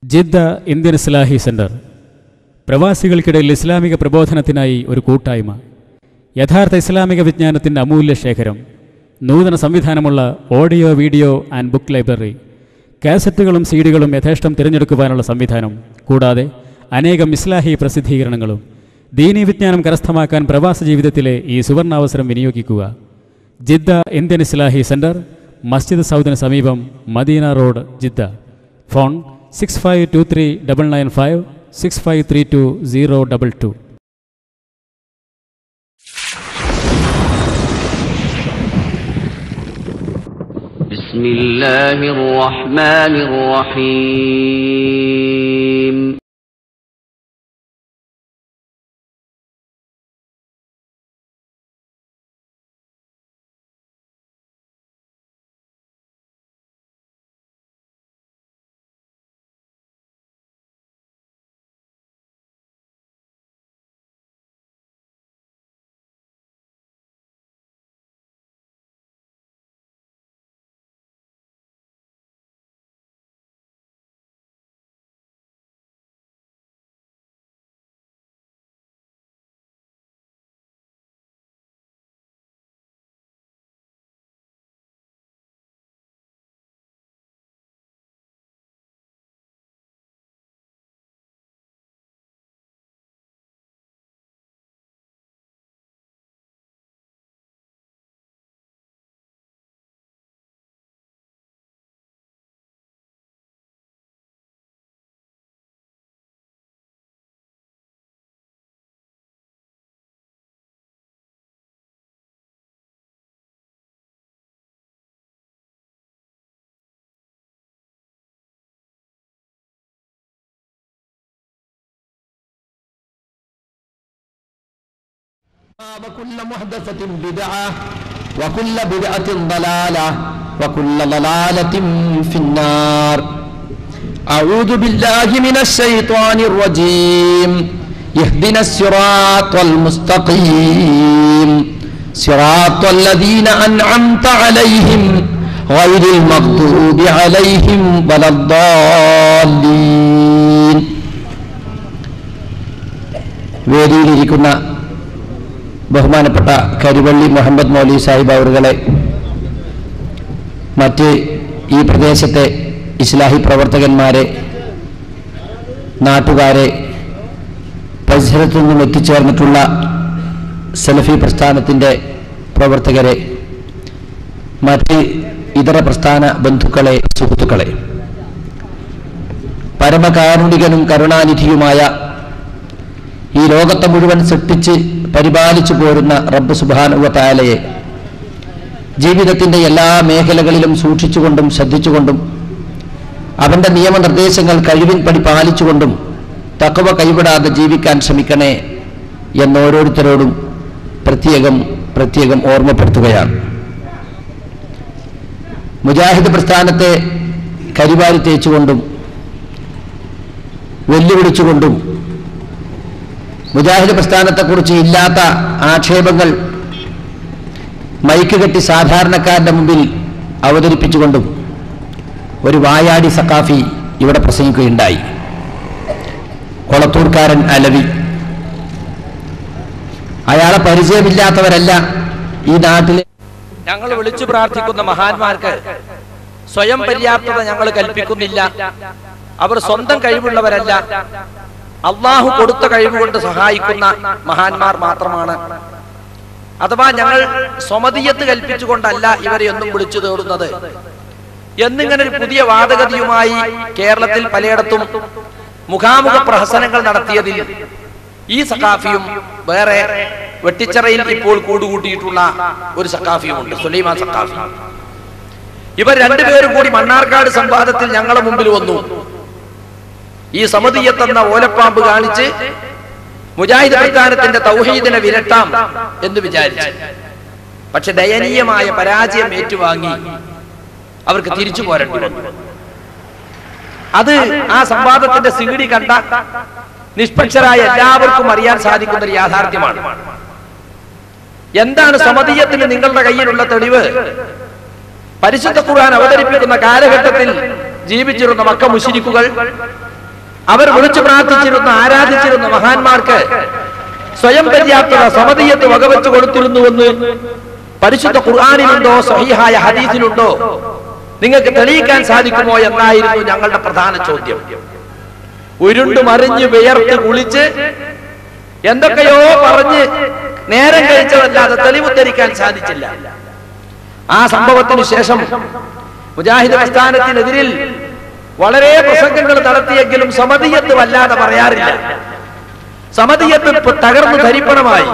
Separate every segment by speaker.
Speaker 1: Jeddah Indian Islahi centre പ്രവാസികൾക്കിടയിൽ ഇസ്ലാമിക പ്രബോധനത്തിനായി ഒരു കൂട്ടായ്മ യഥാർത്ഥ ഇസ്ലാമിക വിജ്ഞാനത്തിൻ്റെ അമൂല്യ ശേഖരം നൂതന സംവിധാനമുള്ള audio video and book library കാസറ്റുകളും സീഡികളും യഥേഷ്ടം തിരഞ്ഞെടുക്കുവാനുള്ള സംവിധാനം കൂടാതെ അനേകം ഇസ്ലാഹി പ്രസിദ്ധീകരണങ്ങളും ദീനീ വിജ്ഞാനം കരസ്ഥമാക്കാൻ പ്രവാസ ജീവിതത്തിലെ ഈ സുവർണാവസരം വിനിയോഗിക്കുക ജിദ്ദ ഇന്ത്യൻ ഇസ്ലാഹി സെന്റർ മസ്ജിദ് സൗദിന് സമീപം Medina road Jeddah phone six five two three double nine five six five three two zero double two
Speaker 2: بسم الله الرحمن الرحيم
Speaker 3: وكل محدثة بدعة وكل بدعة ضلالة وكل ضلالة في النار أعوذ بالله من الشيطان الرجيم يهدنا الصراط المستقيم صراط الذين أنعمت عليهم غير المغضوب عليهم ولا الضالين വേദിയിലിരിക്കുന്ന ബഹുമാനപ്പെട്ട കരിവള്ളി മുഹമ്മദ് മൗലി സാഹിബ് അവറുകളെ മറ്റ് ഈ പ്രദേശത്തെ ഇസ്ലാഹി പ്രവർത്തകന്മാരെ നാട്ടുകാരെ പരിസരത്തു നിന്നും എത്തിച്ചേർന്നിട്ടുള്ള സലഫി പ്രസ്ഥാനത്തിൻ്റെ പ്രവർത്തകരെ മറ്റ് ഇതര പ്രസ്ഥാന ബന്ധുക്കളെ സുഹൃത്തുക്കളെ പരമകാരുണികനും കരുണാനിധിയുമായ ഈ ലോകത്തെ മുഴുവൻ സൃഷ്ടിച്ച് പരിപാലിച്ചു പോരുന്ന റബ്ബ് സുബാനുവ താലയെ ജീവിതത്തിൻ്റെ എല്ലാ മേഖലകളിലും സൂക്ഷിച്ചുകൊണ്ടും ശ്രദ്ധിച്ചുകൊണ്ടും അവൻ്റെ നിയമനിർദ്ദേശങ്ങൾ കഴിവിൻപടി പാലിച്ചുകൊണ്ടും തക്കവ കൈവിടാതെ ജീവിക്കാൻ ശ്രമിക്കണേ എന്നോരോരുത്തരോടും പ്രത്യേകം പ്രത്യേകം ഓർമ്മപ്പെടുത്തുകയാണ് മുജാഹിദ് പ്രസ്ഥാനത്തെ കരിവാരി തേച്ചുകൊണ്ടും വെല്ലുവിളിച്ചുകൊണ്ടും മുജാഹിദ് പ്രസ്ഥാനത്തെക്കുറിച്ച് ഇല്ലാത്ത ആക്ഷേപങ്ങൾ മൈക്ക് കെട്ടി സാധാരണക്കാരന്റെ മുമ്പിൽ അവതരിപ്പിച്ചുകൊണ്ടും ഒരു വായാടി സക്കാഫി ഇവിടെ പ്രസംഗിക്കുകയുണ്ടായി കൊളത്തൂർക്കാരൻ അലവി അയാളെ പരിചയമില്ലാത്തവരല്ല ഈ നാട്ടിലെ
Speaker 4: ഞങ്ങൾ വിളിച്ചു പ്രാർത്ഥിക്കുന്ന മഹാന്മാർക്ക് സ്വയം പര്യാപ്തത ഞങ്ങൾ കൽപ്പിക്കുന്നില്ല അവർ സ്വന്തം കഴിവുള്ളവരല്ല അള്ളാഹു കൊടുത്ത കഴിവുകൊണ്ട് സഹായിക്കുന്ന മഹാന്മാർ മാത്രമാണ് അഥവാ ഞങ്ങൾ സ്വമതീയത്ത് കൽപ്പിച്ചുകൊണ്ടല്ല ഇവരെ ഒന്നും വിളിച്ചു തേടുന്നത് എന്നിങ്ങനെ ഒരു പുതിയ വാദഗതിയുമായി കേരളത്തിൽ പലയിടത്തും മുഖാമുഖ പ്രഹസനങ്ങൾ നടത്തിയതിൽ ഈ സഖാഫിയും വേറെ വെട്ടിച്ചറയിൽ ഇപ്പോൾ കൂടുകൂട്ടിയിട്ടുള്ള ഒരു സഖാഫിയുമുണ്ട് സുലൈമാൻ സഖാഫി ഇവർ രണ്ടുപേരും കൂടി മണ്ണാർക്കാട് സംവാദത്തിൽ ഞങ്ങളുടെ മുമ്പിൽ വന്നു ഈ സമതിയത്തെന്ന ഓലപ്പാമ്പ് കാണിച്ച് മുജാഹിദ് പ്രസ്ഥാനത്തിന്റെ തൗഹീദിനെ വിരട്ടാം എന്ന് വിചാരിച്ചു പക്ഷെ ദയനീയമായ പരാജയം ഏറ്റുവാങ്ങി അവർക്ക് തിരിച്ചു പോരേണ്ടി വന്നു അത് ആ സംവാദത്തിന്റെ സിഗിടി കണ്ട നിഷ്പക്ഷരായ എല്ലാവർക്കും അറിയാൻ സാധിക്കുന്ന ഒരു യാഥാർത്ഥ്യമാണ് എന്താണ് സമതീയത്തിന് നിങ്ങളുടെ കയ്യിലുള്ള തെളിവ് പരിശുദ്ധ ഖുർആൻ അവതരിപ്പിക്കുന്ന കാലഘട്ടത്തിൽ ജീവിച്ചിരുന്ന മക്ക മുശിരിക്കുകൾ അവർ വിളിച്ചു പ്രാർത്ഥിച്ചിരുന്ന ആരാധിച്ചിരുന്ന മഹാന്മാർക്ക് സ്വയം പര്യാപ്തത സമതീയത്ത് വകവെച്ചു കൊടുത്തിരുന്നുവെന്ന് പരിശുദ്ധ ഖുർആാനിലുണ്ടോ സഹിഹായ ഹദീസിലുണ്ടോ നിങ്ങൾക്ക് തെളിയിക്കാൻ സാധിക്കുമോ എന്നായിരുന്നു ഞങ്ങളുടെ പ്രധാന ചോദ്യം ഉരുണ്ടു മറിഞ്ഞ് വിയർത്ത് കുളിച്ച് എന്തൊക്കെയോ പറഞ്ഞ് നേരം കഴിച്ചതല്ലാതെ തെളിവ് ധരിക്കാൻ സാധിച്ചില്ല ആ സംഭവത്തിന് ശേഷം മുജാഹിദ് പ്രസ്ഥാനത്തിനെതിരിൽ വളരെ പ്രസംഗങ്ങൾ നടത്തിയെങ്കിലും സമതീയത്ത് വല്ലാതെ പറയാറില്ല സമതീയത്ത് ഇപ്പൊ തകർന്നു ധരിപ്പണമായി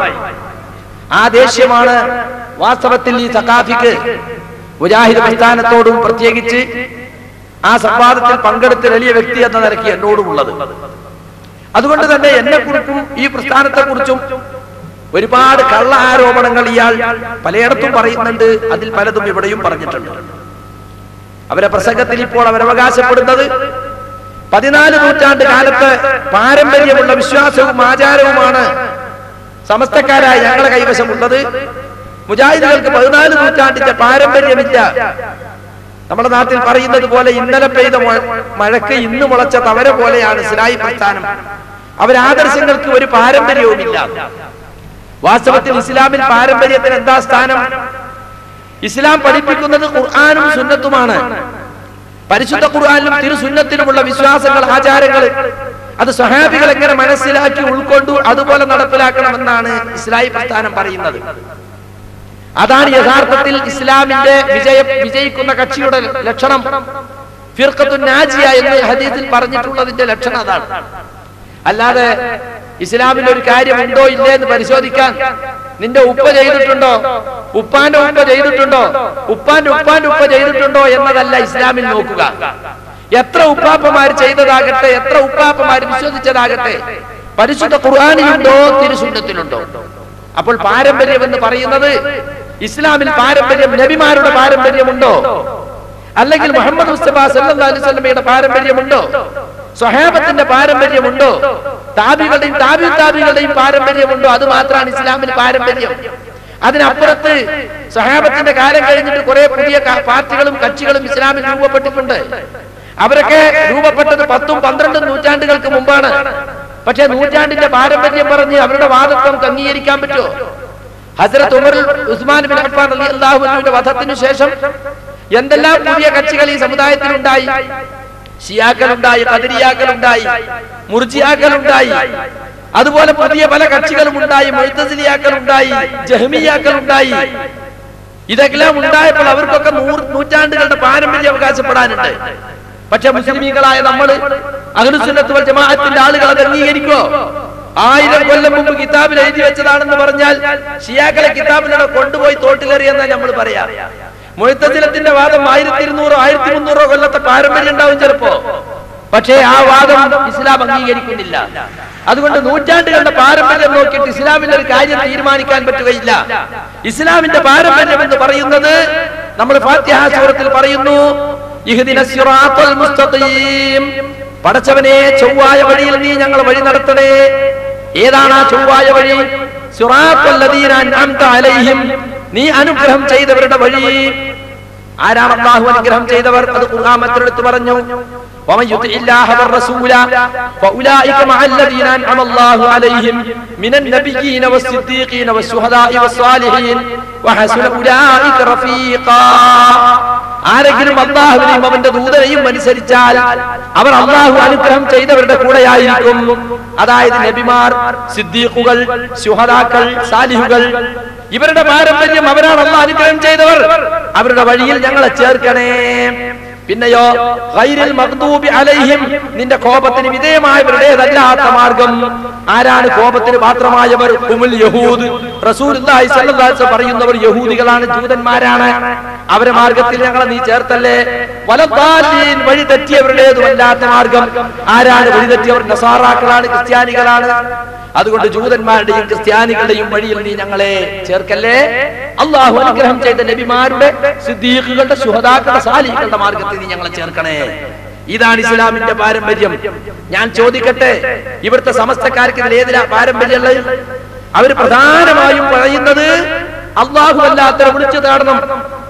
Speaker 4: ആ ദേഷ്യമാണ് വാസ്തവത്തിൽ ഈ സഖാഫിക്ക് മുജാഹിദ് പ്രസ്ഥാനത്തോടും പ്രത്യേകിച്ച് ആ സംവാദത്തിൽ പങ്കെടുത്ത വലിയ വ്യക്തി എന്ന നിലയ്ക്ക് എന്നോടുമുള്ളത് അതുകൊണ്ട് തന്നെ എന്നെ കുറിച്ചും ഈ പ്രസ്ഥാനത്തെ കുറിച്ചും ഒരുപാട് കള്ള ആരോപണങ്ങൾ ഇയാൾ പലയിടത്തും പറയുന്നുണ്ട് അതിൽ പലതും ഇവിടെയും പറഞ്ഞിട്ടുണ്ട് അവരെ പ്രസംഗത്തിൽ ഇപ്പോൾ അവരവകാശപ്പെടുന്നത് പതിനാല് നൂറ്റാണ്ട് കാലത്ത് പാരമ്പര്യമുള്ള വിശ്വാസവും ആചാരവുമാണ് സമസ്തക്കാരായ ഞങ്ങളുടെ കൈവശമുള്ളത് മുജാഹിദുകൾക്ക് പതിനാല് നൂറ്റാണ്ടിന്റെ പാരമ്പര്യമില്ല നമ്മുടെ നാട്ടിൽ പറയുന്നത് പോലെ ഇന്നലെ പെയ്ത മ- മഴയ്ക്ക് ഇന്ന് മുളച്ച തവര പോലെയാണ് സിനായി പ്രസ്ഥാനം അവരാദർശങ്ങൾക്ക് ഒരു പാരമ്പര്യവുമില്ല വാസ്തവത്തിൽ ഇസ്ലാമിൽ പാരമ്പര്യത്തിന് എന്താ സ്ഥാനം ഇസ്ലാം പഠിപ്പിക്കുന്നത് ഖുർആാനും സുന്നത്തുമാണ് പരിശുദ്ധ ഖുർആാനിലും തിരുസുന്നത്തിലുമുള്ള വിശ്വാസങ്ങൾ ആചാരങ്ങൾ അത് സ്വഹാബികൾ എങ്ങനെ മനസ്സിലാക്കി ഉൾക്കൊണ്ടു അതുപോലെ നടപ്പിലാക്കണമെന്നാണ് ഇസ്ലായി പ്രസ്ഥാനം പറയുന്നത് അതാണ് യഥാർത്ഥത്തിൽ ഇസ്ലാമിന്റെ വിജയ വിജയിക്കുന്ന കക്ഷിയുടെ ലക്ഷണം ഫിർഖത്തു നാജിയ എന്ന് ഹദീസിൽ പറഞ്ഞിട്ടുള്ളതിന്റെ ലക്ഷണം അതാണ് അല്ലാതെ ഇസ്ലാമിൽ ഒരു കാര്യം ഉണ്ടോ ഇല്ലേ എന്ന് പരിശോധിക്കാൻ നിന്റെ ഉപ്പ ചെയ്തിട്ടുണ്ടോ ഉപ്പാന്റെ ഉപ്പ ചെയ്തിട്ടുണ്ടോ ഉപ്പാന്റെ ഉപ്പാന്റെ ഉപ്പ ചെയ്തിട്ടുണ്ടോ എന്നതല്ല ഇസ്ലാമിൽ നോക്കുക എത്ര ഉപ്പാപ്പമാർ ചെയ്തതാകട്ടെ എത്ര ഉപ്പാപ്പമാർ വിശ്വസിച്ചതാകട്ടെ പരിശുദ്ധ ഖുർആാനിലുണ്ടോ തിരുസുന്നത്തിലുണ്ടോ അപ്പോൾ പാരമ്പര്യം എന്ന് പറയുന്നത് ഇസ്ലാമിൽ പാരമ്പര്യം നബിമാരുടെ പാരമ്പര്യമുണ്ടോ അല്ലെങ്കിൽ മുഹമ്മദ് മുസ്തഫ സല്ലല്ലാഹു അലൈഹി വസല്ലമയുടെ പാരമ്പര്യമുണ്ടോ സ്വഹാബത്തിന്റെ പാരമ്പര്യമുണ്ടോ താബികളുടെയും താബി താബികളുടെയും പാരമ്പര്യമുണ്ടോ അത് മാത്രമാണ് ഇസ്ലാമിന് പാരമ്പര്യം അതിനപ്പുറത്ത് സഹാബത്തിന്റെ കാലം കഴിഞ്ഞിട്ട് കുറെ പുതിയ ക- പാർട്ടികളും കക്ഷികളും ഇസ്ലാമിൽ രൂപപ്പെട്ടിട്ടുണ്ട് അവരൊക്കെ രൂപപ്പെട്ടത് പത്തും പന്ത്രണ്ടും നൂറ്റാണ്ടുകൾക്ക് മുമ്പാണ് പക്ഷെ നൂറ്റാണ്ടിന്റെ പാരമ്പര്യം പറഞ്ഞ് അവരുടെ വാദത്വം അംഗീകരിക്കാൻ പറ്റുമോ ഹസരത്ത് ഉമർ ഉസ്മാൻ ബിൻ അഫ്ഫാൻ റളിയല്ലാഹു അൻഹുവിന്റെ വധത്തിനു ശേഷം എന്തെല്ലാം പുതിയ കക്ഷികൾ ഈ സമുദായത്തിലുണ്ടായി ഷിയാക്കളുണ്ടായി കതിരിയാക്കളുണ്ടായി മുർജിയാക്കളുണ്ടായി അതുപോലെ പുതിയ പല കക്ഷികളും ഉണ്ടായി മൊയ്ത്തസിലിയാക്കളുണ്ടായി ജഹ്മിയാക്കളുണ്ടായി ഇതെല്ലാം ഉണ്ടായപ്പോൾ അവർക്കൊക്കെ നൂറ് നൂറ്റാണ്ടുകളുടെ പാരമ്പര്യം അവകാശപ്പെടാനുണ്ട് പക്ഷെ മുസ്ലിമീങ്ങളായ നമ്മൾ അഹ്ലുസുന്നത്ത് വൽ ജമാഅത്തിന്റെ ആളുകൾ അത് അംഗീകരിക്കോ ആയിരം കൊല്ലം മുമ്പ് കിതാബിൽ എഴുതി വെച്ചതാണെന്ന് പറഞ്ഞാൽ ഷിയാക്കളെ കിതാബിലൂടെ കൊണ്ടുപോയി തോട്ടിലെറിയെന്നാ നമ്മൾ പറയാ മൊയ്ത്തസിലത്തിന്റെ വാദം ആയിരത്തി ഇരുന്നൂറോ ആയിരത്തി മുന്നൂറോ കൊല്ലത്തെ പാരമ്പര്യം ഉണ്ടാവും ചിലപ്പോ പക്ഷേ ആ വാദം ഇസ്ലാം അംഗീകരിക്കുന്നില്ല അതുകൊണ്ട് നൂറ്റാണ്ടുകളുടെ പാരമ്പര്യം നോക്കിയിട്ട് ഇസ്ലാമിന്റെ ഒരു കാര്യം തീരുമാനിക്കാൻ പറ്റുകയില്ല ഇസ്ലാമിന്റെ പാരമ്പര്യം എന്ന് പറയുന്നത് നമ്മൾ ഫാത്തിഹ സൂറത്തിൽ പറയുന്നു ഇഹ്ദിന സിറാത്തൽ മുസ്തഖീം പടച്ചവനെ ചൊവ്വായ വഴിയിൽ നീ ഞങ്ങൾ വഴി നടത്തണേ ഏതാണ് ആ ചൊവ്വായ വഴി സിറാത്തൽ ലദീന അൻഅംത അലൈഹിം നീ അനുഗ്രഹം ചെയ്തവരുടെ വഴി ആരാണ് അള്ളാഹു അനുഗ്രഹം ചെയ്തവർ അത് ഖുർആാമത്തിലെടുത്ത് പറഞ്ഞു ومن يطع الله والرسول فاولئك مع الذين انعم الله عليهم من النبيين والصديقين والشهداء والصالحين وحسن اولئك رفيقا ആരെങ്കിലും അള്ളാഹുവിനെയും അവന്റെ ദൂതനെയും അനുസരിച്ചാൽ അവർ അള്ളാഹു അനുഗ്രഹം ചെയ്തവരുടെ കൂടെയായിരിക്കും അതായത് നബിമാർ സിദ്ദീഖുകൾ ശുഹദാക്കൾ സാലിഹുകൾ ഇവരുടെ പാരമ്പര്യം അവരാണ് അള്ളാഹ് അനുഗ്രഹം ചെയ്തവർ അവരുടെ വഴിയിൽ ഞങ്ങളെ ചേർക്കണേ പിന്നെയോ ഗൈരിൽ മഗ്ദൂബി അലൈഹിം നിന്റെ കോപത്തിന് വിധേയമായവരുടേതല്ലാത്ത മാർഗം ആരാണ് കോപത്തിന് പാത്രമായവർ ഹുമുൽ യഹൂദ് റസൂലുള്ളാഹി സ്വല്ലല്ലാഹു അലൈഹി വസല്ലം പറയുന്നവർ യഹൂദികളാണ് ജൂതന്മാരാണ് അവരെ മാർഗത്തിൽ ഞങ്ങളെ നീ ചേർത്തല്ലേ വലദ്ദാലീൻ വഴി തെറ്റിയവരുടേതുമല്ലാത്ത മാർഗം ആരാണ് വഴി തെറ്റിയവർ നസാറാക്കളാണ് ക്രിസ്ത്യാനികളാണ് അതുകൊണ്ട് ജൂതന്മാരുടെയും ക്രിസ്ത്യാനികളുടെയും വഴിയിൽ നീ ഞങ്ങളെ ചേർക്കല്ലേ അള്ളാഹു അനുഗ്രഹം ചെയ്ത നബിമാരുടെ സിദ്ദീഖുകളുടെ ശുഹദാക്കളുടെ സാലിഹുകളുടെ മാർഗത്തിൽ നീ ഞങ്ങളെ ചേർക്കണേ ഇതാണ് ഇസ്ലാമിന്റെ പാരമ്പര്യം ഞാൻ ചോദിക്കട്ടെ ഇവിടുത്തെ സമസ്തക്കാർക്ക് ഇതിൽ ഏതിലാ പാരമ്പര്യമുള്ളത് അവർ പ്രധാനമായും പറയുന്നത് അള്ളാഹു അല്ലാത്തവരെ വിളിച്ചു തേടണം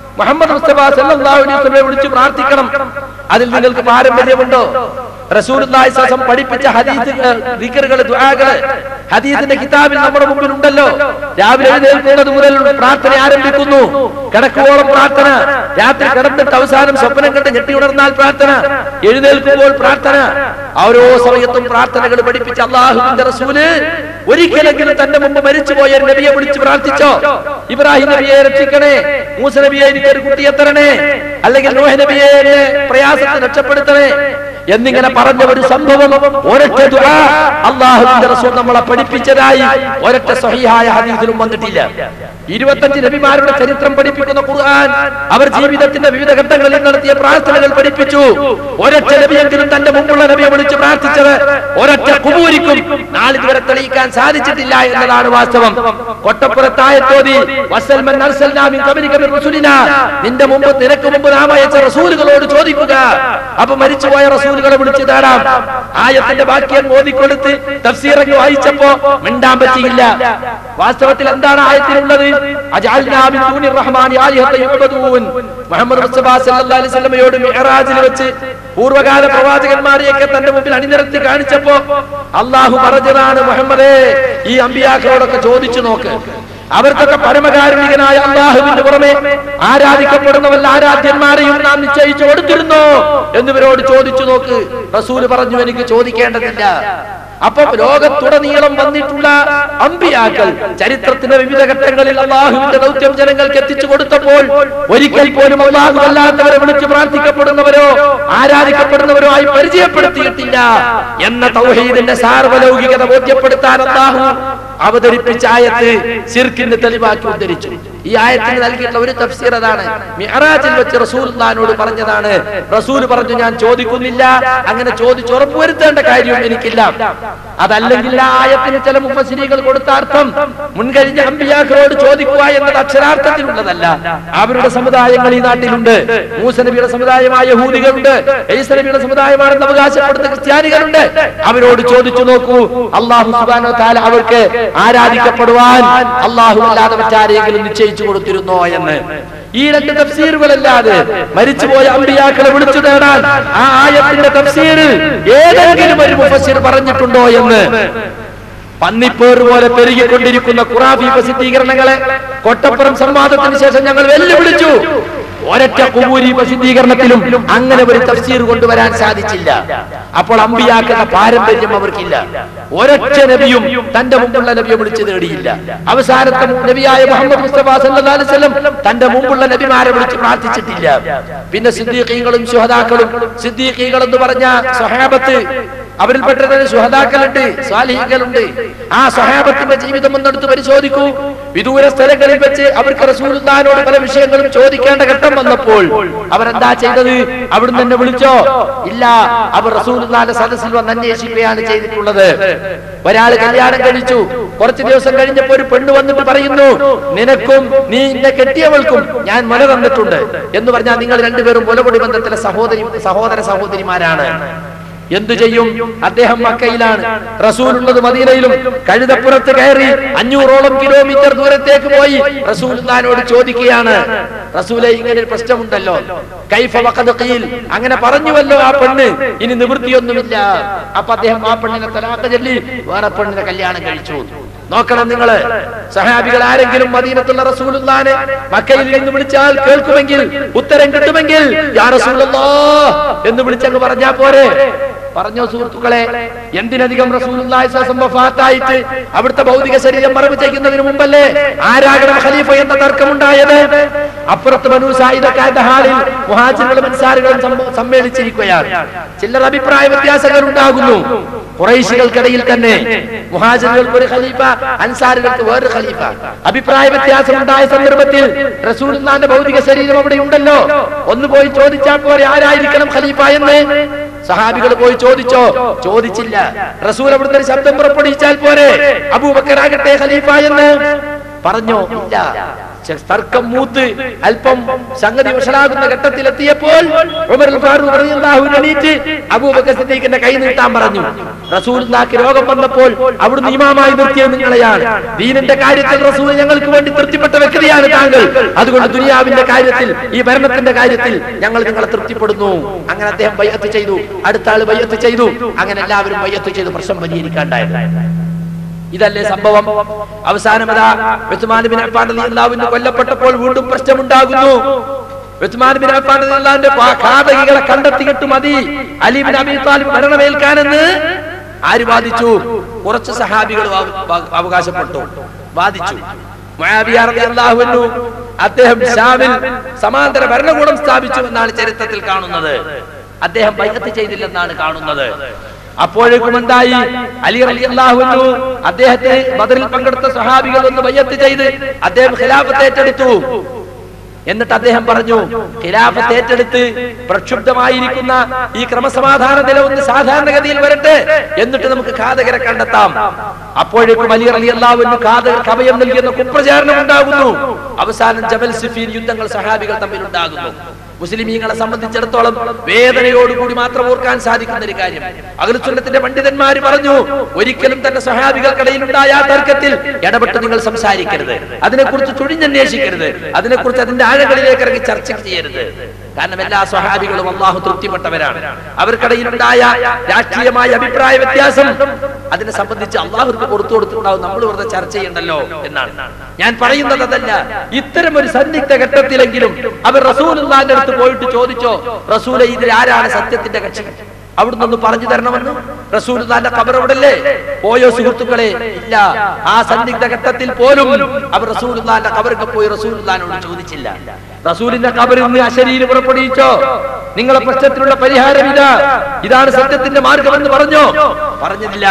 Speaker 4: മുഹമ്മദ് മുസ്തഫ സല്ലല്ലാഹു അലൈഹി വസല്ലമയെ വിളിച്ച് പ്രാർത്ഥിക്കണം അതിൽ നിങ്ങൾക്ക് പാരമ്പര്യമുണ്ടോ റസൂലുള്ളാഹി സ്വല്ലല്ലാഹു അലൈഹി വസല്ലം പഠിപ്പിച്ച ഹദീസ് ദിക്റുകൾ ദുആകൾ ഹദീസിന്റെ കിതാബിൽ നമ്മുടെ മുമ്പിൽ ഉണ്ടല്ലോ രാവിലെ എഴുന്നേൽക്കുന്നത് മുതൽ പ്രാർത്ഥന ആരംഭിക്കുന്നു കിടക്കുവോളം പ്രാർത്ഥന രാത്രി കിടന്നിട്ട് അവസാനം സ്വപ്നം കണ്ട് ഞെട്ടി ഉണർന്നാൽ പ്രാർത്ഥന എഴുന്നേൽക്കുമ്പോൾ പ്രാർത്ഥന ഓരോ സമയത്തും പ്രാർത്ഥനകൾ പഠിപ്പിച്ച അള്ളാഹുവിന്റെ റസൂല് ഒരിക്കലെങ്കിലും തന്റെ മുമ്പ് മരിച്ചുപോയ ഒരു നബിയെ വിളിച്ച് പ്രാർത്ഥിച്ചോ ഇബ്രാഹിം നബിയെ രക്ഷിക്കണേ മൂസ നബിയെ എനിക്ക് ഒരു കുട്ടിയെ തരണേ അല്ലെങ്കിൽ നോഹ നബിയെ എന്നെ പ്രയാസത്തെ രക്ഷപ്പെടുത്തണേ എന്നിങ്ങനെ പറഞ്ഞ ഒരു സംഭവം ഒരൊറ്റ ദുആ അള്ളാഹുവിന്റെ റസൂൽ നമ്മളെ പഠിപ്പിച്ചതായി ഒരൊറ്റ സഹിഹായ ഹദീസിലും വന്നിട്ടില്ല ഇരുപത്തഞ്ച് നബിമാരുടെ ചരിത്രം പഠിപ്പിക്കുന്ന ഖുർആൻ അവർ ജീവിതത്തിന്റെ വിവിധ ഘട്ടങ്ങളിൽ നടത്തിയ പ്രാർത്ഥനകൾ പഠിപ്പിച്ചു ഒരൊറ്റ നബിയെങ്കിലും തന്റെ മുമ്പുള്ള നബിയെ വിളിച്ച് പ്രാർത്ഥിച്ചത് ഒരൊറ്റ കുബൂരിക്കും നാളിതുവരെ തെളിയിക്കാൻ സാധിച്ചിട്ടില്ല എന്നതാണ് വാസ്തവം കൊട്ടപ്പുറത്തായത്തോതി വസൽമൻ അർസൽനാ മിൻ ഖബലിക മിൻ റുസുലിനാ നിന്റെ മുമ്പ് നിനക്ക് മുമ്പ് നാം അയച്ച റസൂലുകളോട് ചോദിക്കുക അപ്പൊ മരിച്ചുപോയ റസൂലുകളെ വിളിച്ചു തേടാം ആയത്തിന്റെ ബാക്കിയം ഓതിക്കൊടുത്ത് തഫ്സീറങ്ങ് വായിച്ചപ്പോ മിണ്ടാൻ പറ്റിയില്ല വാസ്തവത്തിൽ എന്താണ് ആയത്തിലുള്ളത് അജഅൽനാ മിൻ ദൂനിർ റഹ്മാനി ആലിഹത്തൻ യുഅബദൂൻ മുഹമ്മദ് മുസ്തഫ സല്ലല്ലാഹു അലൈഹി വസല്ലമയോട് മിഅ്റാജിൽ വെച്ച് പൂർവകാല പ്രവാചകന്മാരെയൊക്കെ തന്റെ മുമ്പിൽ അണിനിരത്തി കാണിച്ചപ്പോ അള്ളാഹു പറഞ്ഞതാണ് മുഹമ്മദേ ഈ അമ്പിയാക്കളോടൊക്കെ ചോദിച്ചു നോക്ക് അവർക്കൊക്കെ പരമകാരുണികനായ അള്ളാഹുവിന്റെ പുറമെ ആരാധിക്കപ്പെടുന്ന വല്ല ആരാധ്യന്മാരെയും നാം നിശ്ചയിച്ചു കൊടുത്തിരുന്നോ എന്നിവരോട് ചോദിച്ചു നോക്ക് റസൂല് പറഞ്ഞു എനിക്ക് ചോദിക്കേണ്ടതില്ല അപ്പൊ ലോകത്തുടനീളം വന്നിട്ടുള്ള അമ്പിയാക്കൾ ചരിത്രത്തിന്റെ വിവിധ ഘട്ടങ്ങളിൽ അള്ളാഹുവിന്റെ ദൗത്യം ജനങ്ങൾക്ക് എത്തിച്ചു കൊടുത്തപ്പോൾ ഒരിക്കൽ പോലും അള്ളാഹു അല്ലാത്തവരെ വിളിച്ച് പ്രാർത്ഥിക്കപ്പെടുന്നവരോ ആരാധിക്കപ്പെടുന്നവരോ ആയി പരിചയപ്പെടുത്തിയിട്ടില്ല എന്ന തൗഹീദിന്റെ സാർവലൗകികത ബോധ്യപ്പെടുത്താൻ അള്ളാഹു അവതരിപ്പിച്ച ആയത്ത് ശിർക്കിന് തെളിവാക്കി ഉദ്ധരിച്ചു ഈ ആയത്തിന് നൽകിയിട്ടുള്ള ഒരു തഫ്സീർ അതാണ് മിഹറാജിൽ വെച്ച് റസൂൽനോട് പറഞ്ഞതാണ് റസൂൽ പറഞ്ഞു ഞാൻ ചോദിക്കുന്നില്ല അങ്ങനെ ചോദിച്ച് ഉറപ്പുവരുത്തേണ്ട കാര്യവും എനിക്കില്ല അതല്ലെങ്കിൽ ആ ആയത്തിന് ചില മുഫസിരികൾ കൊടുത്ത അർത്ഥം മുൻകഴിഞ്ഞ അമ്പിയാക്കളോട് ചോദിക്കുക എന്നത് അക്ഷരാർത്ഥത്തിലുള്ളതല്ല അവരുടെ സമുദായങ്ങൾ ഈ നാട്ടിലുണ്ട് മൂസ നബിയുടെ സമുദായമായ യഹൂദികളുണ്ട് ഈസ നബിയുടെ സമുദായമാണെന്ന് അവകാശപ്പെടുന്ന ക്രിസ്ത്യാനികളുണ്ട് അവരോട് ചോദിച്ചു നോക്കൂ അള്ളാഹു സുബാനോ താല അവർക്ക് ആരാധിക്കപ്പെടുവാൻ അള്ളാഹു അല്ലാതെ മറ്റാരെങ്കിലും നിശ്ചയിച്ചു കൊടുത്തിരുന്നോ എന്ന് ഈ രണ്ട് തഫ്സീറുകളല്ലാതെ മരിച്ചുപോയ അമ്പിയാക്കളെ വിളിച്ചു നേടാൻ ആ ആയത്തിന്റെ തഫ്സീറിൽ ഏതെങ്കിലും ഒരു മുഫസ്സിർ പറഞ്ഞിട്ടുണ്ടോ എന്ന് പന്നിപ്പേറ് പോലെ പെരുകിക്കൊണ്ടിരിക്കുന്ന ഖുറാഫി പ്രസിദ്ധീകരണങ്ങളെ കൊട്ടപ്പുറം സംവാദത്തിന് ശേഷം ഞങ്ങൾ വെല്ലുവിളിച്ചു ഒരൊറ്റ കുബൂരി പ്രസിദ്ധീകരണത്തിലും അങ്ങനെ ഒരു തഫ്സീർ കൊണ്ടുവരാൻ സാധിച്ചില്ല അപ്പോൾ അമ്പിയാക്കുന്ന പാരമ്പര്യം അവർക്കില്ല ഒരൊറ്റ നബിയും തന്റെ മുമ്പുള്ള നബിയെ വിളിച്ചു നേടിയില്ല അവസാനത്തെ നബിയായ മുഹമ്മദ് മുസ്തഫ സല്ലല്ലാഹു അലൈഹി വസല്ലം തന്റെ മുമ്പുള്ള നബിമാരെ വിളിച്ച് പ്രാർത്ഥിച്ചിട്ടില്ല പിന്നെ സിദ്ദീഖീങ്ങളും ശുഹദാക്കളും സിദ്ദീഖീകൾ എന്ന് പറഞ്ഞ സ്വഹാബത്ത് അവരിൽപ്പെട്ട സുഹദാക്കളുണ്ട് സ്വാലിഹികളുണ്ട് ആ സ്വഹാബത്തിന്റെ ജീവിതം ഒന്നെടുത്ത് പരിശോധിക്കൂ വിദൂര സ്ഥലങ്ങളിൽ വെച്ച് അവർക്ക് റസൂലുള്ളാഹിനോട് പല വിഷയങ്ങളും ചോദിക്കേണ്ട ഘട്ടം വന്നപ്പോൾ അവരെന്താ ചെയ്തത് അവിടുന്ന് തന്നെ വിളിച്ചോ ഇല്ല അവർ റസൂലുള്ളാഹിന്റെ സദസ്സിൽ വന്ന് അന്വേഷിക്കുകയാണ് ചെയ്തിട്ടുള്ളത് ഒരാൾ കല്യാണം കഴിച്ചു കുറച്ച് ദിവസം കഴിഞ്ഞപ്പോ ഒരു പെണ്ണ് വന്നിട്ട് പറയുന്നു നിനക്കും നീ എന്നെ കെട്ടിയവൾക്കും ഞാൻ മുല തന്നിട്ടുണ്ട് എന്ന് പറഞ്ഞാൽ നിങ്ങൾ രണ്ടുപേരും മുലപൊടി ബന്ധത്തിലെ സഹോദരി സഹോദര സഹോദരിമാരാണ് എന്തു ചെയ്യും അദ്ദേഹം മക്കയിലാണ് റസൂൽ ഉള്ളത് മദീനയിലും കഴുതപ്പുറത്ത് കയറി അഞ്ഞൂറോളം കിലോമീറ്റർ ദൂരത്തേക്ക് പോയി റസൂൽ താനോട് ചോദിക്കുകയാണ് റസൂലെ ഇങ്ങനെ ഒരു പ്രശ്നമുണ്ടല്ലോ കൈഫ വഖദ് ഖീൽ അങ്ങനെ പറഞ്ഞുവല്ലോ ആ പെണ്ണ് ഇനി നിവൃത്തിയൊന്നുമില്ല അപ്പൊ അദ്ദേഹം ആ പെണ്ണിനെ തലാഖ് ചൊല്ലി വേറെ പെണ്ണിനെ കല്യാണം കഴിച്ചു നോക്കണം നിങ്ങള് സഹാബികൾ ആരെങ്കിലും മദീനത്തുള്ള റസൂലുള്ളാനെ മക്കയിൽ നിന്ന് വിളിച്ചാൽ കേൾക്കുമെങ്കിൽ ഉത്തരം കിട്ടുമെങ്കിൽ യാ റസൂലല്ലാ എന്ന് വിളിച്ചങ്ങ് പറഞ്ഞാ പോരെ പറഞ്ഞോ സുഹൃത്തുക്കളെ എന്തിനധികം റസൂലുള്ളാഹിത്തായിട്ട് അവിടുത്തെ ഭൗതിക ശരീരം മറവ് ചെയ്യുന്നതിന് മുമ്പല്ലേ ആരാകണം ഖലീഫ എന്ന തർക്കമുണ്ടായത് അപ്പുറത്ത് ബനു സായിദക്കാരുടെ ഹാളിൽ മുഹാജിറുകളും അൻസാറുകളും സമ്മ- സമ്മേളിച്ചിരിക്കുകയാണ് ചിലർ അഭിപ്രായ വ്യത്യാസങ്ങൾ ഉണ്ടാകുന്നു കുറൈശികൾക്കിടയിൽ തന്നെ മുഹാജിറുകൾക്ക് ഒരു ഖലീഫ അൻസാറുകൾക്ക് വേറൊരു ഖലീഫ അഭിപ്രായ വ്യത്യാസം ഉണ്ടായ സന്ദർഭത്തിൽ റസൂലുള്ളാന്റെ ഭൗതിക ശരീരം അവിടെ ഉണ്ടല്ലോ ഒന്ന് പോയി ചോദിച്ചാൽ പോരെ ആരായിരിക്കണം ഖലീഫ എന്ന് സഹാബികൾ പോയി ചോദിച്ചോ ചോദിച്ചില്ല റസൂൽ അവിടുത്തെ ഒരു ശബ്ദം പുറപ്പെടുവിച്ചാൽ പോരെ അബൂബക്കർ ആകട്ടെ ഖലീഫ എന്ന് പറഞ്ഞോ ഇല്ല ചെ- തർക്കം മൂത്ത് അല്പം സംഗതി വഷളാകുന്ന ഘട്ടത്തിലെത്തിയപ്പോൾ ഉമർ ഫാറൂഖ് റളിയല്ലാഹു അൻഹു എണീറ്റ് അബൂബക്കർ സിദ്ദീഖിന്റെ കൈ നീട്ടാൻ പറഞ്ഞു റസൂലുള്ളാഹിക്ക് രോഗം വന്നപ്പോൾ അവിടുന്ന് ഇമാമായി നിർത്തിയത് നിങ്ങളെയാണ് ദീനിന്റെ കാര്യത്തിൽ റസൂൽ ഞങ്ങൾക്ക് വേണ്ടി തൃപ്തിപ്പെട്ട വ്യക്തിയാണ് താങ്കൾ അതുകൊണ്ട് ദുനിയാവിന്റെ കാര്യത്തിൽ ഈ ഭരണത്തിന്റെ കാര്യത്തിൽ ഞങ്ങൾ നിങ്ങളെ തൃപ്തിപ്പെടുന്നു അങ്ങനെ അദ്ദേഹം ബയ്യത്ത് ചെയ്തു അടുത്ത ആള് ബയ്യത്ത് ചെയ്തു അങ്ങനെ എല്ലാവരും ബയ്യത്ത് ചെയ്തു പ്രശ്നം പരിഹരിക്കാണ്ടായത് ഇതല്ലേ സംഭവം അവസാനം അതാ ഉസ്മാൻ ബിൻ അഫ്ഫാൻ റളിയല്ലാഹു അൻഹു കൊല്ലപ്പെട്ടപ്പോൾ വീണ്ടും പ്രശ്നമുണ്ടാകുന്നു ഉസ്മാൻ ബിൻ അഫ്ഫാൻ റളിയല്ലാഹുവിന്റെ ഘാതകികളെ കണ്ടെത്തിയിട്ട് മതി അലി ബിൻ അബി താലിബ് മരണമേൽക്കാനെന്ന് ആര് വാദിച്ചു കുറച്ച് സഹാബികൾ അവ- അവ- അവകാശപ്പെട്ടു വാദിച്ചു മുആവിയ റളിയല്ലാഹു അൻഹു അദ്ദേഹം ഷാമിൽ സമാന്തര ഭരണകൂടം സ്ഥാപിച്ചു എന്നാണ് ചരിത്രത്തിൽ കാണുന്നത് അദ്ദേഹം ബൈഅത്ത് ചെയ്തില്ലെന്നാണ് കാണുന്നത് അപ്പോഴേക്കും എന്തായി അലി അലി അള്ളാഹുനു അദ്ദേഹത്തെ ബദറിൽ പങ്കെടുത്ത സഹാബികൾ ഒന്ന് ബയ്യത്ത് ചെയ്ത് അദ്ദേഹം ഖിലാഫത്ത് ഏറ്റെടുത്തു എന്നിട്ട് അദ്ദേഹം പറഞ്ഞു ഖിലാഫത്ത് ഏറ്റെടുത്ത് പ്രക്ഷുബ്ധമായിരിക്കുന്ന ഈ ക്രമസമാധാന നില ഒന്ന് സാധാരണഗതിയിൽ വരട്ടെ എന്നിട്ട് നമുക്ക് ഘാതകരെ കണ്ടെത്താം അപ്പോഴേക്കും അലി അലി അള്ളാഹുവിന് ഘാതക കവയം നൽകിയെന്ന കുപ്രചാരണം ഉണ്ടാകുന്നു അവസാനം ജബൽ സിഫീൻ യുദ്ധങ്ങൾ സഹാബികൾ തമ്മിൽ ഉണ്ടാകുന്നു മുസ്ലിമീങ്ങളെ സംബന്ധിച്ചിടത്തോളം വേദനയോടുകൂടി മാത്രം ഓർക്കാൻ സാധിക്കുന്ന ഒരു കാര്യം അഖിലുസുന്നത്തിന്റെ പണ്ഡിതന്മാര് പറഞ്ഞു ഒരിക്കലും തന്നെ സഹാബികൾക്കിടയിലുണ്ടായ ആ തർക്കത്തിൽ ഇടപെട്ട് നിങ്ങൾ സംസാരിക്കരുത് അതിനെക്കുറിച്ച് ചുഴിഞ്ഞന്വേഷിക്കരുത് അതിനെക്കുറിച്ച് അതിന്റെ ആഴങ്ങളിലേക്ക് ഇറങ്ങി ചർച്ച ചെയ്യരുത് കാരണം എല്ലാ സ്വഹാബികളും അള്ളാഹു തൃപ്തിപ്പെട്ടവരാണ് അവർക്കിടയിലുണ്ടായ രാഷ്ട്രീയമായ അഭിപ്രായ വ്യത്യാസം അതിനെ സംബന്ധിച്ച് അള്ളാഹുർക്ക് പുറത്തു കൊടുത്തിട്ടുണ്ടാവും നമ്മൾ വെറുതെ ചർച്ച ചെയ്യണ്ടല്ലോ എന്നാണ് ഞാൻ പറയുന്നത് അതല്ല ഇത്തരം ഒരു സന്നിഗ്ധ ഘട്ടത്തിലെങ്കിലും അവർ റസൂലുള്ളാന്റെ അടുത്ത് പോയിട്ട് ചോദിച്ചോ റസൂലെ ഇതിൽ ആരാണ് സത്യത്തിന്റെ കക്ഷി അവിടുന്ന് ഒന്ന് പറഞ്ഞു തരണമെന്ന് റസൂലുള്ളാന്റെ ഖബർ എവിടല്ലേ പോയോ സുഹൃത്തുക്കളെ ഇല്ല ആ സന്നിഗ്ധ ഘട്ടത്തിൽ പോലും അവർ റസൂലുള്ളാന്റെ ഖബർക്ക് പോയി റസൂലുള്ളാനോട് ചോദിച്ചില്ല റസൂലിന്റെ ഖബറിൽ നിന്ന് അശരീര് പുറപ്പെടുവിച്ചോ നിങ്ങളെ പ്രശ്നത്തിനുള്ള പരിഹാരം ഇതാ ഇതാണ് സത്യത്തിന്റെ മാർഗമെന്ന് പറഞ്ഞോ പറഞ്ഞില്ല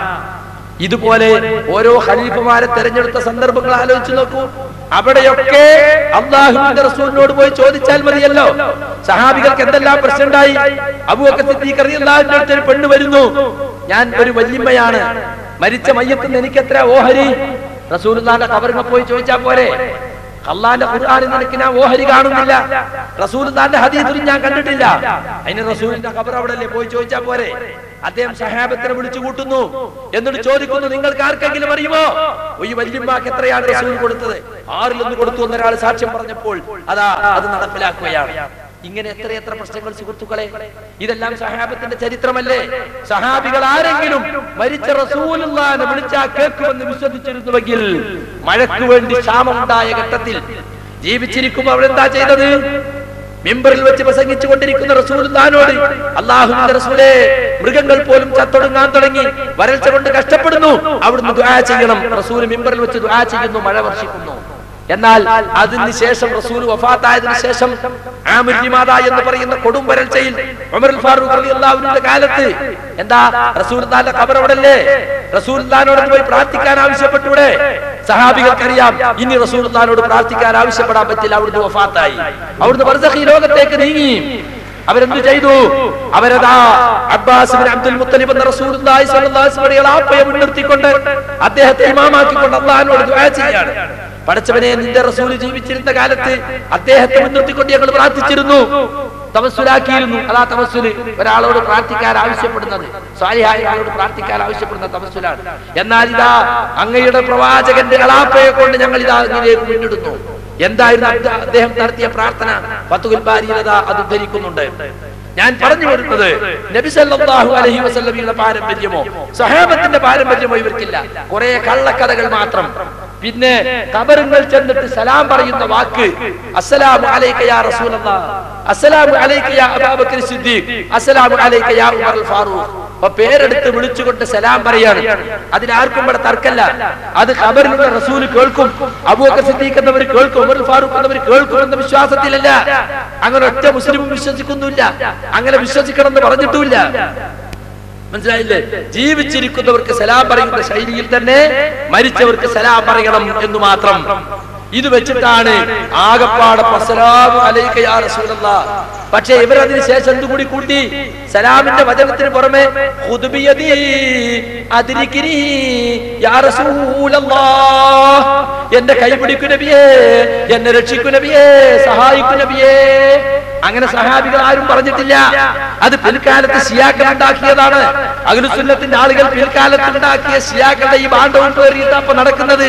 Speaker 4: ഇതുപോലെ ഓരോ ഖലീഫമാരെ തെരഞ്ഞെടുത്ത സന്ദർഭങ്ങൾ ആലോചിച്ച് നോക്കൂ അവിടെയൊക്കെ അള്ളാഹുവിന്റെ റസൂലിനോട് പോയി ചോദിച്ചാൽ മതിയല്ലോ സഹാബികൾക്ക് എന്തെല്ലാം പ്രശ്നമുണ്ടായി അബൂബക്കർ സിദ്ദീഖ് റളിയല്ലാഹുവിന്റെ അടുത്ത് ഒരു പെണ്ണ് വരുന്നു ഞാൻ ഒരു വല്യമ്മയാണ് മരിച്ച മയ്യത്തിന് എനിക്ക് എത്ര ഓഹരി റസൂലുള്ളാന്റെ ഖബറിനെ പോയി ചോദിച്ചാൽ പോരെ അള്ളാന്റെ ഖുർആാനിൽ നിനക്ക് ഞാൻ ഓഹരി കാണുന്നില്ല റസൂലിന്റെ ഹദീസിലും ഞാൻ കണ്ടിട്ടില്ല അതിന് റസൂലിന്റെ ഖബർ അവിടെ അല്ലേ പോയി ചോദിച്ചാൽ പോരെ അദ്ദേഹം സഹാബത്തിനെ വിളിച്ചു കൂട്ടുന്നു എന്നിട്ട് ചോദിക്കുന്നു നിങ്ങൾക്ക് ആർക്കെങ്കിലും അറിയുമോ ഈ വല്യമ്മാക്ക് എത്രയാണ് റസൂൽ കൊടുത്തത് ആറിലൊന്ന് കൊടുത്തു എന്നൊരാൾ സാക്ഷ്യം പറഞ്ഞപ്പോൾ അതാ അത് നടപ്പിലാക്കുകയാണ് ഇങ്ങനെ എത്ര എത്ര പ്രശ്നങ്ങൾ സുഹൃത്തുക്കളെ ഇതെല്ലാം സഹാബത്തിന്റെ ചരിത്രമല്ലേ സഹാബികൾ ആരെങ്കിലും മരിച്ച റസൂലുള്ളാനെ വിളിച്ചാ കേൾക്കുമെന്ന് വിശ്വസിച്ചിരുന്നുവെങ്കിൽ മഴയ്ക്ക് വേണ്ടി ക്ഷാമമുണ്ടായ ഘട്ടത്തിൽ ജീവിച്ചിരിക്കുമ്പോൾ അവരെന്താ ചെയ്തത് മിമ്പറിൽ വെച്ച് പ്രസംഗിച്ചു കൊണ്ടിരിക്കുന്ന റസൂലുള്ളാനോട് അള്ളാഹുവിന്റെ റസൂലെ മൃഗങ്ങൾ പോലും ചത്തൊടുങ്ങാൻ തുടങ്ങി വരൾച്ച കൊണ്ട് കഷ്ടപ്പെടുന്നു അവിടുന്ന് ദുആ ചെയ്യണം റസൂൽ മിമ്പറിൽ വെച്ച് ദുആ ചെയ്യുന്നു മഴ വർഷിക്കുന്നു എന്നാൽ അതിന് ശേഷം റസൂൽ വഫാത്തായതിനു ശേഷം ആമിർ ജിമാദ എന്ന് പറയുന്ന കൊടും വരൾച്ചയിൽ ഉമർ ഫാറൂഖ് റളിയല്ലാഹുവിന്റെ കാലത്ത് എന്താ റസൂലുള്ളാന്റെ ഖബർ എവിടെയല്ലേ റസൂലുള്ളാനോട് പോയി പ്രാർത്ഥിക്കാൻ ആവശ്യപ്പെട്ടൂടെ സഹാബികൾക്കറിയാം ഇനി റസൂലുള്ളാനോട് പ്രാർത്ഥിക്കാൻ ആവശ്യപ്പെടാൻ പറ്റില്ല അവിടുന്ന് വഫാത്തായി അവിടുന്ന് ബർസഖി ലോകത്തേക്ക് നീങ്ങി അവരെന്ത് ചെയ്തു അവരതാ അബ്ബാസ് ബിൻ അബ്ദുൽ മുത്തലിബ് എന്ന റസൂലുള്ളാഹി സ്വല്ലല്ലാഹു അലൈഹി വസല്ലം ആപ്പയെ മുൻനിർത്തിക്കൊണ്ട് അദ്ദേഹത്തെ ഇമാമാക്കിക്കൊണ്ട് അള്ളാഹിനോട് ദുആ ചെയ്യാണ് പടച്ചവനെ നിന്റെ റസൂൽ ജീവിച്ചിരുന്ന കാലത്ത് അദ്ദേഹത്തെ മുൻനിർത്തിക്കൊണ്ട് ഞങ്ങൾ പ്രാർത്ഥിച്ചിരുന്നു തപസ്സുലാക്കിയിരുന്നു അതാ തപസ്സുല് ഒരാളോട് പ്രാർത്ഥിക്കാൻ ആവശ്യപ്പെടുന്നത് സ്വാലിഹായ ആളോട് പ്രാർത്ഥിക്കാൻ ആവശ്യപ്പെടുന്ന തപസ്സുലാണ് എന്നാൽ ഇതാ അങ്ങയുടെ പ്രവാചകന്റെ അളാപ്പയെ കൊണ്ട് ഞങ്ങൾ ഇതാ ഇങ്ങനെയൊക്കെ മുന്നിടുന്നു എന്തായിരുന്നു അദ്ദ- അദ്ദേഹം നടത്തിയ പ്രാർത്ഥന പത്തുകുൽ ബാരിയത അത് ഉദ്ധരിക്കുന്നുണ്ട് ഞാൻ പറഞ്ഞു വരുന്നത് നബി സല്ലല്ലാഹു അലൈഹി വസല്ലമയുടെ പാരമ്പര്യമോ സഹാബത്തിന്റെ പാരമ്പര്യമോ ഇവർക്കില്ല കുറെ കള്ളക്കഥകൾ മാത്രം പിന്നെ കബറുകൾ ചെന്നിട്ട് സലാം പറയുന്ന വാക്ക് അസ്സലാമു അലൈക യാ റസൂലല്ലാഹ് അസ്സലാമു അലൈക യാ അബൂബക്കർ സിദ്ദീഖ് അസ്സലാമു അലൈക യാ ഉമർ അൽ ഫാറൂഖ് അപ്പൊ പേരെടുത്ത് വിളിച്ചുകൊണ്ട് സലാം പറയാണ് അതിനാർക്കും ഇവിടെ തർക്കല്ല അത് ഖബറിലുള്ള റസൂൽ കേൾക്കും അബൂബക്കർ സിദ്ദീഖ് എന്നവർ കേൾക്കും ഉമർ അൽ ഫാറൂഖ് എന്നവർ കേൾക്കും എന്ന വിശ്വാസത്തിലല്ല അങ്ങനെ ഒറ്റ മുസ്ലിമും വിശ്വസിക്കുന്നില്ല അങ്ങനെ വിശ്വസിക്കണം എന്ന് പറഞ്ഞിട്ടുമില്ല മനസ്സിലായില്ലേ ജീവിച്ചിരിക്കുന്നവർക്ക് സലാം പറയുന്ന ശൈലിയിൽ തന്നെ മരിച്ചവർക്ക് സലാം പറയണം എന്ന് മാത്രം ഇത് വെച്ചിട്ടാണ് ആകപ്പാടെ അസ്സലാമു അലൈക യാ റസൂലല്ലാ പക്ഷേ ഇവരതിന് ശേഷം എന്തുകൂടി കൂട്ടി സലാമിന്റെ വചനത്തിന് പുറമെ ഖുദ്ബിയദി അദ്രികിനി യാ റസൂലല്ലാ എന്റെ കൈ പിടിക്കു നബിയേ എന്നെ രക്ഷിക്കു നബിയേ സഹായിക്കു നബിയേ അങ്ങനെ സഹാബികൾ ആരും പറഞ്ഞിട്ടില്ല അത് പിൽക്കാലത്ത് സിയാക്കൾ ഉണ്ടാക്കിയതാണ് അഖിലുസുന്നത്തിന്റെ ആളുകൾ പിൽക്കാലത്ത് ഉണ്ടാക്കിയ സിയാക്കളുടെ ഈ ബാണ്ഡവും പേറിയിട്ട് അപ്പൊ നടക്കുന്നത്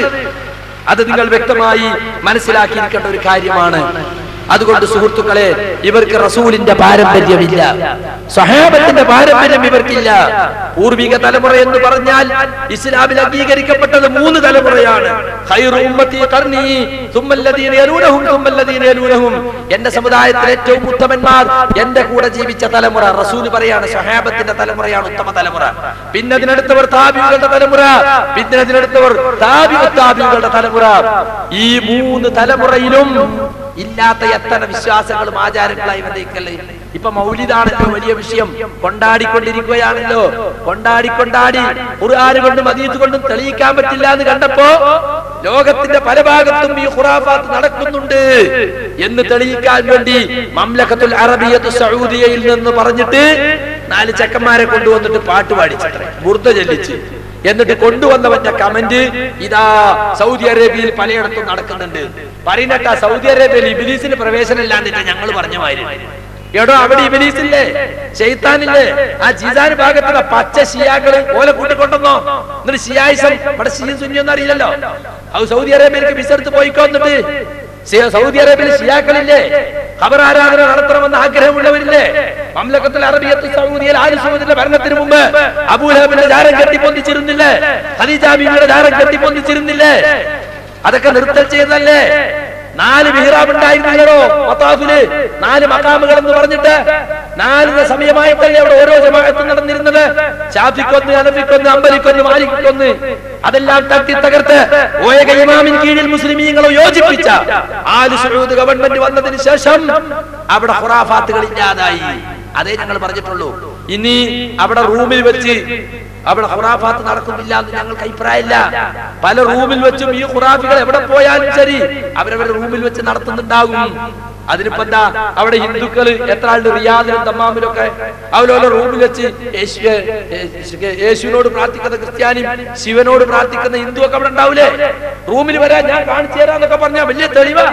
Speaker 4: അത് നിങ്ങൾ വ്യക്തമായി മനസ്സിലാക്കിയിരിക്കേണ്ട ഒരു കാര്യമാണ് അതുകൊണ്ട് സുഹൃത്തുക്കളെ ഇവർക്ക് റസൂലിന്റെ പാരമ്പര്യമില്ല സഹാബത്തിന്റെ പാരമ്പര്യം ഇവർക്കില്ല പൂർവിക തലമുറ എന്ന് പറഞ്ഞാൽ ഇസ്ലാമിൽ അംഗീകരിക്കപ്പെട്ടത് മൂന്ന് തലമുറയാണ് ഖൈറു ഉമ്മത്തി ഖർനി, സുമ്മല്ലദീന യലൂനഹും, സുമ്മല്ലദീന യലൂനഹും. എന്റെ സമുദായത്തിലെ ഏറ്റവും ഉത്തമന്മാർ എന്റെ കൂടെ ജീവിച്ച തലമുറ റസൂൽ പറയാണ് സഹാബത്തിന്റെ തലമുറയാണ് ഉത്തമ തലമുറ പിന്നെ അതിനടുത്തവർ താബികളുടെ തലമുറ പിന്നെ അതിനടുത്തവർ താബിഉ താബികളുടെ തലമുറ ഈ മൂന്ന് തലമുറയിലും ഇല്ലാത്ത എത്ര വിശ്വാസങ്ങളും ആചാരങ്ങളായി വന്നേക്കല്ലേ ഇപ്പൊ മൗലിദാണല്ലോ വലിയ വിഷയം കൊണ്ടാടിക്കൊണ്ടിരിക്കുകയാണല്ലോ കൊണ്ടാടി കൊണ്ടാടി ഖുർആൻ കൊണ്ടും അതീത് കൊണ്ടും തെളിയിക്കാൻ പറ്റില്ല എന്ന് കണ്ടപ്പോ ലോകത്തിന്റെ പല ഭാഗത്തും ഈ ഖുറാഫാത്ത് നടക്കുന്നുണ്ട് എന്ന് തെളിയിക്കാൻ വേണ്ടി മംലക്കത്തുൽ അറബിയത്ത് സൗദിയയിൽ നിന്ന് പറഞ്ഞിട്ട് നാല് ചെക്കന്മാരെ കൊണ്ടുവന്നിട്ട് പാട്ട് പാടിച്ചത്രേ ബുർദ ചെല്ലിച്ച് എന്നിട്ട് കൊണ്ടുവന്നവന്റെ കമന്റ് ഇതാ സൗദി അറേബ്യയിൽ പലയിടത്തും നടക്കുന്നുണ്ട് പറയുന്നട്ട സൗദി അറേബ്യയിൽ ഇബിലീസിന് പ്രവേശനം ഇല്ലാന്നിട്ട് ഞങ്ങൾ പറഞ്ഞ മാതിരി എടോ അവിടെ ഇബിലീസില്ലേ ചെയ്ത്താനില്ലേ ആ ജീസാൻ ഭാഗത്തുള്ള പച്ച ഷിയാക്കള് ഓലെ കൂട്ടിക്കൊണ്ടെന്നോ എന്നിട്ട് ഷിയായിസം ഇവിടെ ഷിയും സുന്നിയൊന്നും അറിയില്ലല്ലോ അത് സൗദി അറേബ്യയിലേക്ക് വിസ എടുത്ത് പോയിക്കോ എന്നിട്ട് സി- സൗദി അറേബ്യയിൽ ഷിയാക്കളില്ലേ ഖബർ ആരാധന നടത്തണമെന്ന് ആഗ്രഹമുള്ളവരില്ലേ മംലക്കത്തിൽ അറബിയത്ത് സൗദിയിൽ ആര് സൗദിയുടെ ഭരണത്തിന് മുമ്പ് അബൂലഹബിന്റെ ജാരം കെട്ടിപ്പൊന്തിച്ചിരുന്നില്ലേ ഖദീജ ബീവിയുടെ ജാരം കെട്ടിപ്പൊന്തിച്ചിരുന്നില്ലേ അതൊക്കെ നിർത്തൽ ചെയ്തല്ലേ നാല് മിഹ്റാബ് ഉണ്ടായിരുന്നല്ലോ മത്താഫില് നാല് മക്കാമുകൾ എന്ന് പറഞ്ഞിട്ട് നാലിന് സമയമായിട്ടല്ലേ അവിടെ ഓരോ ജമാഅത്തും നടന്നിരുന്നത് ഷാഫിക്കൊന്ന് അനഫിക്കൊന്ന് അമ്പലിക്കൊന്ന് മാലിക്കൊന്ന് അതെല്ലാം തട്ടി തകർത്ത് ഓയക ഇമാമിൻ കീഴിൽ മുസ്ലിമീങ്ങളെ യോജിപ്പിച്ച ആല് സൗദ് ഗവൺമെന്റ് വന്നതിന് ശേഷം അവിടെ ഖുറാഫാത്തുകൾ ഇല്ലാതായി അതേ ഞങ്ങൾ പറഞ്ഞിട്ടുള്ളൂ ഇനി അവിടെ റൂമിൽ വെച്ച് അവിടെ ഖുറാഫാത്ത് നടക്കുന്നില്ല എന്ന് ഞങ്ങൾക്ക് അഭിപ്രായമില്ല പല റൂമിൽ വെച്ചും ഈ ഖുറാഫികൾ എവിടെ പോയാലും ശരി അവരവരുടെ റൂമിൽ വെച്ച് നടത്തുന്നുണ്ടാകും അതിനിപ്പോ എന്താ അവിടെ ഹിന്ദുക്കള് എത്ര ആളുണ്ട് റിയാദിലും തമ്മാമിലും ഒക്കെ അവരോരോ റൂമിൽ വെച്ച് യേശു യേശു- യേശുവിനോട് പ്രാർത്ഥിക്കുന്ന ക്രിസ്ത്യാനിയും ശിവനോട് പ്രാർത്ഥിക്കുന്ന ഹിന്ദു ഒക്കെ അവിടെ ഉണ്ടാവൂലേ റൂമിൽ വരാൻ ഞാൻ കാണിച്ചു തരാന്നൊക്കെ പറഞ്ഞാൽ വലിയ തെളിവാ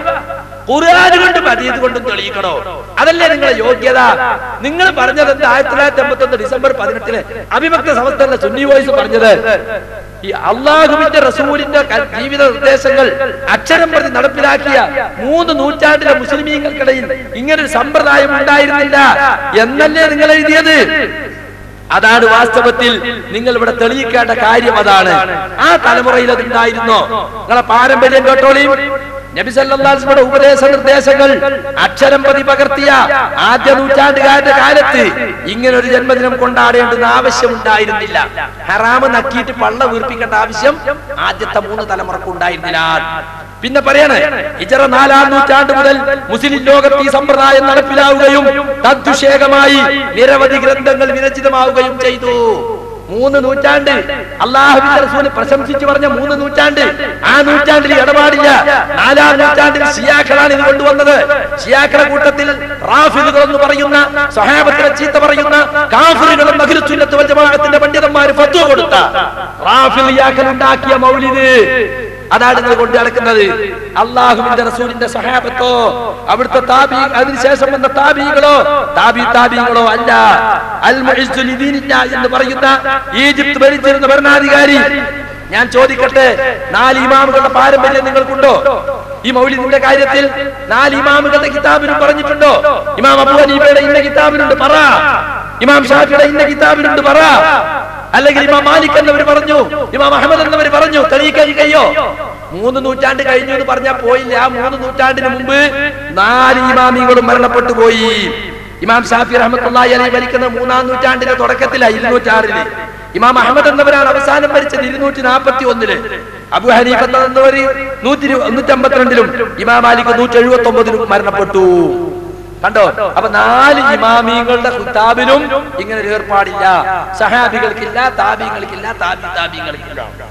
Speaker 4: ഖുർആൻ കൊണ്ടും അതീത് കൊണ്ടും തെളിയിക്കണോ അതല്ലേ നിങ്ങളെ യോഗ്യത നിങ്ങൾ പറഞ്ഞത് എന്താ ആയിരത്തി തൊള്ളായിരത്തി എൺപത്തി ഒന്ന് ഡിസംബർ പതിനെട്ടിന് അവിഭക്ത സമസ്തന്റെ സുന്നി വോയിസ് പറഞ്ഞത് ഈ അള്ളാഹുവിന്റെ റസൂലിന്റെ ക- ജീവിത നിർദ്ദേശങ്ങൾ അക്ഷരം പ്രതി നടപ്പിലാക്കിയ മൂന്ന് നൂറ്റാണ്ടിലെ മുസ്ലിമീങ്ങൾക്കിടയിൽ ഇങ്ങനൊരു സമ്പ്രദായം ഉണ്ടായിരുന്നില്ല എന്നല്ലേ നിങ്ങൾ എഴുതിയത് അതാണ് വാസ്തവത്തിൽ നിങ്ങൾ ഇവിടെ തെളിയിക്കേണ്ട കാര്യം അതാണ് ആ തലമുറയിൽ അതുണ്ടായിരുന്നോ നിങ്ങളെ പാരമ്പര്യം കേട്ടോളിയും നബി സല്ലല്ലാഹുവിന്റെ ഉപദേശ നിർദ്ദേശങ്ങൾ അക്ഷരം പ്രതി പകർത്തിയ ആദ്യ നൂറ്റാണ്ടുകാരുടെ കാലത്ത് ഇങ്ങനെ ഒരു ജന്മദിനം കൊണ്ടാടേണ്ടുന്ന ആവശ്യം ഉണ്ടായിരുന്നില്ല ഹറാമ് നക്കിയിട്ട് പള്ള വീർപ്പിക്കേണ്ട ആവശ്യം ആദ്യത്തെ മൂന്ന് തലമുറക്ക് ഉണ്ടായിരുന്നില്ല പിന്നെ പറയാണ് ഇജറ നാലാം നൂറ്റാണ്ട് മുതൽ മുസ്ലിം ലോകത്ത് ഈ സമ്പ്രദായം നടപ്പിലാവുകയും തദ്വിഷേകമായി നിരവധി ഗ്രന്ഥങ്ങൾ വിരചിതമാവുകയും ചെയ്തു മൂന്ന് നൂറ്റാണ്ട് അള്ളാഹുവിന്റെ റസൂല് പ്രശംസിച്ചു പറഞ്ഞ മൂന്ന് നൂറ്റാണ്ട് ആ നൂറ്റാണ്ടിൽ ഇടപാടില്ല നാലാം നൂറ്റാണ്ടിൽ ഷിയാക്കളാണ് ഇത് കൊണ്ടുവന്നത് ഷിയാക്കളെ കൂട്ടത്തിൽ റാഫിദുകൾ എന്ന് പറയുന്ന സഹാബത്തിനെ ചീത്ത പറയുന്ന കാഫിറുകളും അഖിലുസുന്നത്ത് വൽ ജമാഅത്തിന്റെ പണ്ഡിതന്മാർ ഫത്വ കൊടുത്ത റാഫിലിയാക്കൾ ഉണ്ടാക്കിയ മൗലിദ് അതാണ് നിങ്ങൾ കൊണ്ട് നടക്കുന്നത് അള്ളാഹുവിന്റെ റസൂലിന്റെ സഹാബത്തോ അവിടുത്തെ താബി അതിനുശേഷം വന്ന താബികളോ താബി താബികളോ അല്ല അൽ മുഇസ്സു ലിദീനില്ല എന്ന് പറയുന്ന ഈജിപ്ത് ഭരിച്ചിരുന്ന ഭരണാധികാരി ഞാൻ ചോദിക്കട്ടെ നാല് ഇമാമുകളുടെ പാരമ്പര്യം നിങ്ങൾക്കുണ്ടോ ഈ മൗലിദിന്റെ കാര്യത്തിൽ നാല് ഇമാമുകളുടെ കിതാബിനും പറഞ്ഞിട്ടുണ്ടോ ഇമാം അബു ഹനീഫയുടെ ഇന്ന കിതാബിനുണ്ട് പറ ഇമാം ഷാഫിയുടെ ഇന്ന കിതാബിനുണ്ട് പറ അല്ലെങ്കിൽ ഇമാം മാലിക് എന്നവർ പറഞ്ഞു ഇമാം അഹമ്മദ് എന്നവർ പറഞ്ഞു തെളിയിക്കാൻ കഴിയോ മൂന്ന് നൂറ്റാണ്ട് കഴിഞ്ഞു എന്ന് പറഞ്ഞാൽ പോയില്ല ആ മൂന്ന് നൂറ്റാണ്ടിന് മുമ്പ് നാല് ഇമാമികളും മരണപ്പെട്ടു പോയി ഇമാം ഷാഫി റഹ്മത്തുള്ളാഹി അലൈഹി ഭരിക്കുന്ന മൂന്നാം നൂറ്റാണ്ടിന്റെ തുടക്കത്തിലാണ് ഇരുന്നൂറ്റാറില് ഇമാം അഹമ്മദ് എന്നവരാണ് അവസാനം ഭരിച്ചത് ഇരുന്നൂറ്റി നാൽപ്പത്തി ഒന്നില് അബു ഹനീഫ എന്നവര് നൂറ്റി നൂറ്റി അമ്പത്തിരണ്ടിലും ഇമാം മാലിക് നൂറ്റി എഴുപത്തി ഒമ്പതിലും മരണപ്പെട്ടു കണ്ടോ അപ്പൊ നാല് ഇമാമിങ്ങളുടെ കിതാബിലും ഇങ്ങനെ ഒരു ഏർപ്പാടില്ല സഹാബികൾക്കില്ല താബികൾക്കില്ല താബി താബികൾക്കില്ല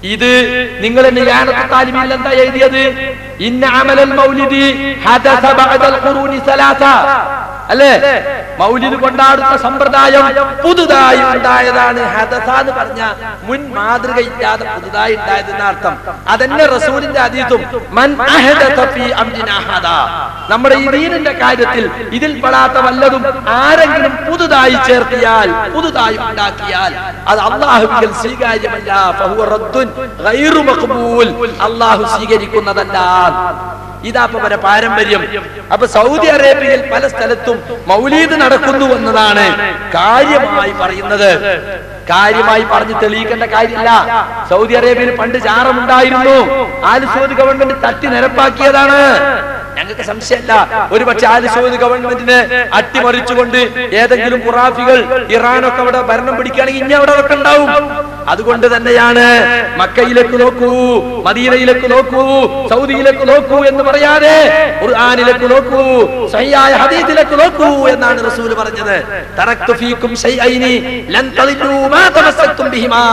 Speaker 4: ഇത് നിങ്ങൾ നിയാനത്ത് താലിമിൽ എന്താ എഴുതിയത് ഇന്ന അമലൽ മൗലിദി ഹദസ ബഅദൽ ഖുറൂനി സലാസ അല്ലേ മൗലിദ് കൊണ്ടാടുന്ന സമ്പ്രദായം പുതുതായി ഉണ്ടായതാണ് ഹദസ എന്ന് പറഞ്ഞ മുൻ മാതൃക ഇല്ലാതെ പുതുതായി ഉണ്ടായതെന്ന അർത്ഥം അതന്നെ റസൂലിന്റെ അതീതും മൻ അഹദസ ഫീ അംരിനാ ഹദാ നമ്മുടെ ഈ ദീനിന്റെ കാര്യത്തിൽ ഇതിൽ പെടാത്ത വല്ലതും ആരെങ്കിലും പുതുതായി ചേർത്തിയാൽ പുതുതായി ഉണ്ടാക്കിയാൽ അത് അള്ളാഹുവിൽ സ്വീകാര്യമല്ല ഫഹുവ റദ്ദുൻ ഗൈറു മഖ്ബൂൽ അള്ളാഹു സ്വീകരിക്കുന്നതല്ല ഇതാ ഇപ്പൊ വരെ പാരമ്പര്യം അപ്പൊ സൗദി അറേബ്യയിൽ പല സ്ഥലത്തും മൗലീദ് നടക്കുന്നു എന്നതാണ് കാര്യമായി പറയുന്നത് കാര്യമായി പറഞ്ഞ് തെളിയിക്കേണ്ട കാര്യമില്ല സൗദി അറേബ്യയിൽ പണ്ട് ജാറമുണ്ടായിരുന്നു ആല് സൗദി ഗവൺമെന്റ് തട്ടി നിരപ്പാക്കിയതാണ് ഞങ്ങൾക്ക് സംശയമല്ല ഒരു പക്ഷെ ആല് സൗദി ഗവൺമെന്റിനെ അട്ടിമറിച്ചുകൊണ്ട് ഏതെങ്കിലും ഖുറാഫികൾ ഇറാനൊക്കെ അവിടെ ഭരണം പിടിക്കുകയാണെങ്കിൽ ഇനി അവിടെ ഒക്കെ ഉണ്ടാവും അതുകൊണ്ട് തന്നെയാണ് മക്കയിലേക്ക് നോക്കൂ മദീനയിലേക്ക് നോക്കൂ സൗദിയിലേക്ക് നോക്കൂ എന്ന് പറയാതെ ഖുർആനിലേക്ക് നോക്കൂ സഹിയായ ഹദീസിലേക്ക് നോക്കൂ എന്നാണ് റസൂൽ പറഞ്ഞത് തറക്തു ഫീക്കും ശൈഅൈനി ലൻ തളില്ലൂ മാ തമസ്സക്തും ബിഹിമാ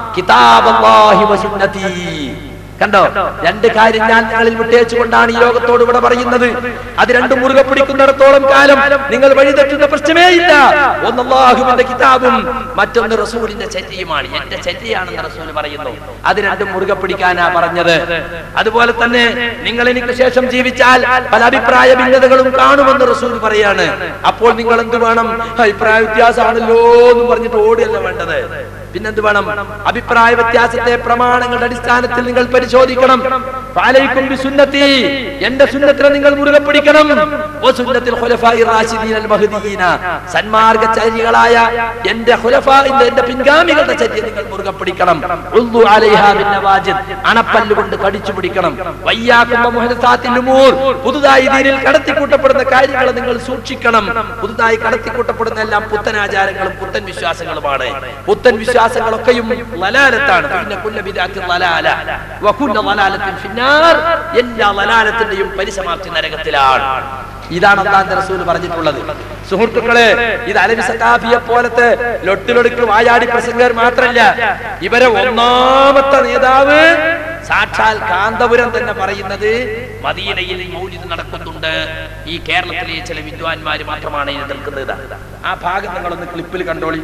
Speaker 4: കിതാബല്ലാഹി വസുന്നതി കണ്ടോ രണ്ട് കാര്യം ഞാൻ നിങ്ങളിൽ വിട്ടേച്ചുകൊണ്ടാണ് ഈ ലോകത്തോട് ഇവിടെ പറയുന്നത് അത് രണ്ടും മുറുകെ പിടിക്കുന്നിടത്തോളം കാലം നിങ്ങൾ വഴിതെറ്റുന്ന പ്രശ്നമേ ഇല്ല ഒന്ന് അല്ലാഹുവിന്റെ കിതാബും മറ്റൊന്ന് റസൂലിന്റെ ചര്യയുമാണ് എന്റെ ചര്യയാണെന്ന് റസൂൽ പറയുന്നു അത് രണ്ടും മുറുകെ പിടിക്കാനാ പറഞ്ഞത് അതുപോലെ തന്നെ നിങ്ങൾ എനിക്ക് ശേഷം ജീവിച്ചാൽ പല അഭിപ്രായ ഭിന്നതകളും കാണുമെന്ന് റസൂൽ പറയാണ് അപ്പോൾ നിങ്ങൾ എന്ത് വേണം അഭിപ്രായ വ്യത്യാസമാണല്ലോ എന്ന് പറഞ്ഞിട്ട് ഓടുകയല്ല വേണ്ടത് പിന്നെന്ത് വേണം അഭിപ്രായ വ്യത്യാസത്തെ പ്രമാണങ്ങളുടെ അടിസ്ഥാനത്തിൽ നിങ്ങൾ പരിശോധിക്കണം ഫഅലൈക്കും ബിസുന്നതി എന്റെ സുന്നത്തിനെ നിങ്ങൾ മുറുകെ പിടിക്കണം വ സുന്നത്തിൽ ഖുലഫാഇ റാഷിദീൻ അൽ മഹ്ദിയീന സന്മാർഗചര്യകളായ എന്റെ ഖുലഫാഇന്റെ എന്റെ പിൻഗാമികളുടെ ചര്യ നിങ്ങൾ മുറുകെ പിടിക്കണം ഉള്ളു അലൈഹാ ബിൻ നവാജിദ് അണപ്പല്ല് കൊണ്ട് കടിച്ചു പിടിക്കണം വയ്യാക്കും മുഹദസാത്തിൽ ഉമൂർ പുതുതായി ദീനിൽ കടത്തിക്കൂട്ടപ്പെടുന്ന കാര്യങ്ങൾ നിങ്ങൾ സൂക്ഷിക്കണം പുതുതായി കടത്തിക്കൂട്ടപ്പെടുന്ന എല്ലാം പുത്തൻ ആചാരങ്ങളും പുത്തൻ വിശ്വാസങ്ങളുമാണ് പുത്തൻ വിശ്വാസങ്ങളൊക്കെയും ലലാലത്താണ് പിന്നെ കുല്ല ബിദഅത്തിൻ ലലാല വകുല്ല ലലാലത്തിൻ ഫിന്നാർ എല്ലാ ലലാലത്തിന്റെയും പരിസമാപ്തി നരകത്തിലാണ് ഇതാണ് അള്ളാന്റെ റസൂൽ പറഞ്ഞിട്ടുള്ളത് സുഹൃത്തുക്കളെ ഇത് അലവി സഖാഫിയെ പോലത്തെ ലൊട്ടിലൊടുക്ക് വായാടി പ്രസംഗർ മാത്രല്ല ഇവരെ ഒന്നാമത്തെ നേതാവ് സാക്ഷാൽ കാന്തപുരം തന്നെ പറയുന്നത് മദീനയിൽ മൗലിദ് നടക്കുന്നുണ്ട് ഈ കേരളത്തിലെ ചില വിദ്വാൻമാര് മാത്രമാണ് ഇത് നിൽക്കുന്നത് ആ ഭാഗം നിങ്ങളൊന്ന് ക്ലിപ്പിൽ കണ്ടോളി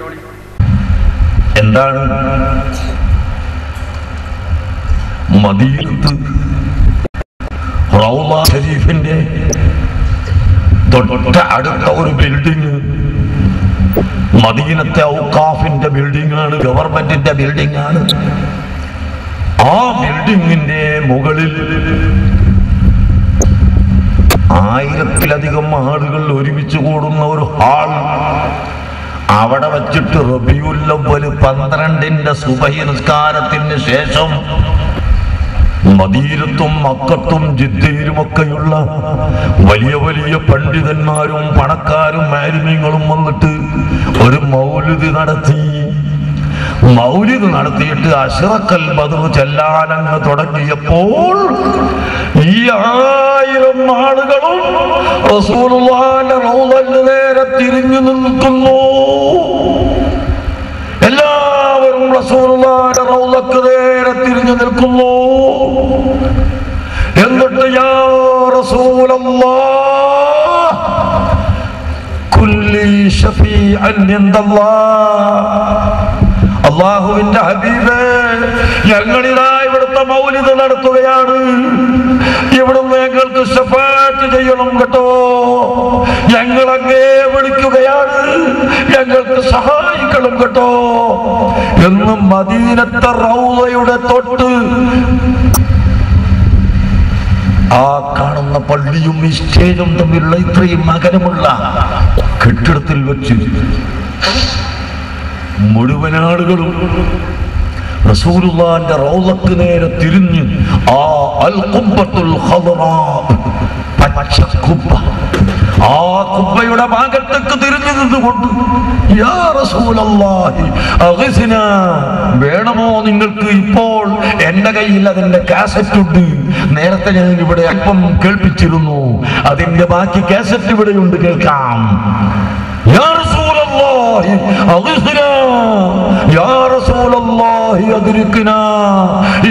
Speaker 5: എന്താണ് മദീനത്ത് റൗള ഷരീഫിന്റെ തൊട്ട അടുത്ത ഒരു ബിൽഡിംഗ് മദീനത്തെ ഔക്കാഫിന്റെ ബിൽഡിംഗ് ആണ് ഗവൺമെന്റിന്റെ ബിൽഡിംഗ് ആണ് ആ ബിൽഡിങ്ങിന്റെ മുകളിൽ ആയിരത്തിലധികം ആളുകൾ ഒരുമിച്ച് കൂടുന്ന ഒരു ഹാൾ അവിടെ വച്ചിട്ട് റബിയുല്ലവ്വൽ പന്ത്രണ്ടിന്റെ സുബഹി നിസ്കാരത്തിന് ശേഷം മദീനത്തും മക്കത്തും ജിദ്ദയിലുമൊക്കെയുള്ള വലിയ വലിയ പണ്ഡിതന്മാരും പണക്കാരും മാലിന്യങ്ങളും വന്നിട്ട് ഒരു മൗലിദ് നടത്തി മൗലിദ് നടത്തിയിട്ട് അഷ്റക്കൽ ബദർ ചെല്ലാനങ്ങ് തുടങ്ങിയപ്പോൾ ഈ ആയിരം ആളുകളും റസൂലുള്ളാഹിന്റെ റൗളന് നേരെ തിരിഞ്ഞു നിൽക്കുന്നു എല്ലാവരും റസൂലുള്ളാഹിന്റെ റൗളക്ക് നേരെ തിരിഞ്ഞു നിൽക്കുന്നു എന്നിട്ട് യാ റസൂലല്ലാഹ് കുല്ലി ഷഫീഅൻ ഇൻദല്ലാഹ് അള്ളാഹുവിന്റെ ഹബീബേ ഞങ്ങളിതാ ഇവിടുത്തെ മൗലിദ് നടത്തുകയാണ് ഇവിടുന്ന് ഞങ്ങൾക്ക് ഷഫാറ്റ് ചെയ്യണം കേട്ടോ ഞങ്ങളങ്ങേ വിളിക്കുകയാണ് ഞങ്ങൾക്ക് സഹായിക്കണം കേട്ടോ എന്ന് മദീനത്തെ റൗളയുടെ തൊട്ട് ആ കാണുന്ന പള്ളിയും ഈ സ്റ്റേജും തമ്മിലുള്ള ഇത്രയും അകലമുള്ള കെട്ടിടത്തിൽ വെച്ച് മുഴുവൻ ആളുകളും റസൂലുള്ളാന്റെ റൗളക്ക് നേരെ തിരിഞ്ഞ് ആ അൽ ഖുബ്ബത്തുൽ ഖദറാ പച്ച കുബ്ബ ആ കുബ്ബയുടെ ഭാഗത്തേക്ക് തിരിഞ്ഞു നിന്നുകൊണ്ട് യാ റസൂലല്ലാഹി അഗ്സിന വേണമോ നിങ്ങൾക്ക് ഇപ്പോൾ എന്റെ കയ്യിൽ അതിന്റെ കാസറ്റ് ഉണ്ട് നേരത്തെ ഞാൻ ഇവിടെ അല്പം കേൾപ്പിച്ചിരുന്നു അതിന്റെ ബാക്കി കാസറ്റ് ഇവിടെയുണ്ട് കേൾക്കാം യാ റസൂലല്ലാഹി അഗ്സിന യാ റസൂലല്ലാഹി അദ്രിക്നാ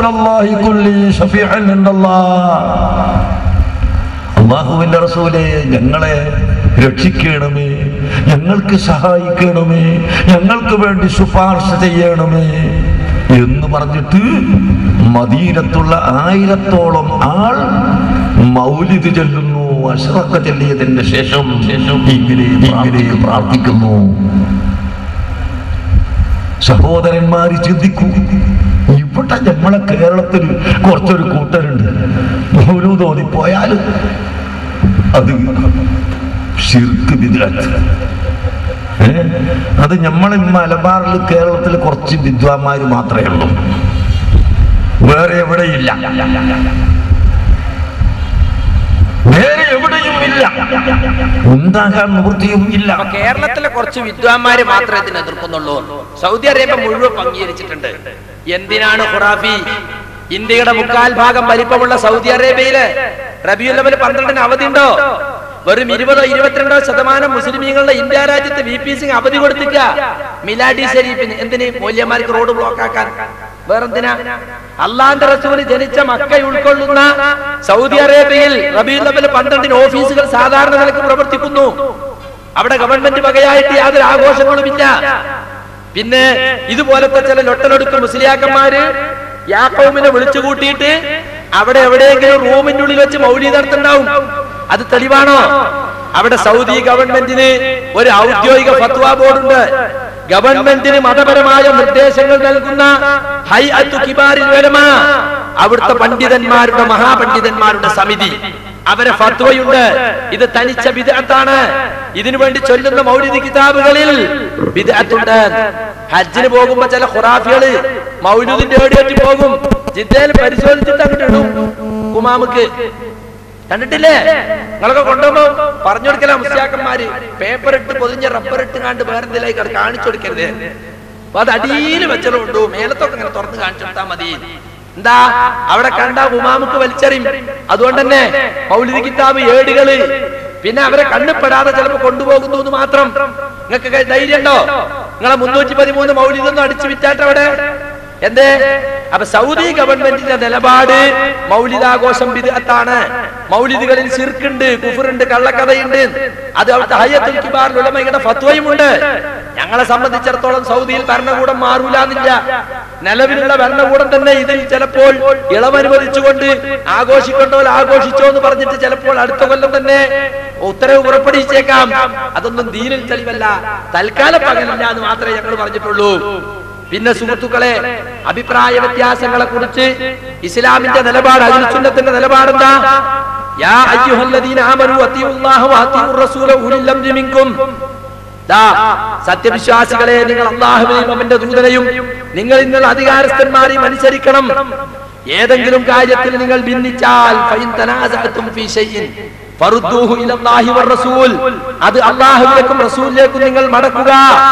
Speaker 5: റസൂലല്ലാഹി കുല്ലി ഷഫീഅൻ ഇൻദല്ലാഹ് അള്ളാഹുവിന്റെ റസൂലെ ഞങ്ങളെ രക്ഷിക്കണമേ ഞങ്ങൾക്ക് സഹായിക്കണമേ ഞങ്ങൾക്ക് വേണ്ടി ശുപാർശ ചെയ്യണമേ എന്ന് പറഞ്ഞിട്ട് മദീനത്തുള്ള ആയിരത്തോളം ആൾ മൗലിദ് ചൊല്ലുന്നു അഷ്റക്ക ചൊല്ലിയതിന്റെ ശേഷം ശേഷം ഇങ്ങനെ ഇങ്ങനെ പ്രാർത്ഥിക്കുന്നു സഹോദരന്മാര് ചിന്തിക്കൂ ഇവിടെ നമ്മളെ കേരളത്തിൽ കുറച്ചൊരു കൂട്ടരുണ്ട് മൗലൂദ് ഓതിപ്പോയാൽ അത് ഷിർക്ക് വിദ്യാർത്ഥി അത് നമ്മളെ മലബാറിൽ കേരളത്തിൽ കുറച്ച് വിദ്വാന്മാര് മാത്രമേ ഉള്ളൂ വേറെ എവിടെയില്ല വേറെ എവിടെയും ഇല്ല ഉണ്ടാകാൻ നിവൃത്തിയും ഇല്ല
Speaker 4: അപ്പൊ കേരളത്തിലെ കുറച്ച് വിദ്വാന്മാര് മാത്രമേ ഇതിനെ എതിർക്കുന്നുള്ളൂ സൗദി അറേബ്യ മുഴുവൻ അംഗീകരിച്ചിട്ടുണ്ട് എന്തിനാണ് ഖുറാഫി ഇന്ത്യയുടെ മുക്കാൽ ഭാഗം വലിപ്പമുള്ള സൗദി അറേബ്യയില് റബിയുൽ ലെവൽ പന്ത്രണ്ടിന് അവധി ഉണ്ടോ വെറും ഇരുപതോ ഇരുപത്തിരണ്ടോ ശതമാനം മുസ്ലിമീങ്ങളുടെ ഇന്ത്യ രാജ്യത്ത് വി പി സിംഗ് അവധി കൊടുത്തിക്ക മിലാഡി ഷരീഫിന് എന്തിന് മൂല്യന്മാർക്ക് റോഡ് ബ്ലോക്ക് ആക്കാൻ വേറെന്തിനാ അള്ളാന്റെ റസൂല് ജനിച്ച മക്ക ഉൾക്കൊള്ളുന്ന സൗദി അറേബ്യയിൽ റബിയുൽ ലെവൽ പന്ത്രണ്ടിന് ഓഫീസുകൾ സാധാരണ നിലക്ക് പ്രവർത്തിക്കുന്നു അവിടെ ഗവൺമെന്റ് വകയായിട്ട് യാതൊരു ആഘോഷങ്ങളുമില്ല പിന്നെ ഇതുപോലത്തെ ചില ലൊട്ടലൊടുക്ക് മുസ്ലിയാക്കന്മാര് യാക്കോമിനെ വിളിച്ചു കൂട്ടിയിട്ട് അവിടെ എവിടെയെങ്കിലും റൂമിന്റെ ഉള്ളിൽ വെച്ച് മൗലി നടത്തുണ്ടാവും അത് തെളിവാണോ അവിടെ സൗദി ഗവൺമെന്റിന് ഒരു ഔദ്യോഗിക ഫത്വ ബോർഡുണ്ട് ഗവൺമെന്റിന് മതപരമായ നിർദ്ദേശങ്ങൾ നൽകുന്ന ഹൈ അത്തു കിബാരിൽ വരമ അവിടുത്തെ പണ്ഡിതന്മാരുടെ മഹാപണ്ഡിതന്മാരുടെ സമിതി അവരെ ഫത്വയുണ്ട് ഇത് തനിച്ച ബിദഅത്താണ് ഇതിനു വേണ്ടി ചൊല്ലുന്ന മൗലിദ് കിതാബുകളിൽ ബിദഅത്തുണ്ട് ഹജ്ജിന് പോകുമ്പോ ചില ഖുറാഫികള് മൗലൂദിന്റെ ഏടിയേറ്റ് പോകും ജിദ്ദയിൽ പരിശോധിച്ചിട്ട് അങ്ങോട്ട് ഇടും കുമാമുക്ക് കണ്ടിട്ടില്ലേ നിങ്ങളൊക്കെ കൊണ്ടുപോകുമ്പോ പറഞ്ഞു കൊടുക്കല മുസ്യാക്കന്മാര് പേപ്പർ ഇട്ട് പൊതിഞ്ഞ റബ്ബർ ഇട്ട് കാണ്ട് വേറെന്തിലായി കാണിച്ചു കൊടുക്കരുത് അപ്പൊ അത് അടിയിൽ വെച്ചതുകൊണ്ടു മേലത്തൊക്കെ ഇങ്ങനെ തുറന്ന് കാണിച്ചു കൊടുത്താൽ മതി എന്താ അവിടെ കണ്ട ഉമാമുക്ക് വലിച്ചെറിയും അതുകൊണ്ട് തന്നെ മൗലിക കിതാബ് ഏടുകള് പിന്നെ അവരെ കണ്ണുപെടാതെ ചിലപ്പോ കൊണ്ടുപോകുന്നു എന്ന് മാത്രം നിങ്ങൾക്ക് ധൈര്യം ഉണ്ടോ നിങ്ങളെ മുന്നൂറ്റി പതിമൂന്ന് മൗലിതൊന്നും അടിച്ചു വിറ്റാട്ടവിടെ എന്തേ അപ്പൊ സൗദി ഗവൺമെന്റിന്റെ നിലപാട് മൗലിദാഘോഷം വിദഗ്ധാണ് മൗലിദുകളിൽ ശിർക്കുണ്ട് കുഫറുണ്ട് കള്ളക്കഥയുണ്ട് അത് അവിടുത്തെ ഹയ്യത്തുൽ കിബാർ ഉലമയുടെ ഫത്വയുമുണ്ട് ഞങ്ങളെ സംബന്ധിച്ചിടത്തോളം സൗദിയിൽ ഭരണകൂടം മാറൂലെന്നില്ല നിലവിലുള്ള ഭരണകൂടം തന്നെ ഇതിൽ ചിലപ്പോൾ ഇളവനുവദിച്ചുകൊണ്ട് ആഘോഷിക്കണ്ടോ ആഘോഷിച്ചോ എന്ന് പറഞ്ഞിട്ട് ചിലപ്പോൾ അടുത്ത കൊല്ലം തന്നെ ഉത്തരവ് പുറപ്പെടുവിച്ചേക്കാം അതൊന്നും ദീനിൽ തെളിവല്ല തൽക്കാല പകലില്ല എന്ന് മാത്രമേ ഞങ്ങൾ പറഞ്ഞിട്ടുള്ളൂ പിന്നെ സുഹൃത്തുക്കളെ അഭിപ്രായ വ്യത്യാസങ്ങളെ കുറിച്ച് ഇസ്ലാമിന്റെ നിലപാട് അഖിൽസുന്നത്തിന്റെ നിലപാടെന്താ യാ അയ്യുഹല്ലദീന ആമനു അത്തിയുല്ലാഹ വഅത്തിയുർ റസൂല ഉലിൽ അംരി മിൻകും ദാ സത്യവിശ്വാസികളെ നിങ്ങൾ അള്ളാഹുവിനെയും അവന്റെ ദൂതനെയും നിങ്ങൾ നിങ്ങൾ അധികാരസ്ഥന്മാരെയും അനുസരിക്കണം ഏതെങ്കിലും കാര്യത്തിൽ നിങ്ങൾ ഭിന്നിച്ചാൽ ഫൈൻ തനാസഅതും ഫീ ഷൈഇൻ ഫറുദ്ദൂഹു ഇലല്ലാഹി വർ റസൂൽ അത് അള്ളാഹുവിലേക്കും റസൂലിലേക്കും നിങ്ങൾ മടക്കുക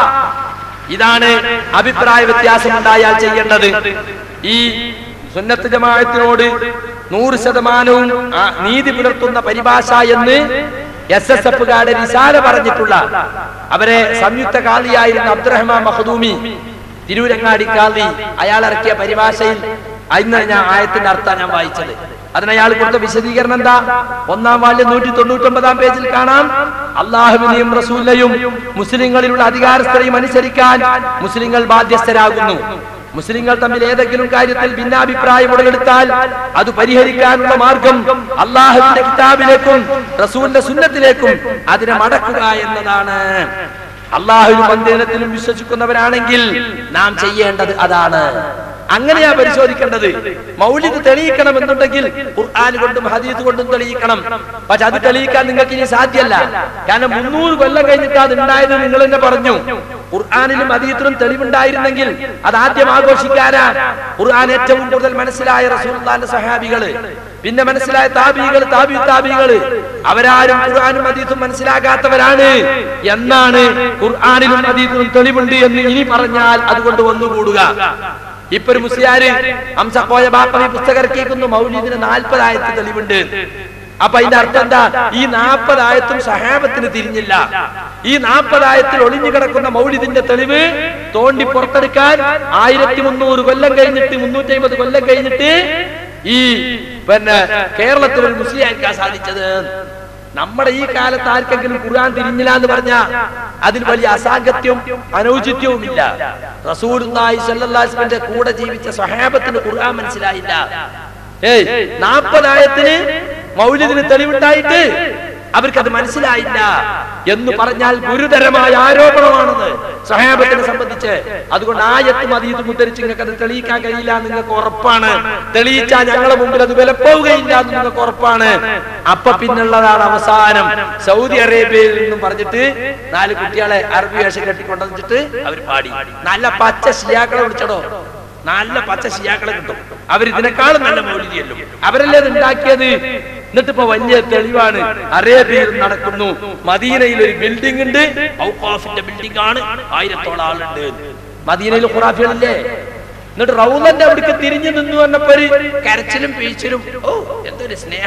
Speaker 4: ഇതാണ് അഭിപ്രായ വ്യത്യാസം ഉണ്ടായാൽ ചെയ്യേണ്ടത് ഈ സുന്നത്ത് ജമാഅത്തിനോട് നൂറ് ശതമാനവും ആ നീതി പുലർത്തുന്ന പരിഭാഷ എന്ന് എസ് എസ് എഫുകാരുടെ വിശാല പറഞ്ഞിട്ടുള്ള അവരെ സംയുക്ത കാളിയായിരുന്ന അബ്ദുറഹ്മാൻ മഹദൂമി തിരൂരങ്ങാടി കാളി അയാൾ ഇറക്കിയ പരിഭാഷയിൽ ഇന്ന് ഞാൻ ആയത്തിന്റെ അർത്ഥം ഞാൻ വായിച്ചത് അതിന് അയാൾ കൊടുത്ത വിശദീകരണം എന്താ ഒന്നാം വാല്യം നൂറ്റി തൊണ്ണൂറ്റി ഒമ്പതാം പേജിൽ കാണാം അള്ളാഹുവിനെയും റസൂലിനെയും മുസ്ലിങ്ങളിലുള്ള അധികാരസ്ഥരെയും അനുസരിക്കാൻ മുസ്ലിങ്ങൾ ബാധ്യസ്ഥരാകുന്നു മുസ്ലിങ്ങൾ തമ്മിൽ ഏതെങ്കിലും കാര്യത്തിൽ ഭിന്നാഭിപ്രായം ഉടലെടുത്താൽ അത് പരിഹരിക്കാനുള്ള മാർഗം അള്ളാഹുവിന്റെ കിതാബിലേക്കും റസൂലിന്റെ സുന്നത്തിലേക്കും അതിനെ മടക്കുക എന്നതാണ് അള്ളാഹുവിനും അന്തേനത്തിലും വിശ്വസിക്കുന്നവരാണെങ്കിൽ നാം ചെയ്യേണ്ടത് അതാണ് അങ്ങനെയാ പരിശോധിക്കേണ്ടത് മൗലിദ് തെളിയിക്കണം എന്നുണ്ടെങ്കിൽ ഖുർആൻ കൊണ്ടും ഹദീസ് കൊണ്ടും തെളിയിക്കണം പക്ഷെ അത് തെളിയിക്കാൻ നിങ്ങൾക്ക് ഇനി സാധ്യമല്ല കാരണം മുന്നൂറ് കൊല്ലം കഴിഞ്ഞിട്ട് അത് ഉണ്ടായത് നിങ്ങൾ തന്നെ പറഞ്ഞു ഖുർആാനിലും ഹദീസിലും തെളിവുണ്ടായിരുന്നെങ്കിൽ അത് ആദ്യം ആഘോഷിക്കാനാ ഖുർആൻ ഏറ്റവും കൂടുതൽ മനസ്സിലായ റസൂലുള്ളാഹിന്റെ സഹാബികള് പിന്നെ മനസ്സിലായ താബികൾ താബി താബികള് അവരാരും ഖുർആാനും ഹദീസും മനസ്സിലാകാത്തവരാണ് എന്നാണ് ഖുർആാനിലും ഹദീസിലും തെളിവുണ്ട് എന്ന് ഇനി പറഞ്ഞാൽ അതുകൊണ്ട് ഒന്നുകൂടുക ഇപ്പൊ ഒരു മുസ്ലിയാര് ഹംസക്കോയ ബാപ്പവി പുസ്തകം ഇറക്കിയിരിക്കുന്നു മൗലീദിന് നാൽപ്പതായിരത്തി തെളിവുണ്ട് അപ്പൊ അതിന്റെ അർത്ഥം എന്താ ഈ നാൽപ്പതായത്തും സഹാബത്തിന് തിരിഞ്ഞില്ല ഈ നാൽപ്പതായത്തിൽ ഒളിഞ്ഞു കിടക്കുന്ന മൗലിദിന്റെ തെളിവ് തോണ്ടി പുറത്തെടുക്കാൻ ആയിരത്തി മുന്നൂറ് കൊല്ലം കഴിഞ്ഞിട്ട് മുന്നൂറ്റി അമ്പത് കൊല്ലം കഴിഞ്ഞിട്ട് ഈ പിന്നെ കേരളത്തിൽ ഒരു മുസ്ലിം ആയിരിക്കാൻ സാധിച്ചത് നമ്മുടെ ഈ കാലത്ത് ആർക്കെങ്കിലും ഖുർആൻ തിരിഞ്ഞില്ല എന്ന് പറഞ്ഞ അതിൽ വലിയ അസാങ്കത്യവും അനൗചിത്യവും ഇല്ല റസൂലുള്ളാഹി സ്വല്ലല്ലാഹു അലൈഹി വസല്ലമയുടെ കൂടെ ജീവിച്ച സ്വഹാബത്തിന് ഖുർആൻ മനസ്സിലായില്ല ഏയ് നാൽപ്പതായത്തിന് മൗലിദിന് തെളിവുണ്ടായിട്ട് അവർക്കത് മനസ്സിലായില്ല എന്ന് പറഞ്ഞാൽ ഗുരുതരമായ ആരോപണമാണെന്ന് സഹാബത്തിനെ സംബന്ധിച്ച് അതുകൊണ്ട് ആയത്തും അതീതും ഉദ്ധരിച്ച് നിങ്ങൾക്ക് അത് തെളിയിക്കാൻ കഴിയില്ല എന്ന് നിങ്ങൾക്ക് ഉറപ്പാണ് തെളിയിച്ചാൽ ഞങ്ങളുടെ മുമ്പിൽ അത് വിലപ്പോവുകയില്ല എന്ന് നിങ്ങൾക്ക് ഉറപ്പാണ് അപ്പൊ പിന്നുള്ളതാണ് അവസാനം സൗദി അറേബ്യയിൽ നിന്നും പറഞ്ഞിട്ട് നാല് കുട്ടികളെ അറബി വേഷം കെട്ടിക്കൊണ്ടുവന്നിട്ട് അവർ പാടി നല്ല പച്ച ശിയാക്കളെ വിളിച്ചടോ നല്ല പച്ച ശിയാക്കളെ കിട്ടും അവരിതിനേക്കാളും നല്ല മൗലികയല്ലോ അവരല്ലേ ഇത് ഉണ്ടാക്കിയത് എന്നിട്ട് ഇപ്പൊ വലിയ തെളിവാണ് അറേബ്യയിൽ നടക്കുന്നു മദീനയിൽ ഒരു ബിൽഡിംഗ് ഉണ്ട് ഔഖാഫിന്റെ ബിൽഡിംഗ് ആണ് ആയിരത്തോളം ആളുണ്ട് മദീനയിൽ ഖുറാഫികളില്ലേ എന്നിട്ട് റൗലന്റെ അവിടേക്ക് തിരിഞ്ഞു നിന്നു പറഞ്ഞപ്പോ ഒരു കരച്ചിലും പീച്ചിലും ഓ എന്തൊരു സ്നേഹ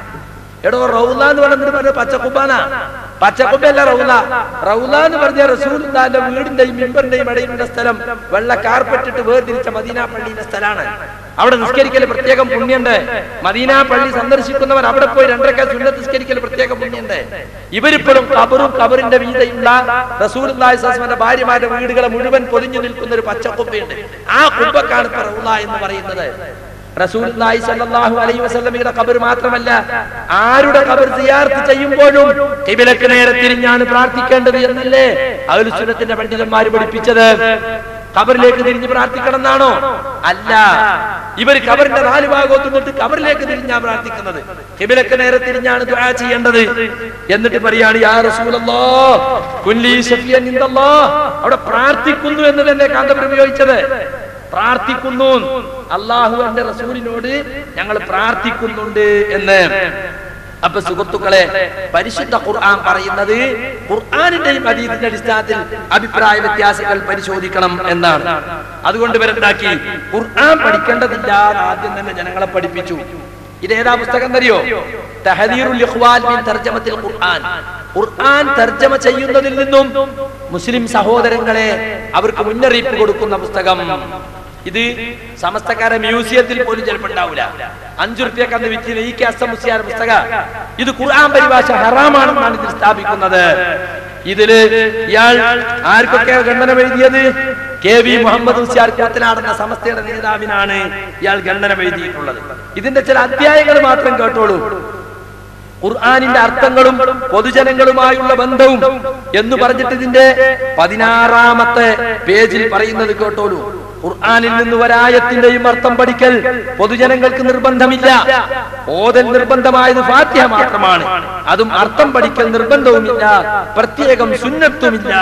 Speaker 4: എടോ റൗല എന്ന് പറഞ്ഞിട്ട് പറഞ്ഞ പച്ചക്കുബാന പച്ചക്കുബല്ല റൗല റൗല എന്ന് പറഞ്ഞ റസൂലിന്റെ വീടിന്റെയും മിമ്പറിന്റെയും ഇടയിലുള്ള സ്ഥലം വെള്ള കാർപ്പറ്റ് ഇട്ട് വേർതിരിച്ച മദീന പള്ളിയുടെ സ്ഥലമാണ് അവിടെ നിസ്കരിക്കൽ പ്രത്യേകം പുണ്യുണ്ട് മദീന പള്ളി സന്ദർശിക്കുന്നവർ അവിടെ പോയി രണ്ടരക്ക സുന്നത്ത് നിസ്കരിക്കൽ പ്രത്യേക പുണ്യുണ്ട് ഇവരിപ്പോഴും കബറും കബറിന്റെ വീതയുള്ള റസൂലിന്റെ ഭാര്യമാരുടെ വീടുകളെ മുഴുവൻ പൊതിഞ്ഞു നിൽക്കുന്ന ഒരു പച്ചക്കുബയുണ്ട് ആ കുബക്കാണ് ഇപ്പൊ റൗല എന്ന് പറയുന്നത് റസൂലുള്ളാഹി സ്വല്ലല്ലാഹു അലൈഹി വസല്ലമയുടെ ഖബർ മാത്രമല്ല ആരുടെ ഖബർ സിയാർത്ത് ചെയ്യുമ്പോഴും ഖിബലക്ക് നേരെ തിരിഞ്ഞാണ് പ്രാർത്ഥിക്കേണ്ടത് എന്നല്ലേ അഹ്ലു സുന്നത്തിന്റെ പണ്ഡിതന്മാർ പഠിപ്പിച്ചത് ഖബറിലേക്ക് തിരിഞ്ഞ് പ്രാർത്ഥിക്കണം എന്നാണോ അല്ല ഇവർ ഖബറിന്റെ നാല് ഭാഗത്ത് നിന്നിട്ട് ഖബറിലേക്ക് തിരിഞ്ഞാ പ്രാർത്ഥിക്കുന്നത് ഖിബലക്ക് നേരെ തിരിഞ്ഞാണ് ദുആ ചെയ്യേണ്ടത് എന്നിട്ട് പറയാണ് യാ റസൂലല്ലാഹ് കുല്ലി ശഫിയൻ ഇൻദല്ലാഹ് അവിടെ പ്രാർത്ഥിക്കുന്നു എന്ന് തന്നെ കാന്തപുരം ഉപയോഗിച്ചത് പ്രാർത്ഥിക്കുന്നു അള്ളാഹു എന്റെ റസൂലിനോട് ഞങ്ങൾ പ്രാർത്ഥിക്കുന്നുണ്ട് എന്ന് അപ്പൊ സുഹൃത്തുക്കളെ പരിശുദ്ധ ഖുർആൻ പറയുന്നത് ഖുർആാനിന്റെയും ഹദീസിന്റെ അടിസ്ഥാനത്തിൽ അഭിപ്രായ വ്യത്യാസങ്ങൾ പരിശോധിക്കണം എന്നാണ് അതുകൊണ്ട് ഇവരെന്താക്കി ഖുർആൻ പഠിക്കേണ്ടതില്ല എന്ന് ആദ്യം തന്നെ ജനങ്ങളെ പഠിപ്പിച്ചു ഇത് ഏതാ പുസ്തകം എന്നറിയോ തഹദീറുൽ ഇഖ്വാൻ മിൻ തർജമത്തിൽ ഖുർആൻ ഖുർആൻ തർജമ ചെയ്യുന്നതിൽ നിന്നും മുസ്ലിം സഹോദരങ്ങളെ അവർക്ക് മുന്നറിയിപ്പ് കൊടുക്കുന്ന പുസ്തകം ഇത് സമസ്തക്കാരെ മ്യൂസിയത്തിൽ പോലും ചിലപ്പോൾ ഉണ്ടാവില്ല അഞ്ചു റുപ്യക്ക് അന്ന് വിറ്റിന് ഈ കെ മുസ്ലിയാർ പുസ്തക ഇത് ഖുർആൻ പരിഭാഷ ഹറാമാണെന്നാണ് ഇതിൽ സ്ഥാപിക്കുന്നത് ഇതില് ഇയാൾ ആർക്കൊക്കെ ഖണ്ഡനം എഴുതിയത് കെ വി മുഹമ്മദ് മുസ്ലിയാർ കൂത്തനാടുന്ന സമസ്തയുടെ നേതാവിനാണ് ഇയാൾ ഖണ്ഡനം എഴുതിയിട്ടുള്ളത് ഇതിന്റെ ചില അധ്യായങ്ങൾ മാത്രം കേട്ടോളൂ ഖുർആാനിന്റെ അർത്ഥങ്ങളും പൊതുജനങ്ങളുമായുള്ള ബന്ധവും എന്ന് പറഞ്ഞിട്ട് ഇതിന്റെ പതിനാറാമത്തെ പേജിൽ പറയുന്നത് കേട്ടോളൂ ഖുർആാനിൽ നിന്ന് ഒരായത്തിന്റെയും അർത്ഥം പഠിക്കൽ പൊതുജനങ്ങൾക്ക് നിർബന്ധമില്ല ഓതൽ നിർബന്ധമായത് ഫാത്തിഹ മാത്രമാണ് അതും അർത്ഥം പഠിക്കൽ നിർബന്ധവുമില്ല പ്രത്യേകം സുന്നത്തുമില്ല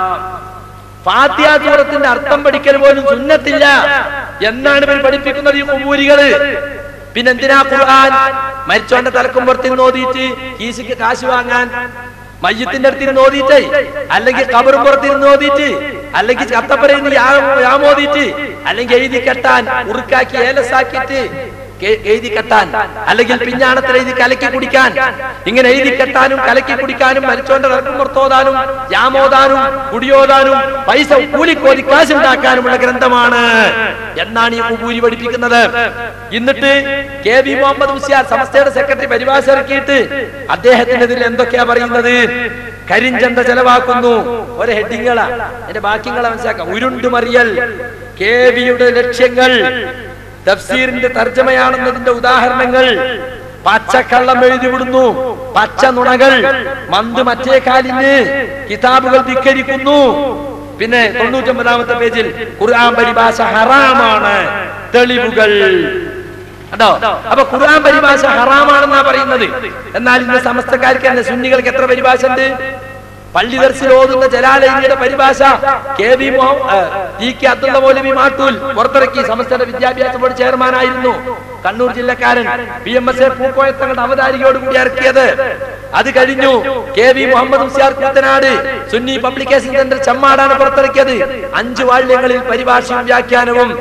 Speaker 4: ഫാത്തിഹ സൂറത്തിന്റെ അർത്ഥം പഠിക്കൽ പോലും സുന്നത്തില്ല എന്നാണ് ഇവർ പഠിപ്പിക്കുന്നത് ഈ കുമൂരികള് പിന്നെന്തിനാ ഖുർആൻ മരിച്ചോന്റെ തലക്കും പുറത്തിന്ന് ഓതിയിട്ട് ഈശയ്ക്ക് കാശ് വാങ്ങാൻ മയ്യത്തിന്റെ അടുത്തിരുന്ന് ഓതിയിട്ട് അല്ലെങ്കിൽ കബറും പുറത്തിരുന്ന് ഓതിയിട്ട് അല്ലെങ്കിൽ കത്തപ്പരയിൽ യാമോദിയിട്ട് അല്ലെങ്കിൽ എഴുതി കെട്ടാൻ ഉറുക്കാക്കി ഏലസാക്കിയിട്ട് കെ- എഴുതി കെട്ടാൻ അല്ലെങ്കിൽ പിഞ്ഞാണത്തിൽ എഴുതി കലക്കി കുടിക്കാൻ ഇങ്ങനെ എഴുതി കെട്ടാനും കലക്കി കുടിക്കാനും മരിച്ചോന്റെ തലക്കും പുറത്തോതാനും യാമോദാനും കുടിയോതാനും പൈസ കൂലിക്കോതി കാശുണ്ടാക്കാനുമുള്ള ഗ്രന്ഥമാണ് എന്നാണ് ഈ കുബൂരി പഠിപ്പിക്കുന്നത് എന്നിട്ട് കെ വി മുഹമ്മദ് മുസ്യാർ സമസ്തയുടെ സെക്രട്ടറി പരിഭാഷ ഇറക്കിയിട്ട് അദ്ദേഹത്തിനെതിരെ എന്തൊക്കെയാ പറയുന്നത് കരിഞ്ചന്ത ചെലവാക്കുന്നു ഒരു ഹെഡിങ്ങളാ എന്റെ ബാക്കിങ്ങളെ മനസ്സിലാക്കാം ഉരുണ്ടുമറിയൽ കെ വിയുടെ ലക്ഷ്യങ്ങൾ തഫ്സീറിന്റെ തർജ്ജമയാണെന്നതിന്റെ ഉദാഹരണങ്ങൾ പച്ചക്കള്ളം എഴുതി വിടുന്നു പച്ച നുണകൾ മന്ത് മറ്റേ കാലിന് കിതാബുകൾ ധിക്കരിക്കുന്നു പിന്നെ തൊണ്ണൂറ്റൊമ്പതാമത്തെ പേജിൽ ഖുർആൻ പരിഭാഷ ഹറാമാണ് തെളിവുകൾ കണ്ടോ അപ്പൊ ഖുർആൻ പരിഭാഷ ഹറാമാണെന്നാ പറയുന്നത് എന്നാൽ ഇന്ന് സമസ്തക്കാർക്ക് തന്നെ സുന്നികൾക്ക് എത്ര പരിഭാഷ ഉണ്ട് പള്ളി ദർശിൽ ഓതുന്ന ജലാലയുടെ പരിഭാഷ കെ വി മോ ടി കെ അബ്ദുള്ള മൗലവി മാട്ടൂൽ പുറത്തിറക്കി സമസ്തയുടെ വിദ്യാഭ്യാസ ബോർഡ് ചെയർമാനായിരുന്നു കണ്ണൂർ ജില്ലക്കാരൻ പി എം എസ് എ പൂക്കോയത്തങ്ങളുടെ അവതാരികയോട് കൂടി ഇറക്കിയത് അത് കഴിഞ്ഞു K V Muhammad Musliyar Koothanad Sunni publication centre ചമ്മാടാണ് പുറത്തിറക്കിയത് അഞ്ചു വാള്യങ്ങളിൽ പരിഭാഷയും വ്യാഖ്യാനവും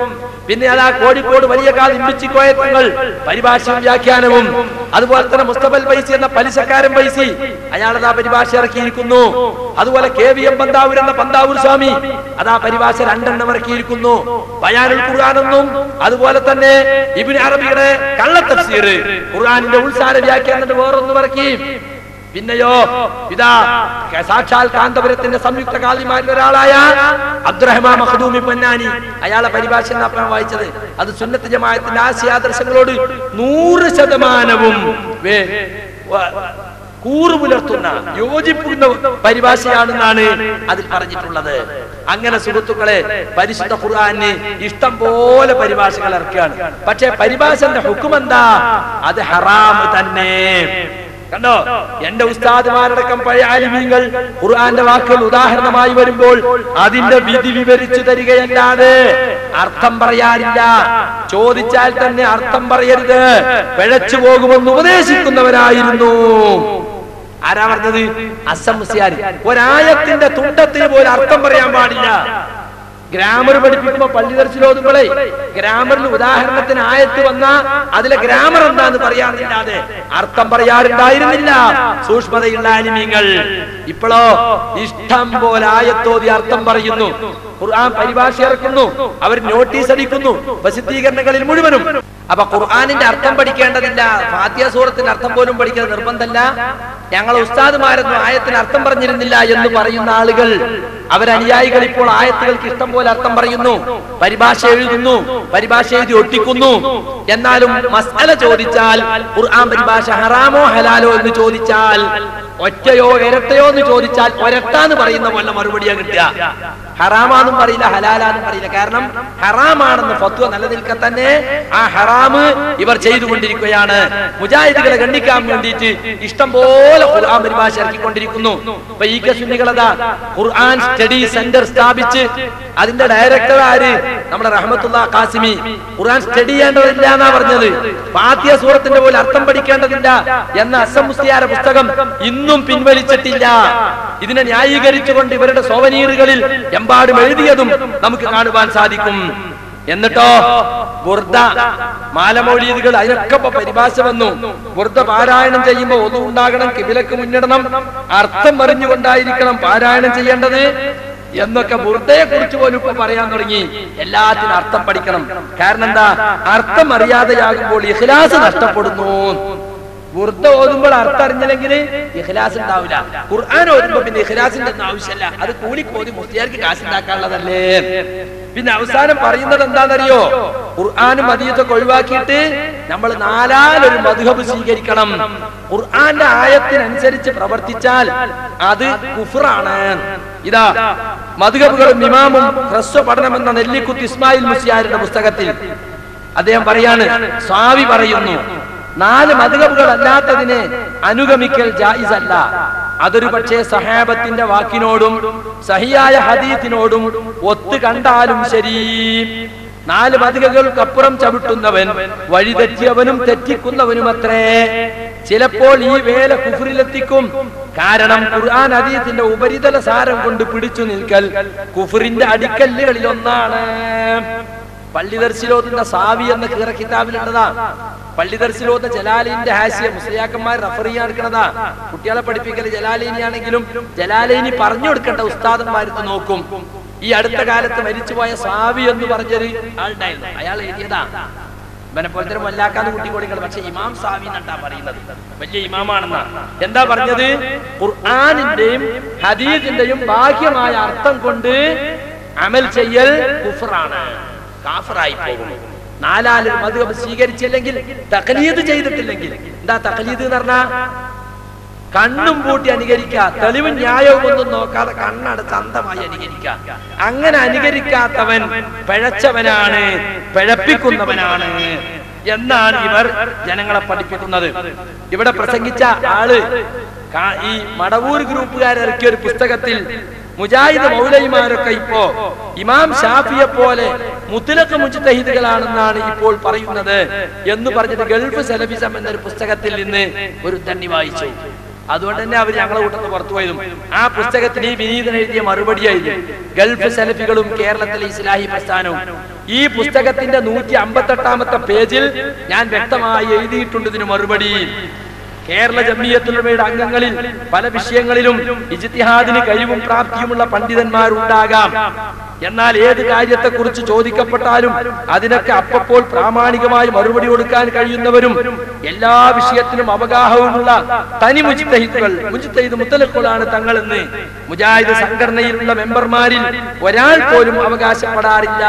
Speaker 4: പിന്നെ അതാ കോഴിക്കോട് വലിയ കാൽ ഇമ്പിച്ചിക്കോയത്തങ്ങൾ പരിഭാഷയും വ്യാഖ്യാനവും അതുപോലെ തന്നെ മുസ്തഫൽ പൈസി എന്ന പലിശക്കാരൻ പൈസി അയാളതാ പരിഭാഷ ഇറക്കിയിരിക്കുന്നു അതുപോലെ കെ വി എം പന്താവൂർ എന്ന പന്താവൂർ സ്വാമി അതാ പരിഭാഷ രണ്ടെണ്ണം ഇറക്കിയിരിക്കുന്നു ബയാനുൽ ഖുർആാനെന്നും അതുപോലെ തന്നെ ഇബിൻ അറബിയുടെ കള്ള തഫ്സീർ ഖുർആാനിന്റെ ഉത്സാര വ്യാഖ്യാനം വേറൊന്നും ഇറക്കി പിന്നെയോ ഇതാ സാക്ഷാൽ കാന്തപുരത്തിന്റെ സംയുക്ത കാലിമാരിൽ ഒരാളായ അബ്ദുറഹ്മാൻ മഖദൂമി പൊന്നാനി അയാളെ പരിഭാഷ എന്നാ വായിച്ചത് അത് സുന്നത്ത് ജമാഅത്തിന്റെ ആശയാദർശങ്ങളോട് നൂറ് ശതമാനവും വേ- വ- കൂറു പുലർത്തുന്ന യോജിക്കുന്ന പരിഭാഷയാണെന്നാണ് അതിൽ പറഞ്ഞിട്ടുള്ളത് അങ്ങനെ സുഹൃത്തുക്കളെ പരിശുദ്ധ ഖുർആന് ഇഷ്ടം പോലെ പരിഭാഷകൾ ഇറക്കുകയാണ് പക്ഷേ പരിഭാഷന്റെ ഹുക്കുമെന്താ അത് ഹറാം തന്നെ കണ്ടോ എന്റെ ഉസ്താദുമാരടക്കം പഴയ ആലിമീങ്ങൾ ഖുർആന്റെ വാക്കുകൾ ഉദാഹരണമായി വരുമ്പോൾ അതിന്റെ വിധി വിവരിച്ചു തരികയല്ലാതെ അർത്ഥം പറയാറില്ല ചോദിച്ചാൽ തന്നെ അർത്ഥം പറയരുത് പിഴച്ചു പോകുമെന്ന് ഉപദേശിക്കുന്നവരായിരുന്നു ആരാ പറഞ്ഞത് അസം മുസ്യാരി ഒരായത്തിന്റെ തുണ്ടത്തിന് പോലും അർത്ഥം പറയാൻ പാടില്ല ഗ്രാമർ പഠിപ്പിക്കുമ്പോ പള്ളി ദർശനോതുമ്പോഴേ ഗ്രാമറിൽ ഉദാഹരണത്തിന് ആയത്ത് വന്ന അതിലെ ഗ്രാമർ എന്താന്ന് പറയാറില്ലാതെ അർത്ഥം പറയാറുണ്ടായിരുന്നില്ല സൂക്ഷ്മതയുള്ള അനിമീങ്ങൾ ഇപ്പോഴോ ഇഷ്ടം പോലെ ആയത്തോതി അർത്ഥം പറയുന്നു ഖുർആൻ പരിഭാഷ ഇറക്കുന്നു അവർ നോട്ടീസ് അടിക്കുന്നു പ്രസിദ്ധീകരണങ്ങളിൽ മുഴുവനും അപ്പൊ ഖുർആാനിന്റെ അർത്ഥം പഠിക്കേണ്ടതില്ല ഫാത്തിയ സൂറത്തിന്റെ അർത്ഥം പോലും പഠിക്കുന്നത് നിർബന്ധമല്ല ഞങ്ങൾ ഉസ്താദുമാരൊന്നും ആയത്തിന് അർത്ഥം പറഞ്ഞിരുന്നില്ല എന്ന് പറയുന്ന ആളുകൾ അവരനുയായികൾ ഇപ്പോൾ ആയത്തുകൾക്ക് ഇഷ്ടം പോലെ അർത്ഥം പറയുന്നു പരിഭാഷ എഴുതുന്നു പരിഭാഷ എഴുതി ഒട്ടിക്കുന്നു എന്നാലും മസ്അല ചോദിച്ചാൽ ഖുർആൻ പരിഭാഷ ഹറാമോ ഹലാലോ എന്ന് ചോദിച്ചാൽ ഒറ്റയോ ഇരട്ടയോ എന്ന് ചോദിച്ചാൽ ഒരട്ടാന്ന് പറയുന്ന പോലെ മറുപടിയാ കിട്ടുക ഹറാമാന്നും പറയില്ല ഹലാലാന്നും പറയില്ല കാരണം ഹറാമാണെന്ന് ഫത്വ നിലനിൽക്കെ തന്നെ ആ ഹറാമ് ഇവർ ചെയ്തുകൊണ്ടിരിക്കുകയാണ് മുജാഹിദുകളെ ഗണ്ണിക്കാൻ വേണ്ടിയിട്ട് ഇഷ്ടം പോലെ ഖുർആൻ പരിഭാഷ ഇറക്കിക്കൊണ്ടിരിക്കുന്നു ഇപ്പൊ ഈ കസുന്നികളതാ ഖുർആൻ സ്റ്റഡി സെന്റർ സ്ഥാപിച്ച് അതിന്റെ ഡയറക്ടർ ആര് നമ്മുടെ റഹ്മത്തുള്ള കാസിമി ഖുർആൻ സ്റ്റഡി ചെയ്യേണ്ടതില്ല എന്നാ പറഞ്ഞത് ഫാത്തിയ സൂറത്തിന്റെ പോലെ അർത്ഥം പഠിക്കേണ്ടതില്ല എന്ന അസം മുസ്തിയാര പുസ്തകം ഇന്നും പിൻവലിച്ചിട്ടില്ല ഇതിനെ ന്യായീകരിച്ചുകൊണ്ട് ഇവരുടെ സോവനീറുകളിൽ എമ്പാടും എഴുതിയതും നമുക്ക് കാണുവാൻ സാധിക്കും എന്നിട്ടോ ബുർദ മാലമൗലീദുകൾ അതിനൊക്കെ ഇപ്പൊ പരിഭാഷ വന്നു ബുർദ പാരായണം ചെയ്യുമ്പോൾ ഒന്നും ഉണ്ടാകണം കിബിലക്ക് മുന്നിടണം അർത്ഥം അറിഞ്ഞുകൊണ്ടായിരിക്കണം പാരായണം ചെയ്യേണ്ടത് എന്നൊക്കെ ബുർദയെ കുറിച്ച് പോലും ഇപ്പൊ പറയാൻ തുടങ്ങി എല്ലാത്തിനും അർത്ഥം പഠിക്കണം കാരണം എന്താ അർത്ഥം അറിയാതെയാകുമ്പോൾ ഇഖ്ലാസ് നഷ്ടപ്പെടുന്നു ബുർദ ഓതുമ്പോൾ അർത്ഥം അറിഞ്ഞില്ലെങ്കിൽ ഇഖ്ലാസ് ഉണ്ടാവില്ല ഖുർആൻ ഓതുമ്പോ പിന്നെ ഇഖ്ലാസിന്റെ ഒന്നും ആവശ്യമല്ല അത് കൂലിക്കോതി മുസ്ലിയാർക്ക് കാശ് ഉണ്ടാക്കാനുള്ളതല്ലേ പിന്നെ അവസാനം പറയുന്നത് എന്താണെന്നറിയോ ഖുർആാനും മദീയത്തൊക്കെ ഒഴിവാക്കിയിട്ട് നമ്മൾ നാലാലൊരു മധുഹബ് സ്വീകരിക്കണം ഖുർആന്റെ ആയത്തിനനുസരിച്ച് പ്രവർത്തിച്ചാൽ അത് കുഫറാണ് ഇതാ മധുഹബുകളും ഇമാമും ഹ്രസ്വ പഠനം എന്ന നെല്ലിക്കുത്ത് ഇസ്മായിൽ മുസ്ലിയാരുടെ പുസ്തകത്തിൽ അദ്ദേഹം പറയാണ് സ്വാമി പറയുന്നു നാല് മധുഹബുകൾ അല്ലാത്തതിനെ അനുഗമിക്കൽ ജായിസ് അല്ല അതൊരു പക്ഷേ സഹാബത്തിന്റെ വാക്കിനോടും സഹിയായ ഹദീത്തിനോടും ഒത്തു കണ്ടാലും ശരി നാല് മതികകൾക്കപ്പുറം ചവിട്ടുന്നവൻ വഴിതെറ്റിയവനും തെറ്റിക്കുന്നവനുമത്രേ ചിലപ്പോൾ ഈ വേല കുഫറിലെത്തിക്കും കാരണം ഖുർആൻ അതീത്തിന്റെ ഉപരിതല സാരം കൊണ്ട് പിടിച്ചു നിൽക്കൽ കുഫറിന്റെ അടിക്കല്ലുകളിൽ ഒന്നാണ് പള്ളി ദർശിലോതുന്ന സാവി എന്ന കീറ കിതാബിലുള്ളതാ പള്ളി ദർശിലോതുന്ന ജലാലിന്റെ ഹാസ്യ മുസ്ലിയാക്കന്മാർ റഫർ ചെയ്യാൻ എടുക്കണതാ കുട്ടികളെ പഠിപ്പിക്കൽ ജലാലിനി ആണെങ്കിലും ജലാലിനി പറഞ്ഞു കൊടുക്കേണ്ട ഉസ്താദന്മാർക്ക് നോക്കും ഈ അടുത്ത കാലത്ത് മരിച്ചുപോയ സാവി എന്ന് പറഞ്ഞൊരു ആളുണ്ടായിരുന്നു അയാൾ എഴുതിയതാ ഇവനെ പോലെ തന്നെ വല്ലാക്കാന്ന് കുട്ടിക്കോടികൾ പക്ഷെ ഇമാം സാവി എന്നാ പറയുന്നത് വലിയ ഇമാമാണെന്നാ എന്താ പറഞ്ഞത് ഖുർആാനിന്റെയും ഹദീദിന്റെയും ബാഹ്യമായ അർത്ഥം കൊണ്ട് അമൽ ചെയ്യൽ കുഫറാണ് കാഫറായി പോകും നാലാല് മധുഹബ് സ്വീകരിച്ചില്ലെങ്കിൽ തകലീത് ചെയ്തിട്ടില്ലെങ്കിൽ എന്താ തകലീത് എന്ന് പറഞ്ഞാ കണ്ണും പൂട്ടി അനുകരിക്കുക തെളിവും ന്യായവും ഒന്നും നോക്കാതെ കണ്ണടച്ച് അന്തമായി അനുകരിക്കുക അങ്ങനെ അനുകരിക്കാത്തവൻ പിഴച്ചവനാണ് പിഴപ്പിക്കുന്നവനാണ് എന്നാണ് ഇവർ ജനങ്ങളെ പഠിപ്പിക്കുന്നത് ഇവിടെ പ്രസംഗിച്ച ആള് കാ- ഈ മടവൂർ ഗ്രൂപ്പുകാരിറക്കിയ ഒരു പുസ്തകത്തിൽ മുജാഹിദ് മൗലൈമാരൊക്കെ ഇപ്പോ ഇമാം ഷാഫിയെ പോലെ മുത്തലക്ക് മുജ്തഹിദുകളാണെന്നാണ് ഇപ്പോൾ പറയുന്നത് എന്ന് പറഞ്ഞിട്ട് ഗൾഫ് സെലഫിസം എന്നൊരു പുസ്തകത്തിൽ നിന്ന് ഒരു തണ്ണി വായിച്ചു അതുകൊണ്ട് തന്നെ അവർ ഞങ്ങളെ കൂട്ടത്ത് പുറത്തു പോയതും ആ പുസ്തകത്തിന് ഈ വിനീതൻ എഴുതിയ മറുപടിയായിരുന്നു ഗൾഫ് സെലഫികളും കേരളത്തിലെ ഇസ്ലാഹി പ്രസ്ഥാനവും ഈ പുസ്തകത്തിന്റെ നൂറ്റി അമ്പത്തെട്ടാമത്തെ പേജിൽ ഞാൻ വ്യക്തമായി എഴുതിയിട്ടുണ്ട് ഇതിന് മറുപടി കേരള ജമിയത്തുലമയുടെ അംഗങ്ങളിൽ പല വിഷയങ്ങളിലും ഇജ്തിഹാദിന് കഴിവും പ്രാപ്തിയുമുള്ള പണ്ഡിതന്മാരുണ്ടാകാം എന്നാൽ ഏത് കാര്യത്തെക്കുറിച്ച് ചോദിക്കപ്പെട്ടാലും അതിനൊക്കെ അപ്പപ്പോൾ പ്രാമാണികമായി മറുപടി കൊടുക്കാൻ കഴിയുന്നവരും എല്ലാ വിഷയത്തിനും അവഗാഹവുമുള്ള തനി മുജിത്തഹിദുകൾ മുജിത്തഹിദ് മുത്തലക്കുകളാണ് തങ്ങളെന്ന് മുജാഹിദ് സംഘടനയിലുള്ള മെമ്പർമാരിൽ ഒരാൾ പോലും അവകാശപ്പെടാറില്ല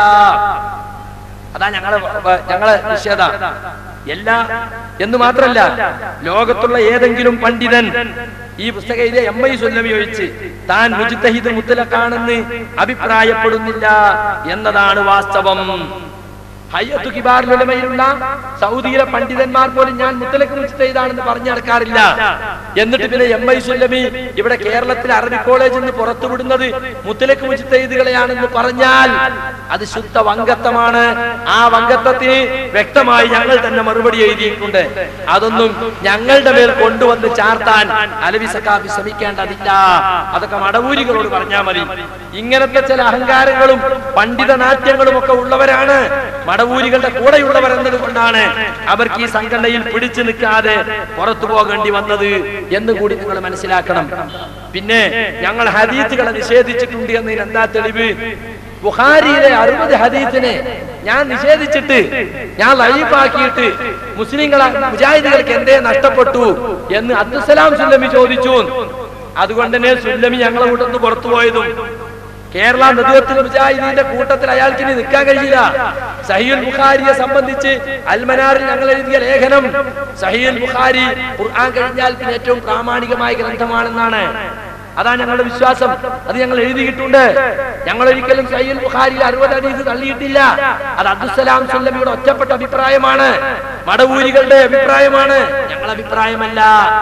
Speaker 4: അതാ ഞങ്ങളെ വ- ഞങ്ങളെ നിഷേധ എല്ലാ എന്ന് മാത്രല്ല ലോകത്തുള്ള ഏതെങ്കിലും പണ്ഡിതൻ ഈ പുസ്തകയിലെ എം ഐ സുല്ലമി ഒഴിച്ച് താൻ മുജിത്തഹിദ് മുത്തലക്കാണെന്ന് അഭിപ്രായപ്പെടുന്നില്ല എന്നതാണ് വാസ്തവം ഹയ്യത്തു കിബാർ ഉലമയിലുള്ള സൗദിയിലെ പണ്ഡിതന്മാർ പോലും ഞാൻ മുത്തലക്ക് മുജിത്തഹിദാണെന്ന് പറഞ്ഞു നടക്കാറില്ല എന്നിട്ട് പിന്നെ എം ഐ സുല്ലമി ഇവിടെ കേരളത്തിലെ അറബി കോളേജിൽ നിന്ന് പുറത്തുവിടുന്നത് മുത്തലക്ക് മുജിത്തഹിദുകളെയാണെന്ന് പറഞ്ഞാൽ അത് ശുദ്ധ വങ്കത്വമാണ് ആ വങ്കത്വത്തിന് വ്യക്തമായി ഞങ്ങൾ തന്നെ മറുപടി എഴുതിയിട്ടുണ്ട് അതൊന്നും ഞങ്ങളുടെ മേൽ കൊണ്ടുവന്ന് ചാർത്താൻ അലവി സക്കാഫി ശ്രമിക്കേണ്ടതില്ല അതൊക്കെ മടവൂരികളോട് പറഞ്ഞാൽ മതി ഇങ്ങനത്തെ ചില അഹങ്കാരങ്ങളും പണ്ഡിത നാട്യങ്ങളും ഒക്കെ ഉള്ളവരാണ് മടവൂരികളുടെ കൂടെയുള്ളവർ എന്നതുകൊണ്ടാണ് അവർക്ക് ഈ സംഘടനയിൽ പിടിച്ചു നിൽക്കാതെ പുറത്തു പോകേണ്ടി വന്നത് എന്ന് കൂടി നിങ്ങൾ മനസ്സിലാക്കണം പിന്നെ ഞങ്ങൾ ഹദീത്തുകളെ നിഷേധിച്ചിട്ടുണ്ട് എന്നതിന് എന്താ തെളിവ് ബുഹാരിയിലെ അറുപത് ഹദീസിനെ ഞാൻ നിഷേധിച്ചിട്ട് ഞാൻ ലൈഫാക്കിയിട്ട് മുസ്ലിങ്ങളെ മുജാഹിദുകൾക്ക് എന്തേ നഷ്ടപ്പെട്ടു എന്ന് അബ്ദുസലാം സുല്ലമി ചോദിച്ചു അതുകൊണ്ട് തന്നെ സുല്ലമി ഞങ്ങളെ കൂട്ടത്ത് പുറത്തു പോയതും കേരള നദിയത്തിൽ മുജാഹിദീന്റെ കൂട്ടത്തിൽ അയാൾക്ക് ഇനി നിൽക്കാൻ കഴിയില്ല സഹീൽ ബുഖാരിയെ സംബന്ധിച്ച് അൽമനാറിൽ ഞങ്ങൾ എഴുതിയ ലേഖനം സഹീൽ ബുഖാരി ഖുർആൻ കഴിഞ്ഞാൽ പിന്നെ ഏറ്റവും പ്രാമാണികമായ ഗ്രന്ഥമാണെന്നാണ് അതാ ഞങ്ങളുടെ വിശ്വാസം അത് ഞങ്ങൾ എഴുതിയിട്ടുണ്ട് ഞങ്ങൾ ഒരിക്കലും സയ്യിൽ ബുഖാരിയിൽ അറുപത് ഹദീസ് തള്ളിയിട്ടില്ല അത് അബ്ദുസലാം സുല്ലമിയുടെ ഒറ്റപ്പെട്ട അഭിപ്രായമാണ് മടവൂരികളുടെ അഭിപ്രായമാണ് ഞങ്ങളുടെ അഭിപ്രായമല്ല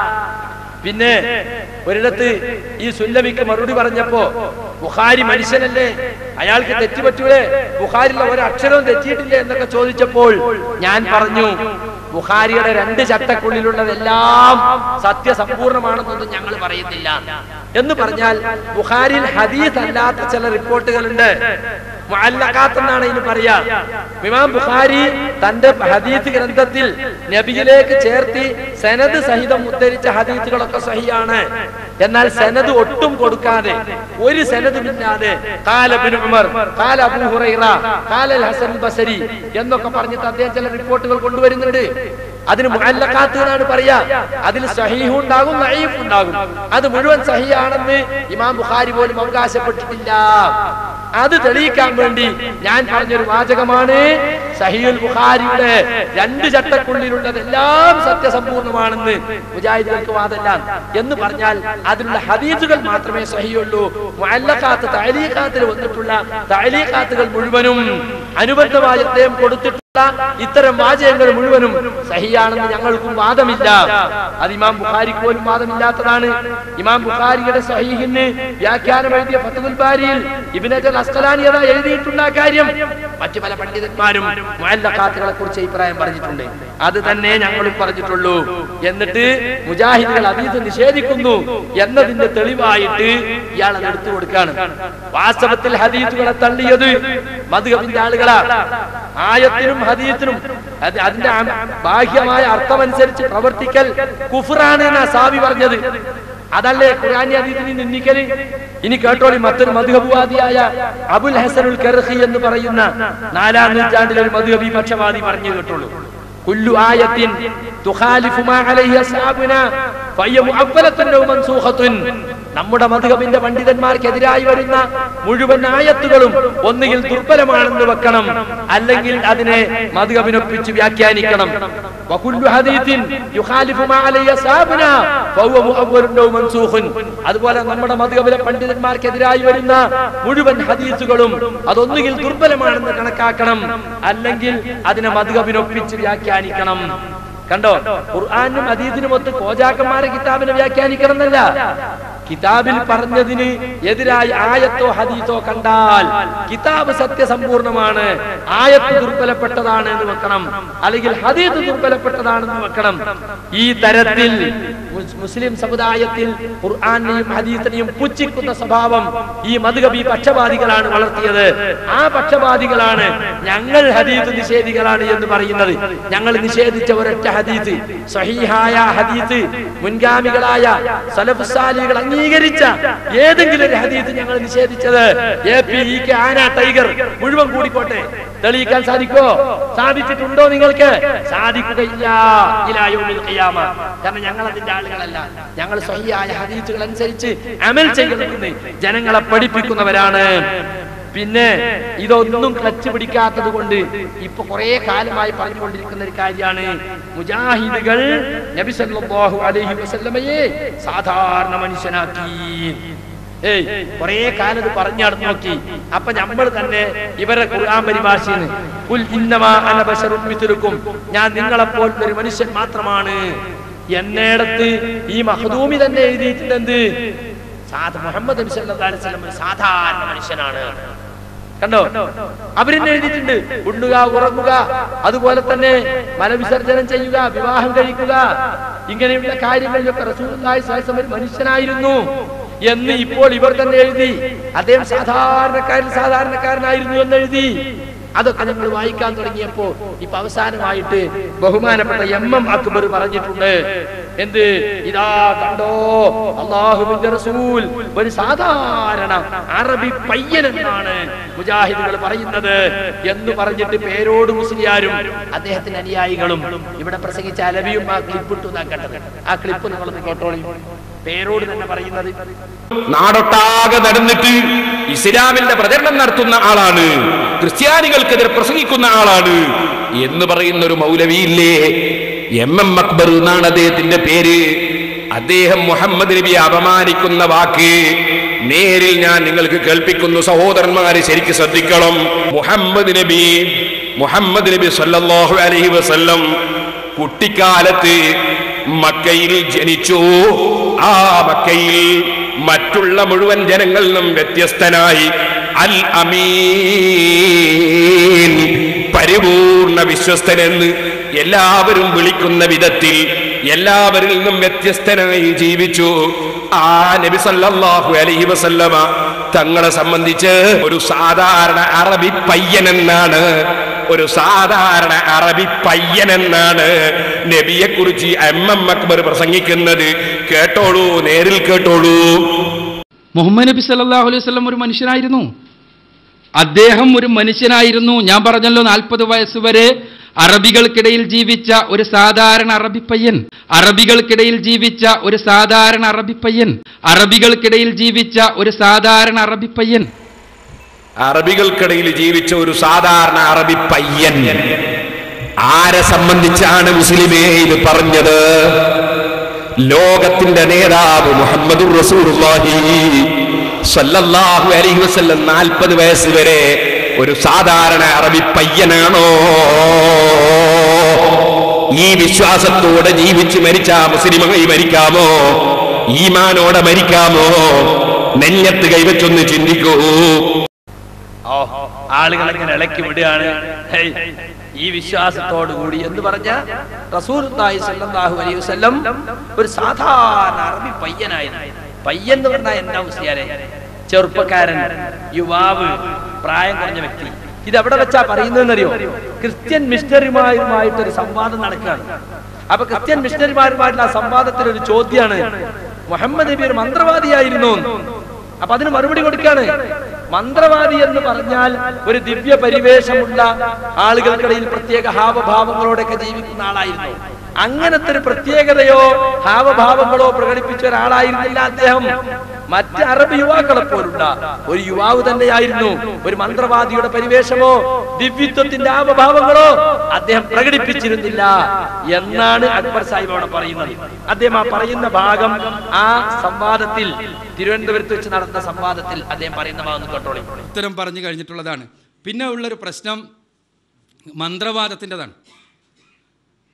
Speaker 4: പിന്നെ ഒരിടത്ത് ഈ സുല്ലമിക്ക് മറുപടി പറഞ്ഞപ്പോ ബുഖാരി മനുഷ്യനല്ലേ അയാൾക്ക് തെറ്റുപറ്റൂലേ ബുഖാരിലുള്ള ഒരു അക്ഷരവും തെറ്റിയിട്ടില്ലേ എന്നൊക്കെ ചോദിച്ചപ്പോൾ ഞാൻ പറഞ്ഞു ബുഖാരിയുടെ രണ്ട് ചട്ടക്കുള്ളിലുള്ളതെല്ലാം സത്യസമ്പൂർണമാണെന്നൊന്നും ഞങ്ങൾ പറയുന്നില്ല എന്ന് പറഞ്ഞാൽ ബുഖാരിൽ ഹദീസ് അല്ലാത്ത ചില റിപ്പോർട്ടുകളുണ്ട് മുഅല്ലഖാത്ത് എന്നാണ് ഇതിന് പറയാ ഇമാം ബുഖാരി തന്റെ ഹദീസ് ഗ്രന്ഥത്തിൽ നബിയിലേക്ക് ചേർത്തി സനദ് സഹിതം ഉദ്ധരിച്ച ഹദീസുകളൊക്കെ സഹിയാണ് എന്നാൽ സനദ് ഒട്ടും കൊടുക്കാതെ ഒരു സനദുമില്ലാതെ കാല ബിൻ ഉമർ കാല അബൂ ഹുറൈറ കാല അൽ ഹസൻ ബസരി എന്നൊക്കെ പറഞ്ഞിട്ട് അദ്ദേഹം ചില റിപ്പോർട്ടുകൾ കൊണ്ടുവരുന്നുണ്ട് അതിന് മുഅല്ലഖാത്ത് എന്നാണ് പറയാ അതിൽ സഹീഹ് ഉണ്ടാകും ലഈഫ് ഉണ്ടാകും അത് മുഴുവൻ സഹിയാണെന്ന് ഇമാം ബുഖാരി പോലും അവകാശപ്പെട്ടിട്ടില്ല അത് തെളിയിക്കാൻ വേണ്ടി ഞാൻ പറഞ്ഞൊരു വാചകമാണ് സഹീൽ ബുഖാരിയുടെ രണ്ട് ചട്ടക്കുള്ളിലുള്ളതെല്ലാം സത്യസമ്പൂർണമാണെന്ന് മുജാഹിദുകൾക്ക് വാദല്ല എന്ന് പറഞ്ഞാൽ അതിലുള്ള ഹദീസുകൾ മാത്രമേ സഹിയുള്ളൂ മുഅല്ലഖാത്ത് തഅലീഖാത്തിൽ വന്നിട്ടുള്ള തഅലീഖാത്തുകൾ മുഴുവനും അനുബന്ധമായി അദ്ദേഹം കൊടുത്തിട്ടുള്ള ഇത്തരം വാചകങ്ങൾ മുഴുവനും സഹിയാണെന്ന് ഞങ്ങൾക്കും വാദമില്ല അത് ഇമാം ബുഖാരിക്ക് പോലും വാദമില്ലാത്തതാണ് ഇമാം ബുഖാരിയുടെ സഹീഹിന് വ്യാഖ്യാനം എഴുതിയ ഫത്തുൽ ബാരിയിൽ ഇബിനജൽ അസ്കലാനി അതാ എഴുതിയിട്ടുള്ള ആ കാര്യം മറ്റു പല പണ്ഡിതന്മാരും മുഅല്ലഖാത്തുകളെ കുറിച്ച് അഭിപ്രായം പറഞ്ഞിട്ടുണ്ട് അത് തന്നെ ഞങ്ങളും പറഞ്ഞിട്ടുള്ളൂ എന്നിട്ട് മുജാഹിദുകൾ അതീത് നിഷേധിക്കുന്നു എന്നതിന്റെ തെളിവായിട്ട് ഇയാൾ അത് എടുത്തു കൊടുക്കാണ് വാസ്തവത്തിൽ ഹദീസുകളെ തള്ളിയത് മധുഹബിന്റെ ആളുകളാ ആയത്തിനും ഹദീത്തിനും അത് അതിന്റെ ആ- ബാഹ്യമായ അർത്ഥമനുസരിച്ച് പ്രവർത്തിക്കൽ കുഫറാണ് എന്നാ സാബി പറഞ്ഞത് അതല്ലേ ഖുർആനി ഹദീസിനെ നിന്ദിക്കല് ഇനി കേട്ടോളി മറ്റൊരു മധുഹബുവാദിയായ അബുൽ ഹസനുൽ കർഹി എന്ന് പറയുന്ന നാലാം നൂറ്റാണ്ടിലെ ഒരു മധുഹബി പക്ഷവാദി പറഞ്ഞു കേട്ടോളൂ കുല്ലു ആയത്തിൻ തുഖാലിഫു മാ അലൈഹി അസ്ഹാബുനാ ഫഹിയ മുഅവ്വലത്തുൻ ഔ മൻസൂഖത്തുൻ നമ്മുടെ മധുഹബിന്റെ പണ്ഡിതന്മാർക്കെതിരായി വരുന്ന മുഴുവൻ ആയത്തുകളും ഒന്നുകിൽ ദുർബലമാണെന്ന് വെക്കണം അല്ലെങ്കിൽ അതിനെ മധുഹബിനൊപ്പിച്ച് വ്യാഖ്യാനിക്കണം വകുല്ലു ഹദീത്തിൻ യുഖാലിഫു മാ അലൈഹി അസ്ഹാബുനാ ഫഹുവ മുഅവ്വലുൻ ഔ മൻസൂഖുൻ അതുപോലെ നമ്മുടെ മധുഹബിലെ പണ്ഡിതന്മാർക്കെതിരായി വരുന്ന മുഴുവൻ ഹദീസുകളും അതൊന്നുകിൽ ദുർബലമാണെന്ന് കണക്കാക്കണം അല്ലെങ്കിൽ അതിനെ മധുഹബിനൊപ്പിച്ച് വ്യാഖ്യാനിക്കണം കണ്ടോ ഖുർആാനും ഹദീസിനും ഒത്ത് കോജാക്കന്മാരെ കിതാബിനെ വ്യാഖ്യാനിക്കണം എന്നല്ല കിതാബിൽ പറഞ്ഞതിന് എതിരായി ആയത്തോ ഹദീസോ കണ്ടാൽ കിതാബ് സത്യസമ്പൂർണമാണ് ആയത്ത് ദുർബലപ്പെട്ടതാണ് എന്ന് വെക്കണം അല്ലെങ്കിൽ ഹദീസ് ദുർബലപ്പെട്ടതാണെന്ന് വെക്കണം ഈ തരത്തിൽ മുസ്- മുസ്ലിം സമുദായത്തിൽ ഖുർആാനെയും ഹദീസിനെയും പുച്ഛിക്കുന്ന സ്വഭാവം ഈ മധുകബി പക്ഷപാതികളാണ് വളർത്തിയത് ആ പക്ഷപാതികളാണ് ഞങ്ങൾ ഹദീസ് നിഷേധികളാണ് എന്ന് പറയുന്നത് ഞങ്ങൾ നിഷേധിച്ച ഒരൊറ്റ ഹദീസ് സഹീഹായ ഹദീസ് മുൻഗാമികളായ സലഫ് സാലികൾ അംഗീകരിച്ച ഏതെങ്കിലും ഒരു ഹദീസ് ഞങ്ങൾ നിഷേധിച്ചത് എ പി ഇ കെ ആന ടൈഗർ മുഴുവൻ കൂടിക്കോട്ടെ തെളിയിക്കാൻ സാധിക്കോ സാധിച്ചിട്ടുണ്ടോ നിങ്ങൾക്ക് സാധിക്കുകയില്ല ഇലാ യൗമിൽ ഖിയാമ കാരണം ഞങ്ങൾ അതിന്റെ ആളുകളല്ല ഞങ്ങൾ സ്വഹിയായ ഹദീസുകൾ അനുസരിച്ച് അമൽ ചെയ്യണമെന്ന് ജനങ്ങളെ പഠിപ്പിക്കുന്നവരാണ് പിന്നെ ഇതൊന്നും ക്ലച്ച് പിടിക്കാത്തത് കൊണ്ട് ഇപ്പൊ കുറെ കാലമായി പറഞ്ഞുകൊണ്ടിരിക്കുന്ന ഒരു കാര്യമാണ് മുജാഹിദുകൾ നബി സല്ലല്ലാഹു അലൈഹി വസല്ലമയെ സാധാരണ മനുഷ്യനാക്കി ഏയ് കുറെ കാലം ഇത് പറഞ്ഞു നടന്നു നോക്കി അപ്പൊ നമ്മൾ തന്നെ ഇവരുടെ ഖുർആൻ പരിഭാഷയാണ് കുൽ ഇന്നമാ അന ബശറുൻ മിഥുലുക്കും ഞാൻ നിങ്ങളെപ്പോൾ ഒരു മനുഷ്യൻ മാത്രമാണ് എന്നേടത്ത് ഈ മഹദൂമി തന്നെ എഴുതിയിട്ടുണ്ട് എന്ത് സാധ മുഹമ്മദ് നബി സല്ലല്ലാഹു അലൈഹി വസല്ലം ഒരു സാധാരണ മനുഷ്യനാണ് കണ്ടോ അവരെന്നെ എഴുതിയിട്ടുണ്ട് ഉണ്ണുക ഉറങ്ങുക അതുപോലെ തന്നെ മലവിസർജനം ചെയ്യുക വിവാഹം കഴിക്കുക ഇങ്ങനെയുള്ള കാര്യങ്ങളിലൊക്കെ റസൂലുള്ളാഹി സ്വല്ലല്ലാഹു അലൈഹി വസല്ലം ഒരു മനുഷ്യനായിരുന്നു എന്ന് ഇപ്പോൾ ഇവർ തന്നെ എഴുതി അദ്ദേഹം സാധാരണക്കാരൻ സാധാരണക്കാരനായിരുന്നു എന്ന് എഴുതി അതൊക്കെ ഞങ്ങൾ വായിക്കാൻ തുടങ്ങിയപ്പോ ഇപ്പൊ അവസാനമായിട്ട് ബഹുമാനപ്പെട്ട എം എം അക്ബർ പറഞ്ഞിട്ടുണ്ട് എന്ത് ഇതാ കണ്ടോ അള്ളാഹുവിന്റെ റസൂൽ ഒരു സാധാരണ അറബി പയ്യൻ എന്നാണ് മുജാഹിദുകൾ പറയുന്നത് എന്ന് പറഞ്ഞിട്ട് പേരോട് മുസ്ലിയാരും അദ്ദേഹത്തിന്റെ അനുയായികളും ഇവിടെ പ്രസംഗിച്ച അലവിയും ആ ക്ലിപ്പ് ഇട്ടു എന്നാ കണ്ടത് ആ ക്ലിപ്പ് നിങ്ങളൊന്ന് കേട്ടോളി പേരോട് തന്നെ പറയുന്നത്
Speaker 6: നാടൊട്ടാകെ നടന്നിട്ട് ഇസ്ലാമിന്റെ പ്രചരണം നടത്തുന്ന ആളാണ് ക്രിസ്ത്യാനികൾക്കെതിരെ പ്രസംഗിക്കുന്ന ആളാണ് എന്ന് പറയുന്ന ഒരു മൗലവിയില്ലേ എം എം അക്ബർ എന്നാണ് അദ്ദേഹത്തിന്റെ പേര് അദ്ദേഹം മുഹമ്മദ് നബിയെ അപമാനിക്കുന്ന വാക്ക് നേരിൽ ഞാൻ നിങ്ങൾക്ക് കേൾപ്പിക്കുന്നു സഹോദരന്മാരെ ശരിക്ക് ശ്രദ്ധിക്കണം മുഹമ്മദ് നബി മുഹമ്മദ് നബി സല്ലല്ലാഹു അലൈഹി വസല്ലം കുട്ടിക്കാലത്ത് മക്കയിൽ ജനിച്ചു ആ മക്കയിൽ മറ്റുള്ള മുഴുവൻ ജനങ്ങളിൽ നിന്നും വ്യത്യസ്തനായി അൽ അമീൻ പരിപൂർണ വിശ്വസ്തനെന്ന് എല്ലാവരും വിളിക്കുന്ന വിധത്തിൽ എല്ലാവരിൽ നിന്നും വ്യത്യസ്തനായി ജീവിച്ചു ആ നബി സല്ലല്ലാഹു അലൈഹി വസല്ലമ തങ്ങളെ സംബന്ധിച്ച് ഒരു സാധാരണ അറബി പയ്യനെന്നാണ് ഒരു സാധാരണ അറബി പയ്യനെന്നാണ് നബിയെ കുറിച്ച് എം എം അക്ബർ പ്രസംഗിക്കുന്നത് കേട്ടോളൂ നേരിൽ കേട്ടോളൂ
Speaker 7: മുഹമ്മദ് നബി സല്ലല്ലാഹു അലൈഹി വസല്ലം ഒരു മനുഷ്യനായിരുന്നു അദ്ദേഹം ഒരു മനുഷ്യനായിരുന്നു ഞാൻ പറഞ്ഞല്ലോ നാൽപ്പത് വയസ്സ് വരെ അറബികൾക്കിടയിൽ ജീവിച്ച ഒരു സാധാരണ അറബി പയ്യൻ അറബികൾക്കിടയിൽ ജീവിച്ച ഒരു സാധാരണ അറബി പയ്യൻ അറബികൾക്കിടയിൽ ജീവിച്ച ഒരു സാധാരണ അറബി പയ്യൻ
Speaker 6: അറബികൾക്കിടയിൽ ജീവിച്ച ഒരു സാധാരണ അറബി പയ്യൻ ആരെ സംബന്ധിച്ചാണ് മുസ്ലിമേ ഇത് പറഞ്ഞത് ലോകത്തിന്റെ നേതാവ് മുഹമ്മദ് റസൂലുള്ളാഹി സല്ലല്ലാഹു അലൈഹി വസല്ലം നാൽപ്പത് വയസ്സ് വരെ ഒരു സാധാരണ അറബി പയ്യനാണോ ഈ വിശ്വാസത്തോടെ ജീവിച്ച് മരിച്ച മുസ്ലിമായി മരിക്കാമോ ഈമാനോടെ മരിക്കാമോ നെഞ്ഞത്ത് കൈവച്ചൊന്ന് ചിന്തിക്കൂ
Speaker 4: ഓ ആളുകൾ ഇങ്ങനെ ഇളക്കി വിടുകയാണ് ഹേയ്, ഈ വിശ്വാസത്തോടു കൂടി എന്ന് പറഞ്ഞ റസൂൽ സല്ലല്ലാഹു അലൈഹി വസല്ലം ഒരു സാധാരണ അറബി പയ്യനായിരുന്നു പയ്യൻ എന്ന് പറഞ്ഞാൽ എന്താ മുസ്ലിയാരെ ചെറുപ്പക്കാരൻ യുവാവ് പ്രായം കുറഞ്ഞ വ്യക്തി ഇത് എവിടെ വെച്ചാ പറയുന്നതെന്നറിയോ ക്രിസ്ത്യൻ മിഷണറിമാരുമായിട്ടൊരു സംവാദം നടക്കുകയാണ് അപ്പൊ ക്രിസ്ത്യൻ മിഷണറിമാരുമായിട്ടുള്ള ആ സംവാദത്തിൽ ഒരു ചോദ്യമാണ് മുഹമ്മദ് നബി ഒരു മന്ത്രവാദിയായിരുന്നു അപ്പൊ അതിന് മറുപടി കൊടുക്കാണ് മന്ത്രവാദി എന്ന് പറഞ്ഞാൽ ഒരു ദിവ്യ പരിവേഷമുള്ള ആളുകൾക്കിടയിൽ പ്രത്യേക ഹാവഭാവങ്ങളോടൊക്കെ ജീവിക്കുന്ന ആളായിരുന്നു അങ്ങനത്തെ ഒരു പ്രത്യേകതയോ ഹാവഭാവങ്ങളോ പ്രകടിപ്പിച്ച ഒരാളായിരുന്നില്ല അദ്ദേഹം മറ്റ് അറബ് യുവാക്കളെ പോലുള്ള ഒരു യുവാവ് തന്നെയായിരുന്നു ഒരു മന്ത്രവാദിയുടെ പരിവേഷമോ ദിവ്യത്വത്തിന്റെ ഹാവഭാവങ്ങളോ അദ്ദേഹം പ്രകടിപ്പിച്ചിരുന്നില്ല എന്നാണ് അക്ബർ സാഹിബ് അവിടെ പറയുന്നത് അദ്ദേഹം ആ പറയുന്ന ഭാഗം ആ സംവാദത്തിൽ തിരുവനന്തപുരത്ത് വെച്ച് നടന്ന സംവാദത്തിൽ അദ്ദേഹം പറയുന്ന ഭാഗം ഒന്ന് കേട്ടോളി
Speaker 7: ഉത്തരം പറഞ്ഞു കഴിഞ്ഞിട്ടുള്ളതാണ് പിന്നെ ഉള്ളൊരു പ്രശ്നം മന്ത്രവാദത്തിൻ്റെതാണ്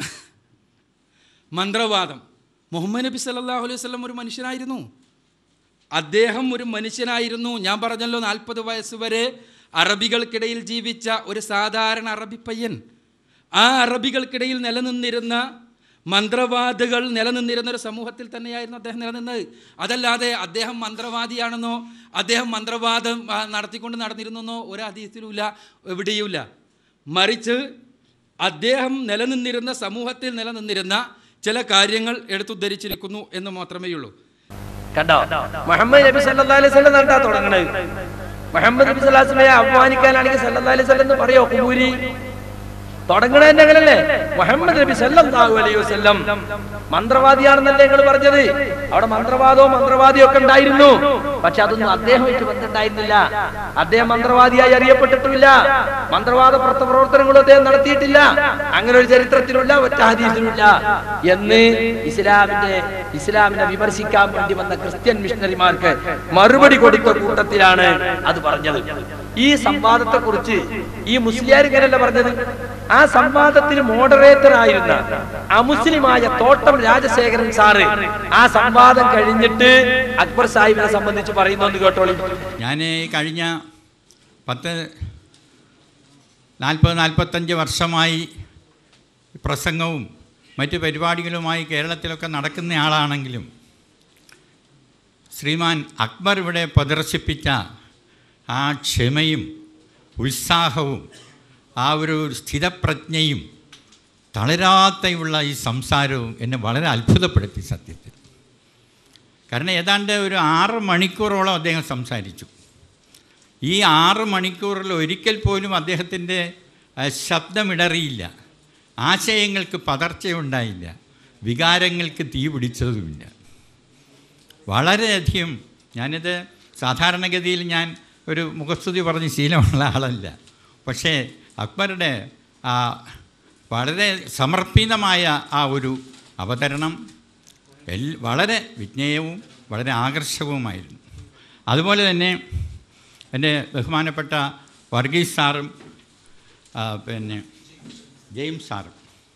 Speaker 7: മന്ത്രവാദം മുഹമ്മദ് നബി സല്ലല്ലാഹു അലൈഹി വസല്ലം ഒരു മനുഷ്യനായിരുന്നു അദ്ദേഹം ഒരു മനുഷ്യനായിരുന്നു ഞാൻ പറഞ്ഞല്ലോ നാൽപ്പത് വയസ്സ് വരെ അറബികൾക്കിടയിൽ ജീവിച്ച ഒരു സാധാരണ അറബി പയ്യൻ ആ അറബികൾക്കിടയിൽ നിലനിന്നിരുന്ന മന്ത്രവാദികൾ നിലനിന്നിരുന്ന ഒരു സമൂഹത്തിൽ തന്നെയായിരുന്നു അദ്ദേഹം നിലനിന്നത് അതല്ലാതെ അദ്ദേഹം മന്ത്രവാദിയാണെന്നോ അദ്ദേഹം മന്ത്രവാദം ആ, നടത്തിക്കൊണ്ട് നടന്നിരുന്നെന്നോ ഒരു അതീതത്തിലുമില്ല എവിടെയുമില്ല മറിച്ച് അദ്ദേഹം നിലനിന്നിരുന്ന സമൂഹത്തിൽ നിലനിന്നിരുന്ന ചില കാര്യങ്ങൾ എടുത്തുദ്ധരിച്ചിരിക്കുന്നു എന്ന് മാത്രമേ ഉള്ളൂ
Speaker 4: കണ്ടോ മുഹമ്മദ് നബി സല്ലല്ലാഹു അലൈഹി വസല്ലം നടത്താ തുടങ്ങണത് മുഹമ്മദ് നബി സല്ലല്ലാഹു അലൈഹി വസല്ലമയെ അപമാനിക്കാനാണെങ്കിൽ സല്ലല്ലാഹു അലൈഹി വസല്ലം എന്ന് പറയോ കുബൂരി തുടങ്ങണതന്നെ അങ്ങനല്ലേ മുഹമ്മദ് നബി സല്ലല്ലാഹു അലൈഹി വസല്ലം മന്ത്രവാദിയാണെന്നല്ലേ നിങ്ങൾ പറഞ്ഞത് അവിടെ മന്ത്രവാദവും മന്ത്രവാദിയും ഒക്കെ ഉണ്ടായിരുന്നു പക്ഷെ അതൊന്നും അദ്ദേഹമായിട്ട് ബന്ധമുണ്ടായിരുന്നില്ല അദ്ദേഹം മന്ത്രവാദിയായി അറിയപ്പെട്ടിട്ടുമില്ല മന്ത്രവാദ പ്രത്ത പ്രവർത്തനങ്ങളും അദ്ദേഹം നടത്തിയിട്ടില്ല അങ്ങനെ ഒരു ചരിത്രത്തിലുള്ള ഒറ്റ ഹദീസിലുമില്ല എന്ന് ഇസ്ലാമിന്റെ ഇസ്ലാമിനെ വിമർശിക്കാൻ വേണ്ടി വന്ന ക്രിസ്ത്യൻ മിഷണറിമാർക്ക് മറുപടി കൊടുത്ത കൂട്ടത്തിലാണ് അത് പറഞ്ഞത് ഈ സംവാദത്തെ കുറിച്ച് ഈ മുസ്ലിയാർ ഇങ്ങനല്ല പറഞ്ഞത് ആ സംവാദത്തിന് മോഡറേറ്റർ ആയിരുന്ന അമുസ്ലിമായ തോട്ടം രാജശേഖരൻ സാറ് ആ സംവാദം കഴിഞ്ഞിട്ട് അക്ബർ സാഹിബിനെ സംബന്ധിച്ച് പറയുന്നു കേട്ടോളി
Speaker 8: ഞാൻ ഈ കഴിഞ്ഞ പത്ത് നാൽപ്പത് നാൽപ്പത്തഞ്ച് വർഷമായി പ്രസംഗവും മറ്റ് പരിപാടികളുമായി കേരളത്തിലൊക്കെ നടക്കുന്ന ആളാണെങ്കിലും ശ്രീമാൻ അക്ബർ ഇവിടെ പ്രദർശിപ്പിച്ച ആ ക്ഷമയും ഉത്സാഹവും ആ ഒരു സ്ഥിരപ്രജ്ഞയും തളരാത്തയുള്ള ഈ സംസാരവും എന്നെ വളരെ അത്ഭുതപ്പെടുത്തി സത്യത്തിൽ കാരണം ഏതാണ്ട് ഒരു ആറ് മണിക്കൂറോളം അദ്ദേഹം സംസാരിച്ചു ഈ ആറ് മണിക്കൂറിൽ ഒരിക്കൽ പോലും അദ്ദേഹത്തിൻ്റെ ആ, ശബ്ദമിടറിയില്ല ആശയങ്ങൾക്ക് പതർച്ചയുണ്ടായില്ല വികാരങ്ങൾക്ക് തീ പിടിച്ചതുമില്ല വളരെയധികം ഞാനിത് സാധാരണഗതിയിൽ ഞാൻ ഒരു മുഖസ്തുതി പറഞ്ഞ് ശീലമുള്ള ആളല്ല പക്ഷേ അക്ബറുടെ ആ വളരെ സമർപ്പിതമായ ആ ഒരു അവതരണം എൽ വളരെ വിജ്ഞേയവും വളരെ ആകർഷകവുമായിരുന്നു അതുപോലെ തന്നെ എൻ്റെ ബഹുമാനപ്പെട്ട വർഗീസ് സാറും ആ, പിന്നെ ജെയിംസ് സാറും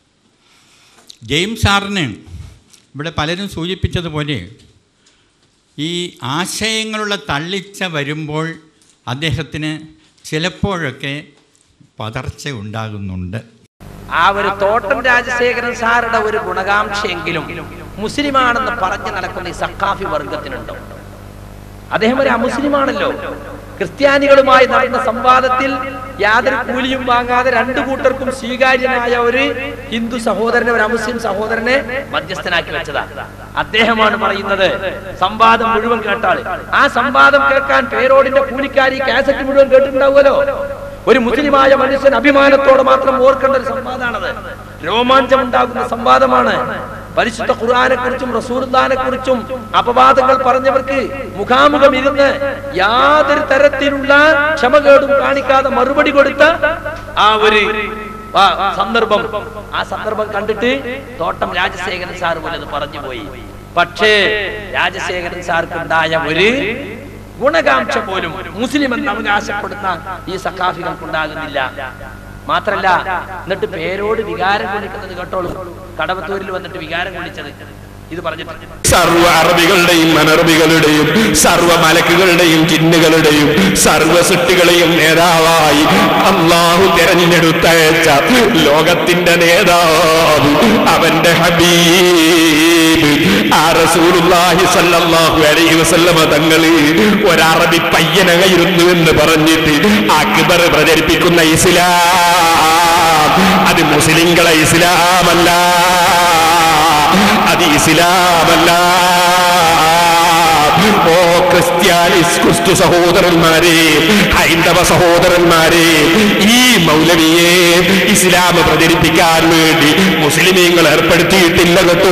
Speaker 8: ജെയിംസ് സാറിന് ഇവിടെ പലരും സൂചിപ്പിച്ചതുപോലെ ഈ ആശയങ്ങളുള്ള തള്ളിച്ച വരുമ്പോൾ അദ്ദേഹത്തിന് ചിലപ്പോഴൊക്കെ പതർച്ച ഉണ്ടാകുന്നുണ്ട്
Speaker 4: ആ ഒരു തോട്ടം രാജശേഖരൻ സാറുടെ ഒരു ഗുണകാംക്ഷയെങ്കിലും മുസ്ലിമാണെന്ന് പറഞ്ഞു നടക്കുന്ന ഈ സക്കാഫി വർഗത്തിനുണ്ടോ അദ്ദേഹം ഒരു അമുസ്ലിമാണല്ലോ ക്രിസ്ത്യാനികളുമായി നടന്ന സംവാദത്തിൽ യാതൊരു കൂലിയും വാങ്ങാതെ രണ്ടു കൂട്ടർക്കും സ്വീകാര്യനായ ഒരു ഹിന്ദു സഹോദരനെ ഒരു അമുസ്ലിം സഹോദരനെ മധ്യസ്ഥനാക്കി വെച്ചതാ അദ്ദേഹമാണ് പറയുന്നത് സംവാദം മുഴുവൻ കേട്ടാൾ ആ സംവാദം കേൾക്കാൻ പേരോടിന്റെ കൂലിക്കാരി കാസറ്റ് മുഴുവൻ കേട്ടിട്ടുണ്ടാവുമല്ലോ ഒരു മുസ്ലിമായ മനുഷ്യൻ അഭിമാനത്തോടെ മാത്രം ഓർക്കേണ്ട ഒരു സംവാദമാണത് രോമാഞ്ചം ഉണ്ടാകുന്ന സംവാദമാണ് പരിശുദ്ധ ഖുർആനെ കുറിച്ചും റസൂർദാനെ കുറിച്ചും അപവാദങ്ങൾ പറഞ്ഞവർക്ക് മുഖാമുഖം ഇരുന്ന് യാതൊരു തരത്തിലുള്ള ക്ഷമകേടും കാണിക്കാതെ മറുപടി കൊടുത്ത ആ ഒരു ആ സന്ദർഭം ആ സന്ദർഭം കണ്ടിട്ട് തോട്ടം രാജശേഖരൻ സാർ പോലെ അത് പറഞ്ഞു പോയി പക്ഷേ രാജശേഖരൻ സാർക്കുണ്ടായ ഒരു ഗുണകാംക്ഷ പോലും മുസ്ലിം എന്ന് അവകാശപ്പെടുന്ന ഈ സഖാഫികൾക്കുണ്ടാകുന്നില്ല മാത്രല്ല എന്നിട്ട് പേരോട് വികാരം കൊള്ളിക്കുന്നത് കേട്ടോളൂ കടവത്തൂരിൽ വന്നിട്ട് വികാരം കൊള്ളിച്ചത് ഇത് പറഞ്ഞിട്ട്
Speaker 6: സർവ അറബികളുടെയും അനറബികളുടെയും സർവ മലക്കുകളുടെയും ജിന്നുകളുടെയും സർവ സൃഷ്ടികളെയും നേതാവായി അള്ളാഹു തെരഞ്ഞെടുത്തയച്ച ലോകത്തിന്റെ നേതാവ് അവന്റെ ഹബീബ് ആ റസൂലുള്ളാഹി സല്ലല്ലാഹു അലൈഹി വസല്ലമ തങ്ങള് ഒരറബി പയ്യനായിരുന്നു എന്ന് പറഞ്ഞിട്ട് അക്ബർ പ്രചരിപ്പിക്കുന്ന ഇസ്ലാം അത് മുസ്ലിങ്ങളെ ഇസ്ലാമല്ല അത് ഇസ്ലാമല്ല ഓ ക്രിസ്ത്യാനിസ് ക്രിസ്തു സഹോദരന്മാരെ ഹൈന്ദവ സഹോദരന്മാരെ ഈ മൗലവിയെ ഇസ്ലാം പ്രചരിപ്പിക്കാൻ വേണ്ടി മുസ്ലിമീങ്ങൾ ഏർപ്പെടുത്തിയിട്ടില്ല കേട്ടോ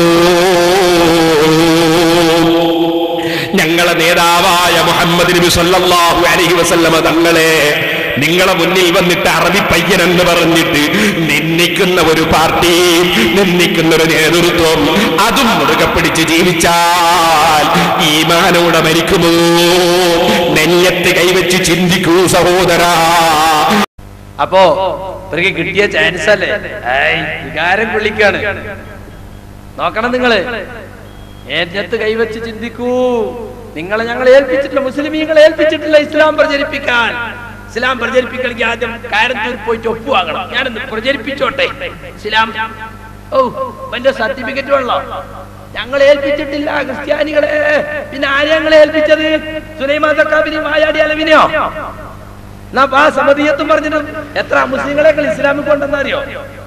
Speaker 6: ഞങ്ങളെ നേതാവായ മുഹമ്മദ് നബി സല്ലല്ലാഹു അലൈഹി വസല്ലമ തങ്ങളെ നിങ്ങളെ മുന്നിൽ വന്നിട്ട് അറബി പയ്യൻ എന്ന് പറഞ്ഞിട്ട് നിന്ദിക്കുന്ന ഒരു പാർട്ടി നിന്ദിക്കുന്ന ഒരു നേതൃത്വം അതും മുറുകെ പിടിച്ച് ജീവിച്ചാൽ ഈമാനോടെ മരിക്കുമോ നെഞ്ഞത്ത് കൈവച്ച് ചിന്തിക്കൂ സഹോദരാ
Speaker 4: അപ്പോ ഇവർക്ക് കിട്ടിയ ചാൻസ് അല്ലേ ഏയ്, വികാരം കൊള്ളിക്കാണ് നോക്കണം നിങ്ങള് ഏറ്റത്ത് കൈവച്ച് ചിന്തിക്കൂ നിങ്ങളെ ഞങ്ങൾ ഏൽപ്പിച്ചിട്ടില്ല മുസ്ലിമീങ്ങളെ ഏൽപ്പിച്ചിട്ടില്ല ഇസ്ലാം പ്രചരിപ്പിക്കാൻ ഇസ്ലാം പ്രചരിപ്പിക്കണമെങ്കിൽ ആദ്യം കാരന്തൂർ പോയിട്ട് ഒപ്പുവാങ്ങണം ഞാനൊന്ന് പ്രചരിപ്പിച്ചോട്ടെ ഇസ്ലാം ഓ എന്റെ സർട്ടിഫിക്കറ്റ് വേണല്ലോ ഞങ്ങൾ ഏൽപ്പിച്ചിട്ടില്ല ക്രിസ്ത്യാനികളെ പിന്നെ ആരെ ഞങ്ങളെ ഏൽപ്പിച്ചത് സുലൈമാ സക്കാബിനി വായാടി അലവിനെയോ എന്നാ ആ സമതിയത്തും പറഞ്ഞിട്ട് എത്ര മുസ്ലിങ്ങളെക്കാൾ ഇസ്ലാമിൽ കൊണ്ടെന്നറിയോ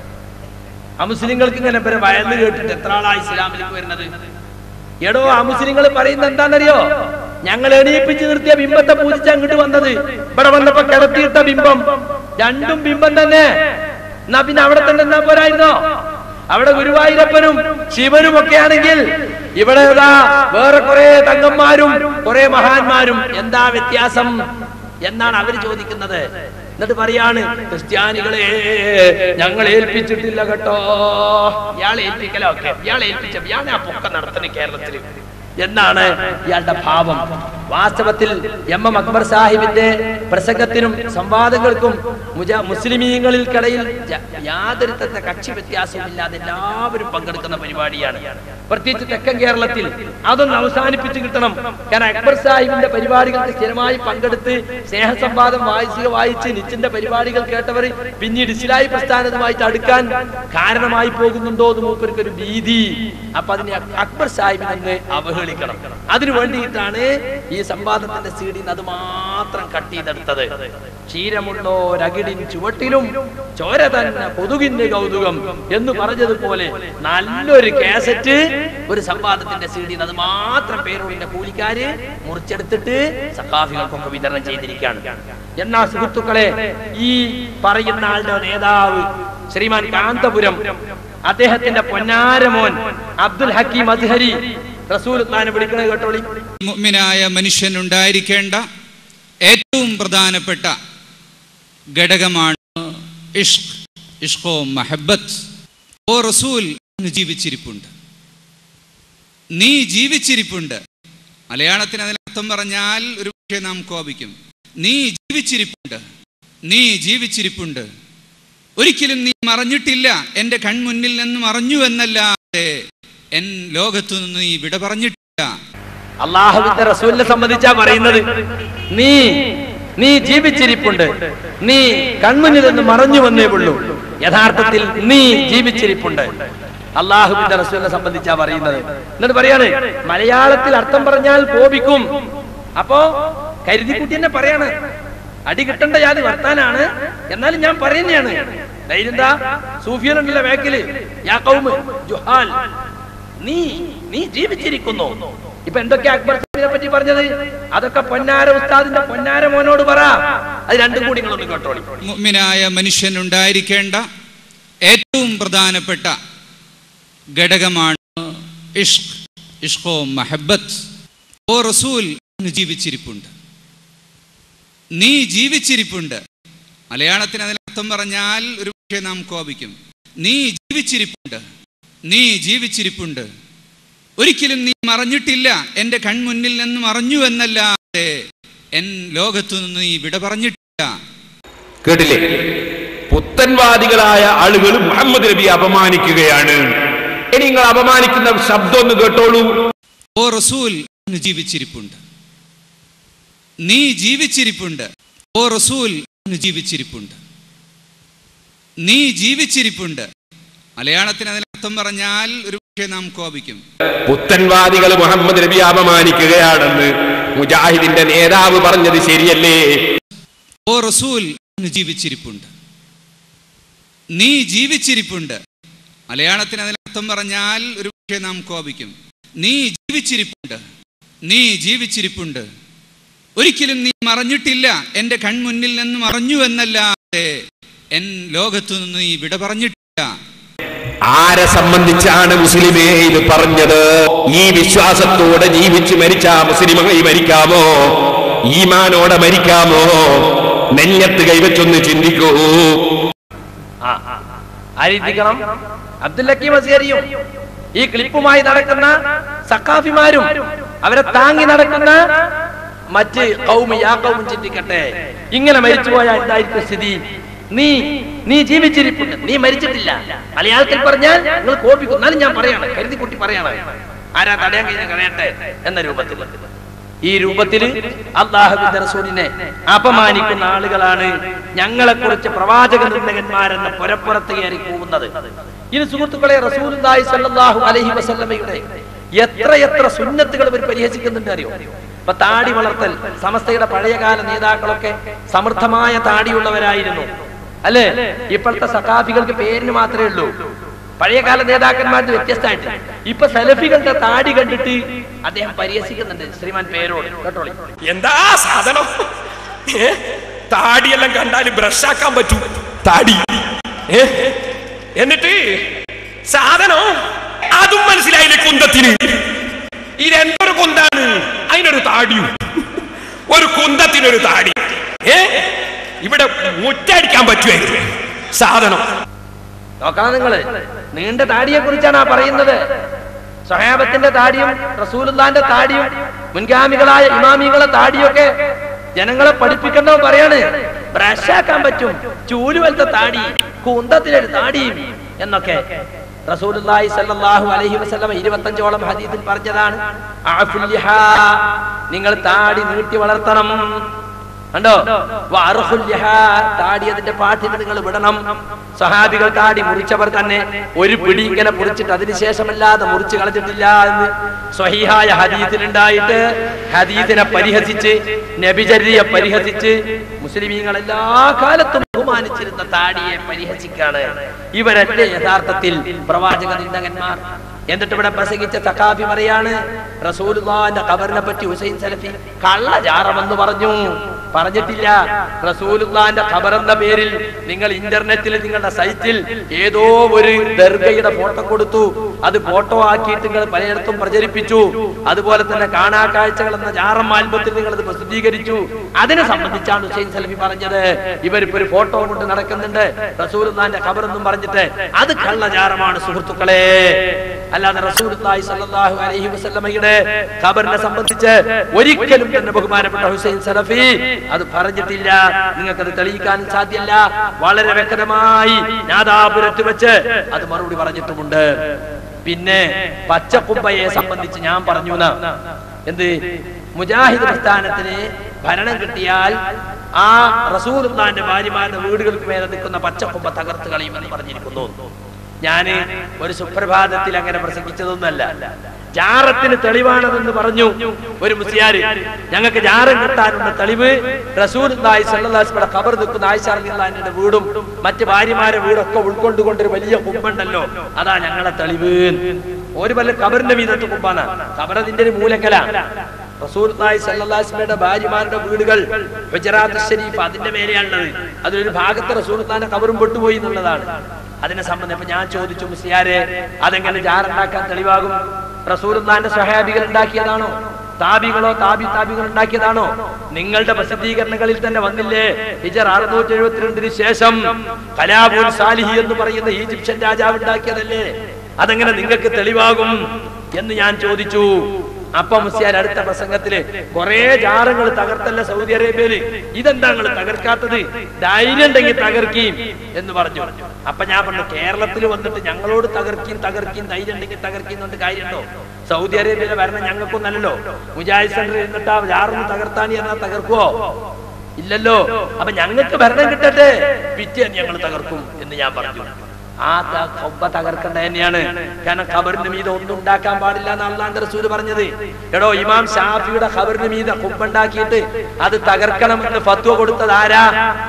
Speaker 4: ആ മുസ്ലിങ്ങൾക്ക് ഇങ്ങനെ ഇവരെ വയന്ന് കേട്ടിട്ട് എത്ര ആളാ ഇസ്ലാമിലേക്ക് വരുന്നത് എടോ ആ മുസ്ലിങ്ങൾ പറയുന്നത് എന്താണെന്നറിയോ ഞങ്ങൾ എണീപ്പിച്ച് നിർത്തിയ ബിംബത്തെ പൂജിച്ച് അങ്ങോട്ട് വന്നത് ഇവിടെ വന്നപ്പോ കിടത്തിയിട്ട ബിംബം രണ്ടും ബിംബം തന്നെ എന്നാ പിന്നെ അവിടെ തന്നെ എന്നാ പോരായിരുന്നോ അവിടെ ഗുരുവായൂരപ്പനും ശിവനും ഒക്കെ ആണെങ്കിൽ ഇവിടെ ഇതാ വേറെ കുറെ തങ്ങന്മാരും കുറെ മഹാന്മാരും എന്താ വ്യത്യാസം എന്നാണ് അവർ ചോദിക്കുന്നത് എന്നിട്ട് പറയാണ് ക്രിസ്ത്യാനികളെ ഞങ്ങൾ ഏൽപ്പിച്ചിട്ടില്ല കേട്ടോ ഇയാളെ ഏൽപ്പിക്കലോ ഒക്കെ ഇയാളെ ഏൽപ്പിച്ച ഇയാളെ ആ പൊക്ക നടത്തുന്നത് കേരളത്തിൽ എന്നാണ് ഇയാളുടെ ഭാവം വാസ്തവത്തിൽ എം എം അക്ബർ സാഹിബിന്റെ പ്രസംഗത്തിനും സംവാദങ്ങൾക്കും മുജാ മുസ്ലിമീങ്ങളിൽക്കിടയിൽ ജ- യാതൊരു തരത്തെ കക്ഷി വ്യത്യാസവും ഇല്ലാതെ എല്ലാവരും പങ്കെടുക്കുന്ന പരിപാടിയാണ് പ്രത്യേകിച്ച് തെക്കൻ കേരളത്തിൽ അതൊന്ന് അവസാനിപ്പിച്ചു കിട്ടണം കാരണം അക്ബർ സാഹിബിന്റെ പരിപാടികൾക്ക് സ്ഥിരമായി പങ്കെടുത്ത് സ്നേഹസംവാദം വായിച്ച് വായിച്ച് നിച്ചിന്റെ പരിപാടികൾ കേട്ടവർ പിന്നീട് ഇസ്ലായി പ്രസ്ഥാനവുമായിട്ട് അടുക്കാൻ കാരണമായി പോകുന്നുണ്ടോ എന്ന് മൂപ്പർക്ക് ഒരു ഭീതി അപ്പൊ അതിനെ അക്ബർ സാഹിബിനെ ഒന്ന് അവഹേളിക്കണം അതിനു വേണ്ടിയിട്ടാണ് ഈ സംവാദത്തിന്റെ സീഡിൽ അത് മാത്രം കട്ട് ചെയ്തെടുത്തത് ക്ഷീരമുള്ളോരകിടിൻ ചുവട്ടിലും ചോര തന്നെ കൊതുകിന്റെ കൗതുകം എന്ന് പറഞ്ഞതുപോലെ നല്ലൊരു കാസറ്റ് ഒരു സംവാദത്തിന്റെ സീഡിൽ അത് മാത്രം പേരോടിന്റെ കൂലിക്കാര് മുറിച്ചെടുത്തിട്ട് സഖാഫികൾക്കൊക്കെ വിതരണം ചെയ്തിരിക്കുകയാണ് എന്നാ സുഹൃത്തുക്കളെ ഈ പറയുന്ന ആളുടെ നേതാവ് ശ്രീമാൻ കാന്തപുരം അദ്ദേഹത്തിന്റെ പൊന്നാരമോൻ അബ്ദുൽ ഹക്കീം അസ്ഹരി റസൂൽ വിളിക്കണത് കേട്ടോളി
Speaker 9: മുഅ്മിനായ മനുഷ്യനുണ്ടായിരിക്കേണ്ട ഏറ്റവും പ്രധാനപ്പെട്ട ഘടകമാണ് ഇഷ്ക് ഇഷ്കോ മഹബത്ത് ഓ റസൂൽ അങ്ങ് ജീവിച്ചിരിപ്പുണ്ട് നീ ജീവിച്ചിരിപ്പുണ്ട് മലയാളത്തിന് അതിനർത്ഥം പറഞ്ഞാൽ ഒരു പക്ഷേ നാം കോപിക്കും നീ ജീവിച്ചിരിപ്പുണ്ട് നീ ജീവിച്ചിരിപ്പുണ്ട് ഒരിക്കലും നീ മറഞ്ഞിട്ടില്ല എൻ്റെ കൺമുന്നിൽ നിന്ന് മറഞ്ഞു എന്നല്ലാതെ എൻ ലോകത്തു നിന്ന് നീ വിട പറഞ്ഞിട്ടില്ല
Speaker 4: അള്ളാഹുവിന്റെ റസൂലിനെ സംബന്ധിച്ചാ പറയുന്നത് നീ നീ ജീവിച്ചിരിപ്പുണ്ട് നീ കൺമുന്നിൽ നിന്ന് മറഞ്ഞു വന്നേ ഉള്ളൂ യഥാർത്ഥത്തിൽ നീ ജീവിച്ചിരിപ്പുണ്ട് അള്ളാഹുവിന്റെ റസൂലിനെ സംബന്ധിച്ചാ പറയുന്നത് എന്നിട്ട് പറയാണ് മലയാളത്തിൽ അർത്ഥം പറഞ്ഞാൽ കോപിക്കും അപ്പോ കരുതിക്കുട്ടി തന്നെ പറയാണ് അടി കിട്ടേണ്ട ജാതി വർത്താനാണ് എന്നാലും ഞാൻ പറയുന്നതാണ് ധൈര്യന്താ സൂഫിയനുണ്ടല്ലോ വേക്കില് യാ കൗമ് ജുഹാൽ നീ നീ ജീവിച്ചിരിക്കുന്നു ഇപ്പൊ എന്തൊക്കെ അക്ബർ സാഹിബിനെ പറ്റി പറഞ്ഞത് അതൊക്കെ പൊന്നാര ഉസ്താദിന്റെ പൊന്നാര മോനോട് പറ അത് രണ്ടും കൂടി നിങ്ങളൊന്ന് കേട്ടോളി
Speaker 9: മുഅ്മിനായ മനുഷ്യനുണ്ടായിരിക്കേണ്ട ഏറ്റവും പ്രധാനപ്പെട്ട ഘടകമാണ് ഇഷ്ക് ഇഷ്കോ മഹബത്ത് ഓ റസൂൽ അങ്ങ് ജീവിച്ചിരിപ്പുണ്ട് നീ ജീവിച്ചിരിപ്പുണ്ട് മലയാളത്തിന് അതിനർത്ഥം പറഞ്ഞാൽ ഒരു പക്ഷേ നാം കോപിക്കും നീ ജീവിച്ചിരിപ്പുണ്ട് നീ ജീവിച്ചിരിപ്പുണ്ട് ഒരിക്കലും നീ മറഞ്ഞിട്ടില്ല എൻ്റെ കൺമുന്നിൽ നിന്ന് മറഞ്ഞു എന്നല്ലാതെ എൻ ലോകത്തു നിന്ന് നീ വിട പറഞ്ഞിട്ടില്ല
Speaker 6: കേട്ടില്ലേ പുത്തൻവാദികളായ ആളുകൾ മുഹമ്മദ് നബി അപമാനിക്കുകയാണ് ഇനി നിങ്ങൾ അപമാനിക്കുന്ന ശബ്ദം ഒന്ന് കേട്ടോളൂ
Speaker 9: ഓ റസൂൽ അങ്ങ് ജീവിച്ചിരിപ്പുണ്ട് നീ ജീവിച്ചിരിപ്പുണ്ട് ഓ റസൂൽ അങ്ങ് ജീവിച്ചിരിപ്പുണ്ട് നീ ജീവിച്ചിരിപ്പുണ്ട് മലയാളത്തിന് അതിനർത്ഥം പറഞ്ഞാൽ ഒരു പക്ഷേ നാം കോപിക്കും
Speaker 6: പുത്തൻവാദികൾ മുഹമ്മദ് നബി അപമാനിക്കുകയാണെന്ന് മുജാഹിദിന്റെ നേതാവ് പറഞ്ഞത് ശരിയല്ലേ
Speaker 9: ഓ റസൂൽ അങ്ങ് ജീവിച്ചിരിപ്പുണ്ട് നീ ജീവിച്ചിരിപ്പുണ്ട് മലയാളത്തിന് അതിനർത്ഥം പറഞ്ഞാൽ ഒരു പക്ഷേ നാം കോപിക്കും നീ ജീവിച്ചിരിപ്പുണ്ട് നീ ജീവിച്ചിരിപ്പുണ്ട് ഒരിക്കലും നീ മറഞ്ഞിട്ടില്ല എൻ്റെ കൺമുന്നിൽ നിന്ന് മറഞ്ഞു എന്നല്ലാതെ എൻ ലോകത്തു നിന്ന് നീ വിട പറഞ്ഞിട്ടില്ല
Speaker 6: ആരെ സംബന്ധിച്ചാണ് മുസ്ലിമേ ഇത് പറഞ്ഞത് ഈ വിശ്വാസത്തോടെ ജീവിച്ച് മരിച്ച മുസ്ലിമായി മരിക്കാമോ ഈമാനോടെ മരിക്കാമോ നെഞ്ഞത്ത് കൈവച്ചൊന്ന് ചിന്തിക്കൂ
Speaker 4: ആ ആയിരിക്കണം അബ്ദുൽ ഹക്കീം അസ്ഹരിയും ഈ ക്ലിപ്പുമായി നടക്കുന്ന സക്കാഫിമാരും അവരെ താങ്ങി നടക്കുന്ന മറ്റ് കൗമ യാ കൗമും ചിന്തിക്കട്ടെ ഇങ്ങനെ മരിച്ചുപോയാൽ എന്തായിരിക്കും സ്ഥിതി നീ നീ ജീവിച്ചിരിപ്പുണ്ട് നീ മരിച്ചിട്ടില്ല മലയാളത്തിൽ പറഞ്ഞാൽ നിങ്ങൾ കോപിക്കും എന്നാലും ഞാൻ പറയാണ് കരുതി കുട്ടി പറയാണ് ആരാ തടയാൻ കഴിഞ്ഞ കഴിയട്ടെ എന്ന രൂപത്തിൽ ഈ രൂപത്തിൽ അള്ളാഹുവിന്റെ റസൂലിനെ അപമാനിക്കുന്ന ആളുകളാണ് ഞങ്ങളെ കുറിച്ച് പ്രവാചക നിന്ദകന്മാരെന്ന പുരപ്പുറത്ത് കയറി പോകുന്നത് ഇനി സുഹൃത്തുക്കളെ റസൂലുള്ളാഹി സ്വല്ലല്ലാഹു അലൈഹി വസല്ലമയുടെ എത്ര എത്ര സുന്നത്തുകൾ ഇവർ പരിഹസിക്കുന്നുണ്ട് അറിയോ ഇപ്പൊ താടി വളർത്തൽ സമസ്തയുടെ പഴയകാല നേതാക്കളൊക്കെ സമൃദ്ധമായ താടിയുള്ളവരായിരുന്നു അല്ലേ ഇപ്പോഴത്തെ സഖാഫികൾക്ക് പേരിന് മാത്രമേ ഉള്ളൂ പഴയകാല നേതാക്കന്മാരുടെ വ്യത്യസ്തമായിട്ട് ഇപ്പൊ സെലഫികളുടെ താടി കണ്ടിട്ട് അദ്ദേഹം പരിഹസിക്കുന്നുണ്ട് ശ്രീമാൻ പേരോട് കേട്ടോളി
Speaker 6: എന്താ സാധനം ഏ? താടിയെല്ലാം കണ്ടാൽ ബ്രഷാക്കാൻ പറ്റൂ താടി ഏ? എന്നിട്ട് സാധനം അതും മനസ്സിലായില്ലേ കുന്തത്തിന് ഇതെന്തൊരു കുന്താണ് അതിനൊരു താടിയും ഒരു കുന്തത്തിനൊരു താടി ഏ ഇവിടെ മുറ്റടിക്കാൻ പറ്റുമായിരുന്നു സാധനം
Speaker 4: നോക്കണം നിങ്ങള് നീണ്ട താടിയെ കുറിച്ചാണ് ആ പറയുന്നത് സഹാബത്തിന്റെ താടിയും റസൂലുള്ളാന്റെ താടിയും മുൻഗാമികളായ ഇമാമികളെ താടിയൊക്കെ ജനങ്ങളെ പഠിപ്പിക്കണ്ടോ പറയാണ് ബ്രഷാക്കാൻ പറ്റും ചൂലുവലത്തെ താടി കുന്തത്തിലൊരു താടിയും എന്നൊക്കെ റസൂലുള്ളാഹി സ്വല്ലല്ലാഹു അലൈഹി വസല്ലം ഇരുപത്തഞ്ചോളം ഹദീസിൽ പറഞ്ഞതാണ് അഅഫുൽ ലിഹാ. നിങ്ങൾ താടി നീട്ടി വളർത്തണം കണ്ടോ വഅർഹുൽ ലിഹാ. താടി അതിന്റെ പാട്ടിന് നിങ്ങൾ വിടണം സഹാബികൾ താടി മുറിച്ചവർ തന്നെ ഒരു പിടി ഇങ്ങനെ മുറിച്ചിട്ട് അതിനുശേഷമല്ലാതെ മുറിച്ച് കളഞ്ഞിട്ടില്ല എന്ന് സ്വഹീഹായ ഹദീസിലുണ്ടായിട്ട് ഹദീസിനെ പരിഹസിച്ച് നബിചര്യയെ പരിഹസിച്ച് മുസ്ലിമീങ്ങൾ എല്ലാ കാലത്തും ബഹുമാനിച്ചിരുന്ന താടിയെ പരിഹസിക്കാണ് ഇവരല്ലേ യഥാർത്ഥത്തിൽ പ്രവാചക നിന്ദകന്മാർ എന്നിട്ട് ഇവിടെ പ്രസംഗിച്ച തക്കാഫി പറയാണ് റസൂലുള്ളാന്റെ ഖബറിനെ പറ്റി ഹുസൈൻ സലഫി കള്ളജാറമെന്ന് പറഞ്ഞു പറഞ്ഞിട്ടില്ല റസൂലുള്ളാന്റെ ഖബർ എന്ന പേരിൽ നിങ്ങൾ ഇന്റർനെറ്റിൽ നിങ്ങളുടെ സൈറ്റിൽ ഏതോ ഒരു ദർഗയുടെ ഫോട്ടോ കൊടുത്തു അത് ഫോട്ടോ ആക്കിയിട്ട് നിങ്ങൾ പലയിടത്തും പ്രചരിപ്പിച്ചു അതുപോലെ തന്നെ കാണാ കാഴ്ചകൾ എന്ന ജാറം ആൽബത്തിൽ നിങ്ങൾ അത് പ്രസിദ്ധീകരിച്ചു അതിനെ സംബന്ധിച്ചാണ് ഹുസൈൻ സലഫി പറഞ്ഞത് ഇവരിപ്പോ ഒരു ഫോട്ടോ കൊണ്ട് നടക്കുന്നുണ്ട് റസൂലുള്ളാന്റെ ഖബർ എന്നും പറഞ്ഞിട്ട് അത് കള്ളജാറമാണ് സുഹൃത്തുക്കളെ അല്ലാതെ റസൂലുള്ളാഹി സ്വല്ലല്ലാഹു അലൈഹി വസല്ലമയുടെ ഖബറിനെ സംബന്ധിച്ച് ഒരിക്കലും തന്നെ ബഹുമാനപ്പെട്ട ഹുസൈൻ സലഫി അത് പറഞ്ഞിട്ടില്ല നിങ്ങൾക്ക് അത് തെളിയിക്കാൻ സാധ്യമല്ല വളരെ വ്യക്തമായി നാദാപുരത്ത് വെച്ച് അത് മറുപടി പറഞ്ഞിട്ടുമുണ്ട് പിന്നെ പച്ചക്കുമ്പയെ സംബന്ധിച്ച് ഞാൻ പറഞ്ഞു ന്ന്. എന്ത് മുജാഹിദ് പ്രസ്ഥാനത്തിന് ഭരണം കിട്ടിയാൽ ആ റസൂലുള്ളാന്റെ ഭാര്യമാരുടെ വീടുകൾക്ക് മേലെ നിൽക്കുന്ന പച്ചക്കുമ്പ തകർത്ത് കളയുമെന്ന് പറഞ്ഞിരിക്കുന്നു ഞാന് ഒരു സുപ്രഭാതത്തിൽ അങ്ങനെ പ്രസംഗിച്ചതൊന്നല്ല ജാറത്തിന് തെളിവാണതെന്ന് പറഞ്ഞു ഒരു മുസ്ലിയാര് ഞങ്ങൾക്ക് ജാറം കിട്ടാനുള്ള തെളിവ് റസൂൽ സല്ലാസ്മയുടെ ഖബർ നിൽക്കുന്ന ആയിഷാറിന്റെ വീടും മറ്റ് ഭാര്യമാരെ വീടൊക്കെ ഉൾക്കൊണ്ടുകൊണ്ടൊരു വലിയ കുമ്പുണ്ടല്ലോ അതാ ഞങ്ങളെ തെളിവ് ഒരു വല്ല ഖബറിന്റെ മീതത്ത് കുമ്പാണ് ഖബർ അതിന്റെ ഒരു മൂലക്കല റസൂൽ സല്ലാസ്മയുടെ ഭാര്യമാരുടെ വീടുകൾ ഗുജറാത്ത് ഷരീഫ് അതിന്റെ മേലെയാണുള്ളത് അതിലൊരു ഭാഗത്ത് റസൂൽ ഖബറും പെട്ടുപോയി എന്നുള്ളതാണ് അതിനെ സംബന്ധിച്ച് ഞാൻ ചോദിച്ചു മുസ്ലിയാരെ അതെങ്ങനെ ജാറുണ്ടാക്കാൻ തെളിവാകും റസൂലുള്ളാന്റെ സഹാബികൾ ഉണ്ടാക്കിയതാണോ താബികളോ താബി താബികൾ ഉണ്ടാക്കിയതാണോ നിങ്ങളുടെ പ്രസിദ്ധീകരണങ്ങളിൽ തന്നെ വന്നില്ലേ ഹിജർ അറുന്നൂറ്റി എഴുപത്തിരണ്ടിന് ശേഷം കലാബുൽ സാലിഹി എന്ന് പറയുന്ന ഈജിപ്ഷ്യൻ രാജാവ് ഉണ്ടാക്കിയതല്ലേ അതെങ്ങനെ നിങ്ങൾക്ക് തെളിവാകും എന്ന് ഞാൻ ചോദിച്ചു അപ്പൊ മുസ്യാൻ അടുത്ത പ്രസംഗത്തില് കുറെ ജാറങ്ങൾ തകർത്തല്ല സൗദി അറേബ്യയില് ഇതെന്താ നിങ്ങൾ തകർക്കാത്തത് ധൈര്യം ഉണ്ടെങ്കിൽ തകർക്കുകയും എന്ന് പറഞ്ഞു അപ്പൊ ഞാൻ പറഞ്ഞു കേരളത്തിൽ വന്നിട്ട് ഞങ്ങളോട് തകർക്കുകയും തകർക്കുകയും ധൈര്യം ഉണ്ടെങ്കിൽ തകർക്കുകയും കൊണ്ട് കാര്യമുണ്ടോ സൗദി അറേബ്യയിലെ ഭരണം ഞങ്ങൾക്കൊന്നല്ലല്ലോ മുജാഹിദ് സെന്ററിൽ ഇരുന്നിട്ട് ആ ജാറിന് തകർത്താൻ എന്നാൽ തകർക്കുവോ ഇല്ലല്ലോ അപ്പൊ ഞങ്ങൾക്ക് ഭരണം കിട്ടട്ടെ പിറ്റേന്ന് ഞങ്ങൾ തകർക്കും എന്ന് ഞാൻ പറഞ്ഞു ആ ത- കൊമ്പ തകർക്കേണ്ട തന്നെയാണ് കാരണം ഖബറിന് മീതെ ഒന്നും ഉണ്ടാക്കാൻ പാടില്ല എന്ന് അള്ളാന്റെ റസൂല് പറഞ്ഞത് എടോ ഇമാം ഷാഫിയുടെ ഖബറിന് മീതെ കൊമ്പുണ്ടാക്കിയിട്ട് അത് തകർക്കണമെന്ന് ഫത്വ കൊടുത്തത് ആരാ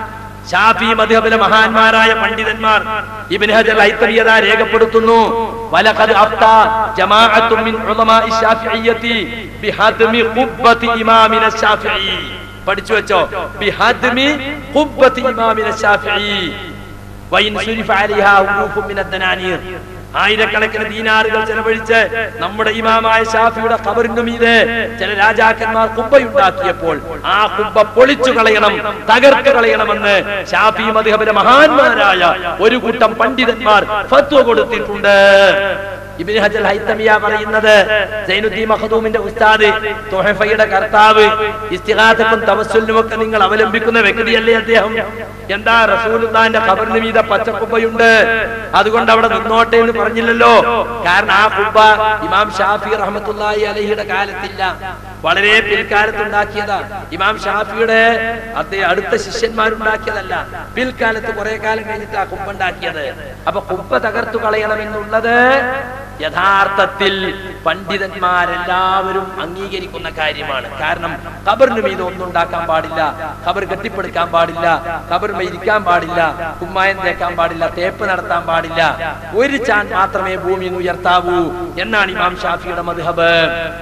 Speaker 4: ഷാഫി മദ്ഹബിലെ മഹാന്മാരായ പണ്ഡിതന്മാർ ഇബ്നു ഹജർ ഹൈത്തമിയത രേഖപ്പെടുത്തുന്നു വലഖദ് അഫ്താ ജമാഅത്തും മിൻ ഉലമാഇ ശാഫിഇയ്യത്തി ബിഹദ്മി ഖുബ്ബത്തി ഇമാമിന ശാഫിഈ പഠിച്ചു വെച്ചോ ബിഹദ്മി ഖുബ്ബത്തി ഇമാമിന ശാഫിഈ വൈൻ സുരിഫ അലൈഹാ ഉറൂഫും മിനദ് ദനാനീർ ആയിരക്കണക്കിന് ദീനാറുകൾ ചെലവഴിച്ച് നമ്മുടെ ഇമാമായ ഷാഫിയുടെ ഖബറിനു മീതെ ചില രാജാക്കന്മാർ കുബ്ബയുണ്ടാക്കിയപ്പോൾ ആ കുബ്ബ പൊളിച്ചു കളയണം തകർത്ത് കളയണമെന്ന് ഷാഫി മദ്ഹബിലെ മഹാന്മാരായ ഒരു കൂട്ടം പണ്ഡിതന്മാർ ഫത്വ കൊടുത്തിട്ടുണ്ട് ഇബ്നു ഹജൽ ഹൈത്തമിയ പറയുന്നത് സൈനുദ്ദീൻ മഖദൂമിന്റെ ഉസ്താദ് തുഹഫയുടെ കർത്താവ് ഇസ്തിഗാസക്കും തവസ്സുലിനും ഒക്കെ നിങ്ങൾ അവലംബിക്കുന്ന വ്യക്തിയല്ലേ അദ്ദേഹം എന്താ റസൂലുള്ളാന്റെ ഖബറിന് മീത പച്ചക്കുബ്ബയുണ്ട് അതുകൊണ്ട് അവിടെ നിന്നോട്ടെ എന്ന് പറഞ്ഞില്ലല്ലോ കാരണം ആ കുബ്ബ ഇമാം ഷാഫി റഹ്മത്തുള്ളാഹി അലഹിയുടെ കാലത്തില്ല വളരെ പിൽക്കാലത്തുണ്ടാക്കിയതാ ഇമാം ഷാഫിയുടെ അദ്ദേഹം അടുത്ത ശിഷ്യന്മാരുണ്ടാക്കിയതല്ല പിൽക്കാലത്ത് കുറെ കാലം കഴിഞ്ഞിട്ടാ കുബ്ബ ഉണ്ടാക്കിയത് അപ്പൊ കുബ്ബ തകർത്തു കളയണമെന്നുള്ളത് യഥാർത്ഥത്തിൽ പണ്ഡിതന്മാരെല്ലാവരും അംഗീകരിക്കുന്ന കാര്യമാണ് കാരണം ഖബറിന് മീത് ഒന്നും ഉണ്ടാക്കാൻ പാടില്ല ഖബർ കെട്ടിപ്പടുക്കാൻ പാടില്ല ഖബർ ഇരിക്കാൻ പാടില്ല കുമ്മായം തേക്കാൻ പാടില്ല തേപ്പ് നടത്താൻ പാടില്ല ഒരു ചാൻ മാത്രമേ ഭൂമിയിൽ നിന്ന് ഉയർത്താവൂ എന്നാണ് ഇമാം ഷാഫിയുടെ മധുഹബ്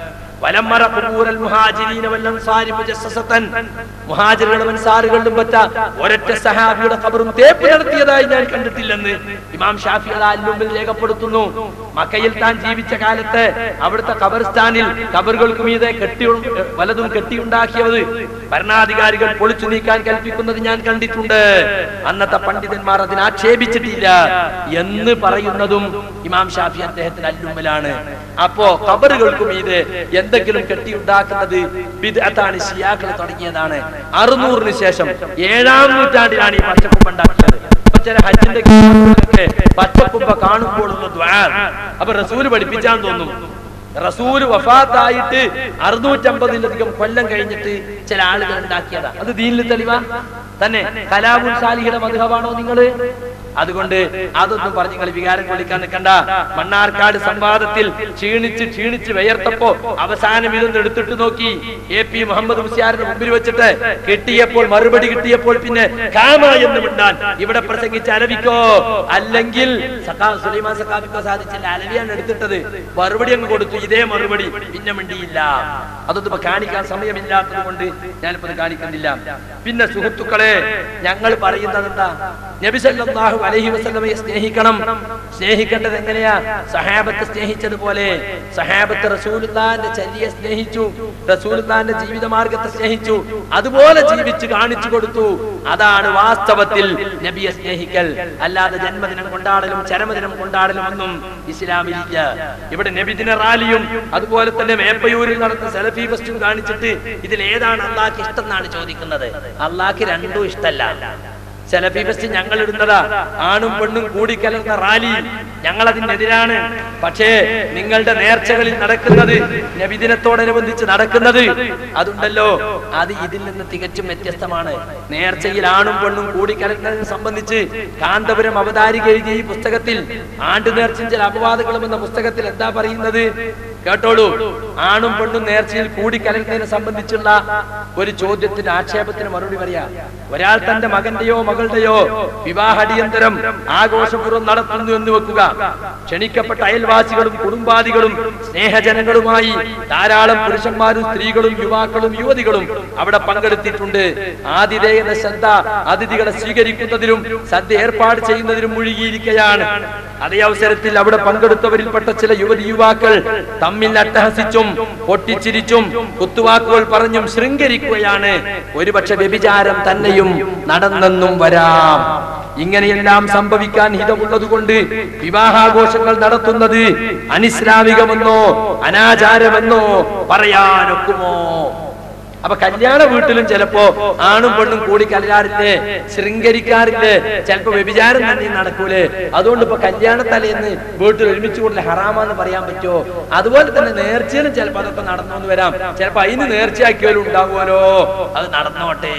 Speaker 4: വലമ്മറ ഖുബൂറൽ മുഹാജിരീന വൽ അൻസാരി മുജസ്സസതൻ മുഹാജിറുകളും അൻസാറുകളിലും പറ്റ ഒരൊറ്റ സഹാബിയുടെ ഖബറും തേപ്പ് നടത്തിയതായി ഞാൻ കണ്ടിട്ടില്ലെന്ന് ഇമാം ഷാഫി അൽ മുമ്പിൽ രേഖപ്പെടുത്തുന്നു മക്കയിൽ താൻ ജീവിച്ച കാലത്ത് അവിടുത്തെ ഖബർസ്ഥാനിൽ ഖബറുകൾക്ക് മീതെ കെട്ടി വലതും കെട്ടിയുണ്ടാക്കിയത് ഭരണാധികാരികൾ പൊളിച്ചു നീക്കാൻ കൽപ്പിക്കുന്നത് ഞാൻ കണ്ടിട്ടുണ്ട് അന്നത്തെ പണ്ഡിതന്മാർ അതിനെ ആക്ഷേപിച്ചിട്ടില്ല എന്ന് പറയുന്നതും ഇമാം ഷാഫി അദ്ദേഹത്തിന് അല്ലുമ്മലാണ് അപ്പോ ഖബറുകൾക്ക് മീതെ എന്തെങ്കിലും കെട്ടിയുണ്ടാക്കുന്നത് ബിദ്അത്താണ് ഷിയാക്കൾ തുടങ്ങിയതാണ് അറുന്നൂറിന് ശേഷം ഏഴാം നൂറ്റാണ്ടിലാണ് ഈ പച്ചക്കുമ്പ ഉണ്ടാക്കിയത് അപ്പൊ ചില ഹജ്ജിന്റെ കിതാബുകളിലൊക്കെ പച്ചക്കുമ്പ കാണുമ്പോഴുള്ള ദ്വാ അപ്പൊ റസൂല് പഠിപ്പിച്ചാൻ തോന്നും റസൂല് വഫാത്തായിട്ട് അറുന്നൂറ്റമ്പതിലധികം കൊല്ലം കഴിഞ്ഞിട്ട് ചില ആളുകൾ ഉണ്ടാക്കിയതാ അത് ദീനിൽ തെളിവാ തന്നെ കലാമുൽ സാലിഹിയുടെ മധുഹമാണോ നിങ്ങള് അതുകൊണ്ട് അതൊന്നും പറഞ്ഞ് നിങ്ങൾ വികാരം കൊള്ളിക്കാൻ നിൽക്കണ്ട മണ്ണാർക്കാട് സംവാദത്തിൽ ക്ഷീണിച്ച് ക്ഷീണിച്ച് വിയർത്തപ്പോ അവസാനം ഇതൊന്ന് എടുത്തിട്ട് നോക്കി എ പി മുഹമ്മദ് മുസ്യാറിന് മുമ്പിൽ വെച്ചിട്ട് കിട്ടിയപ്പോൾ മറുപടി കിട്ടിയപ്പോൾ പിന്നെ കാമ എന്ന് മിണ്ടാൻ ഇവിടെ പ്രസംഗിച്ച് അലവിക്കോ അല്ലെങ്കിൽ സഖാ സുലൈമാൻ സഖാബിക്കോ സാധിച്ചില്ല അലവിയാണ് എടുത്തിട്ടത് മറുപടി അങ്ങ് കൊടുത്തു ഇതേ മറുപടി പിന്നെ മിണ്ടിയില്ല അതൊന്നും ഇപ്പൊ കാണിക്കാൻ സമയമില്ലാത്തത് കൊണ്ട് ഞാനിപ്പോ ഇത് കാണിക്കുന്നില്ല പിന്നെ സുഹൃത്തുക്കളെ ഞങ്ങൾ പറയുന്നത് എന്താ നബി സല്ലല്ലാഹു അലൈഹി വസല്ലമയെ സ്നേഹിക്കണം സ്നേഹിക്കേണ്ടത് എങ്ങനെയാ സഹാബത്ത് സ്നേഹിച്ചതുപോലെ സഹാബത്ത് റസൂലുള്ളാന്റെ ചര്യയെ സ്നേഹിച്ചു റസൂലുള്ളാന്റെ ജീവിത മാർഗത്തെ സ്നേഹിച്ചു അതുപോലെ ജീവിച്ച് കാണിച്ചു കൊടുത്തു അതാണ് വാസ്തവത്തിൽ നബിയെ സ്നേഹിക്കൽ അല്ലാതെ ജന്മദിനം കൊണ്ടാടലും ചരമദിനം കൊണ്ടാടലും ഒന്നും ഇസ്ലാമിലില്ല ഇവിടെ നബിദിന റാലിയും അതുപോലെ തന്നെ മേപ്പയൂരിൽ നടന്ന സെലഫി ഫെസ്റ്റും കാണിച്ചിട്ട് ഇതിൽ ഏതാണ് അള്ളാഹ്ക്ക് ഇഷ്ടം എന്നാണ് ചോദിക്കുന്നത് അള്ളാഹ്ക്ക് രണ്ടും ഇഷ്ടമല്ല സെലഫി ഫെസ്റ്റ് ഞങ്ങൾ ഇടുന്നതാ ആണും പെണ്ണും കൂടിക്കലർന്ന റാലി ഞങ്ങൾ അതിനെതിരാണ് പക്ഷേ നിങ്ങളുടെ നേർച്ചകളിൽ നടക്കുന്നത് നബിദിനത്തോടനുബന്ധിച്ച് നടക്കുന്നത് അതുണ്ടല്ലോ അത് ഇതിൽ നിന്ന് തികച്ചും വ്യത്യസ്തമാണ് നേർച്ചയിൽ ആണും പെണ്ണും കൂടിക്കലർന്നതിനെ സംബന്ധിച്ച് കാന്തപുരം അവതാരിക എഴുതിയ ഈ പുസ്തകത്തിൽ ആണ്ട് നേർച്ചയും ചില അപവാദങ്ങളും എന്ന പുസ്തകത്തിൽ എന്താ പറയുന്നത് കേട്ടോളൂ ആണും പെണ്ണും നേർച്ചയിൽ കൂടിക്കലർന്നതിനെ സംബന്ധിച്ചുള്ള ഒരു ചോദ്യത്തിന് ആക്ഷേപത്തിന് മറുപടി പറയാ ഒരാൾ തന്റെ മകന്റെയോ മകളുടെയോ വിവാഹടിയന്തരം ആഘോഷപൂർവ്വം നടത്തുന്നു എന്ന് വെക്കുക ക്ഷണിക്കപ്പെട്ട അയൽവാസികളും കുടുംബാദികളും സ്നേഹജനങ്ങളുമായി ധാരാളം പുരുഷന്മാരും സ്ത്രീകളും യുവാക്കളും യുവതികളും അവിടെ പങ്കെടുത്തിട്ടുണ്ട് ആതിഥേയന ശ്രദ്ധ അതിഥികളെ സ്വീകരിക്കുന്നതിലും സദ്യ ഏർപ്പാട് ചെയ്യുന്നതിലും മുഴുകിയിരിക്കുകയാണ് അതേ അവസരത്തിൽ അവിടെ പങ്കെടുത്തവരിൽപ്പെട്ട ചില യുവതി യുവാക്കൾ തമ്മിൽ അട്ടഹസിച്ചും പൊട്ടിച്ചിരിച്ചും കുത്തുവാക്കുകൾ പറഞ്ഞും ശൃംഗരിക്കുകയാണ് ഒരുപക്ഷെ വ്യഭിചാരം തന്നെയും നടന്നെന്നും വരാം ഇങ്ങനെയെല്ലാം സംഭവിക്കാൻ ഹിതമുള്ളതുകൊണ്ട് വിവാഹാഘോഷങ്ങൾ നടത്തുന്നത് അനിസ്ലാമികമെന്നോ അനാചാരമെന്നോ പറയാനൊക്കുമോ അപ്പൊ കല്യാണ വീട്ടിലും ചിലപ്പോ ആണും പെണ്ണും കൂടി കലരാറില്ലേ ശൃംഗരിക്കാറില്ലേ ചിലപ്പോ വ്യഭിചാരം തന്നെ നടക്കൂലേ അതുകൊണ്ട് ഇപ്പൊ കല്യാണ തലേന്ന് വീട്ടിൽ ഒരുമിച്ച് കൂടുതൽ ഹറാമാന്ന് പറയാൻ പറ്റുമോ അതുപോലെ തന്നെ നേർച്ചയിലും ചിലപ്പോ അതൊക്കെ നടന്നു എന്ന് വരാം ചിലപ്പോ അതിന് നേർച്ചയാക്കിയാലും ഉണ്ടാകുമല്ലോ അത് നടന്നോട്ടെ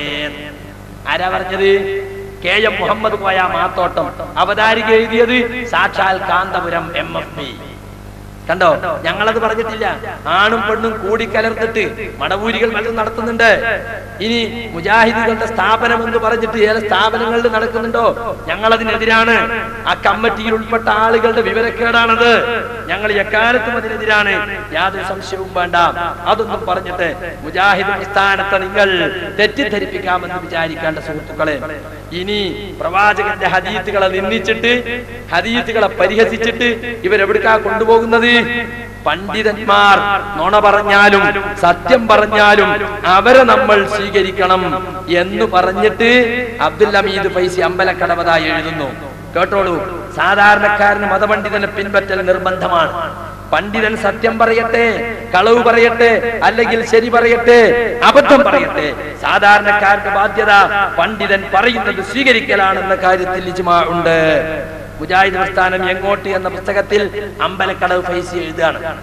Speaker 4: ആരാ പറഞ്ഞത് കെ എം മുഹമ്മദ് പോയ മാത്തോട്ടം അവതാരിക എഴുതിയത് സാക്ഷാൽ കാന്തപുരം എം എഫ് പി കണ്ടോ ഞങ്ങളത് പറഞ്ഞിട്ടില്ല ആണും പെണ്ണും കൂടിക്കലർന്നിട്ട് മടവൂരികൾ പലതും നടത്തുന്നുണ്ട് ഇനി മുജാഹിദുകളുടെ സ്ഥാപനം എന്ന് പറഞ്ഞിട്ട് ചില സ്ഥാപനങ്ങളിൽ നടക്കുന്നുണ്ടോ ഞങ്ങൾ അതിനെതിരാണ് ആ കമ്മിറ്റിയിൽ ഉൾപ്പെട്ട ആളുകളുടെ വിവരക്കേടാണത് ഞങ്ങൾ എക്കാലത്തും അതിനെതിരാണ് യാതൊരു സംശയവും വേണ്ട അതൊന്നും പറഞ്ഞിട്ട് മുജാഹിദ് പ്രസ്ഥാനത്തെ നിങ്ങൾ തെറ്റിദ്ധരിപ്പിക്കാമെന്ന് വിചാരിക്കേണ്ട സുഹൃത്തുക്കളെ ഇനി പ്രവാചകന്റെ ഹദീത്തുകളെ നിന്ദിച്ചിട്ട് ഹദീത്തുകളെ പരിഹസിച്ചിട്ട് ഇവരെവിടുക്കാ കൊണ്ടുപോകുന്നത് പണ്ഡിതന്മാർ നുണ പറഞ്ഞാലും സത്യം പറഞ്ഞാലും അവരെ നമ്മൾ സ്വീകരിക്കണം എന്ന് പറഞ്ഞിട്ട് അബ്ദുൽ ഹമീദ് ഫൈസി അമ്പലക്കടവതായി എഴുതുന്നു കേട്ടോളൂ സാധാരണക്കാരന് മതപണ്ഡിതനെ പിൻപറ്റൽ നിർബന്ധമാണ് പണ്ഡിതൻ സത്യം പറയട്ടെ കളവ് പറയട്ടെ അല്ലെങ്കിൽ ശരി പറയട്ടെ അബദ്ധം പറയട്ടെ സാധാരണക്കാരുടെ ബാധ്യത പണ്ഡിതൻ പറയുന്നത് സ്വീകരിക്കലാണെന്ന കാര്യത്തിൽ ഇജ്മാ ഉണ്ട് മുജാഹിദ് പ്രസ്ഥാനം എങ്ങോട്ട് എന്ന പുസ്തകത്തിൽ അമ്പലക്കടവ് ഫൈസി എഴുതുകയാണ്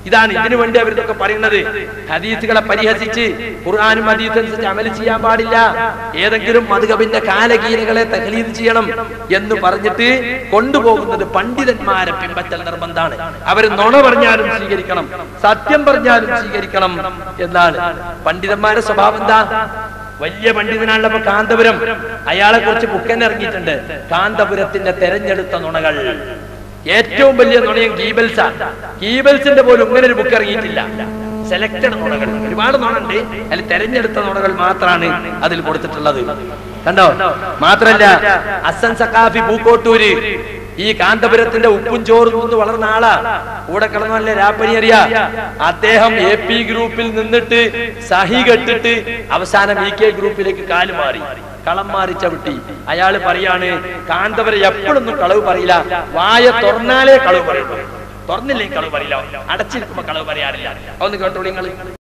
Speaker 4: ഇതാണ് ഇതിനു വേണ്ടി അവരിതൊക്കെ പറയുന്നത് ഹദീസുകളെ പരിഹസിച്ച് ഖുർആാനും ഹദീസും അനുസരിച്ച് അമല് ചെയ്യാൻ പാടില്ല ഏതെങ്കിലും മധുകബിന്റെ കാലഗീനകളെ തഹലീദ് ചെയ്യണം എന്ന് പറഞ്ഞിട്ട് കൊണ്ടുപോകുന്നത് പണ്ഡിതന്മാരെ പിൻപറ്റൽ നിർബന്ധമാണ് അവർ നുണ പറഞ്ഞാലും സ്വീകരിക്കണം സത്യം പറഞ്ഞാലും സ്വീകരിക്കണം എന്നാണ് പണ്ഡിതന്മാരുടെ സ്വഭാവം എന്താ വലിയ പണ്ഡിതനാണല്ലോ ഇപ്പൊ കാന്തപുരം അയാളെ കുറിച്ച് ബുക്കൻ ഇറങ്ങിയിട്ടുണ്ട് കാന്തപുരത്തിന്റെ തെരഞ്ഞെടുത്ത നുണകൾ ഏറ്റവും വലിയ നുണയും ഗീബൽസ ഗീബൽസിന്റെ പോലും ഇങ്ങനെ ഒരു ബുക്ക് ഇറങ്ങിയിട്ടില്ല സെലക്ടഡ് നുണകൾ ഒരുപാട് നുണുണ്ട് അതിൽ തെരഞ്ഞെടുത്ത നുണകൾ മാത്രമാണ് അതിൽ കൊടുത്തിട്ടുള്ളത് കണ്ടോ മാത്രല്ല അസൻ സക്കാഫി പൂക്കോട്ടൂര് ഈ കാന്തപുരത്തിന്റെ ഉപ്പും ചോറും നിന്ന് വളർന്ന ആളാ കൂടെ കിടന്നല്ലേ രാപ്പനി അറിയാ അദ്ദേഹം എ പി ഗ്രൂപ്പിൽ നിന്നിട്ട് സഹി കെട്ടിട്ട് അവസാനം ഇ കെ ഗ്രൂപ്പിലേക്ക് കാല് മാറി കളം മാറി ചവിട്ടി അയാള് പറയാണ് കാന്തപുരം എപ്പോഴൊന്നും കളവ് പറയില്ല വായ തുറന്നാലേ കളവ് പറയുള്ളൂ തുറന്നില്ലെങ്കിൽ കളവ് പറയില്ല അടച്ചിരിക്കുമ്പോ കളവ് പറയാറില്ല അതൊന്ന് കേട്ടോളി നിങ്ങൾ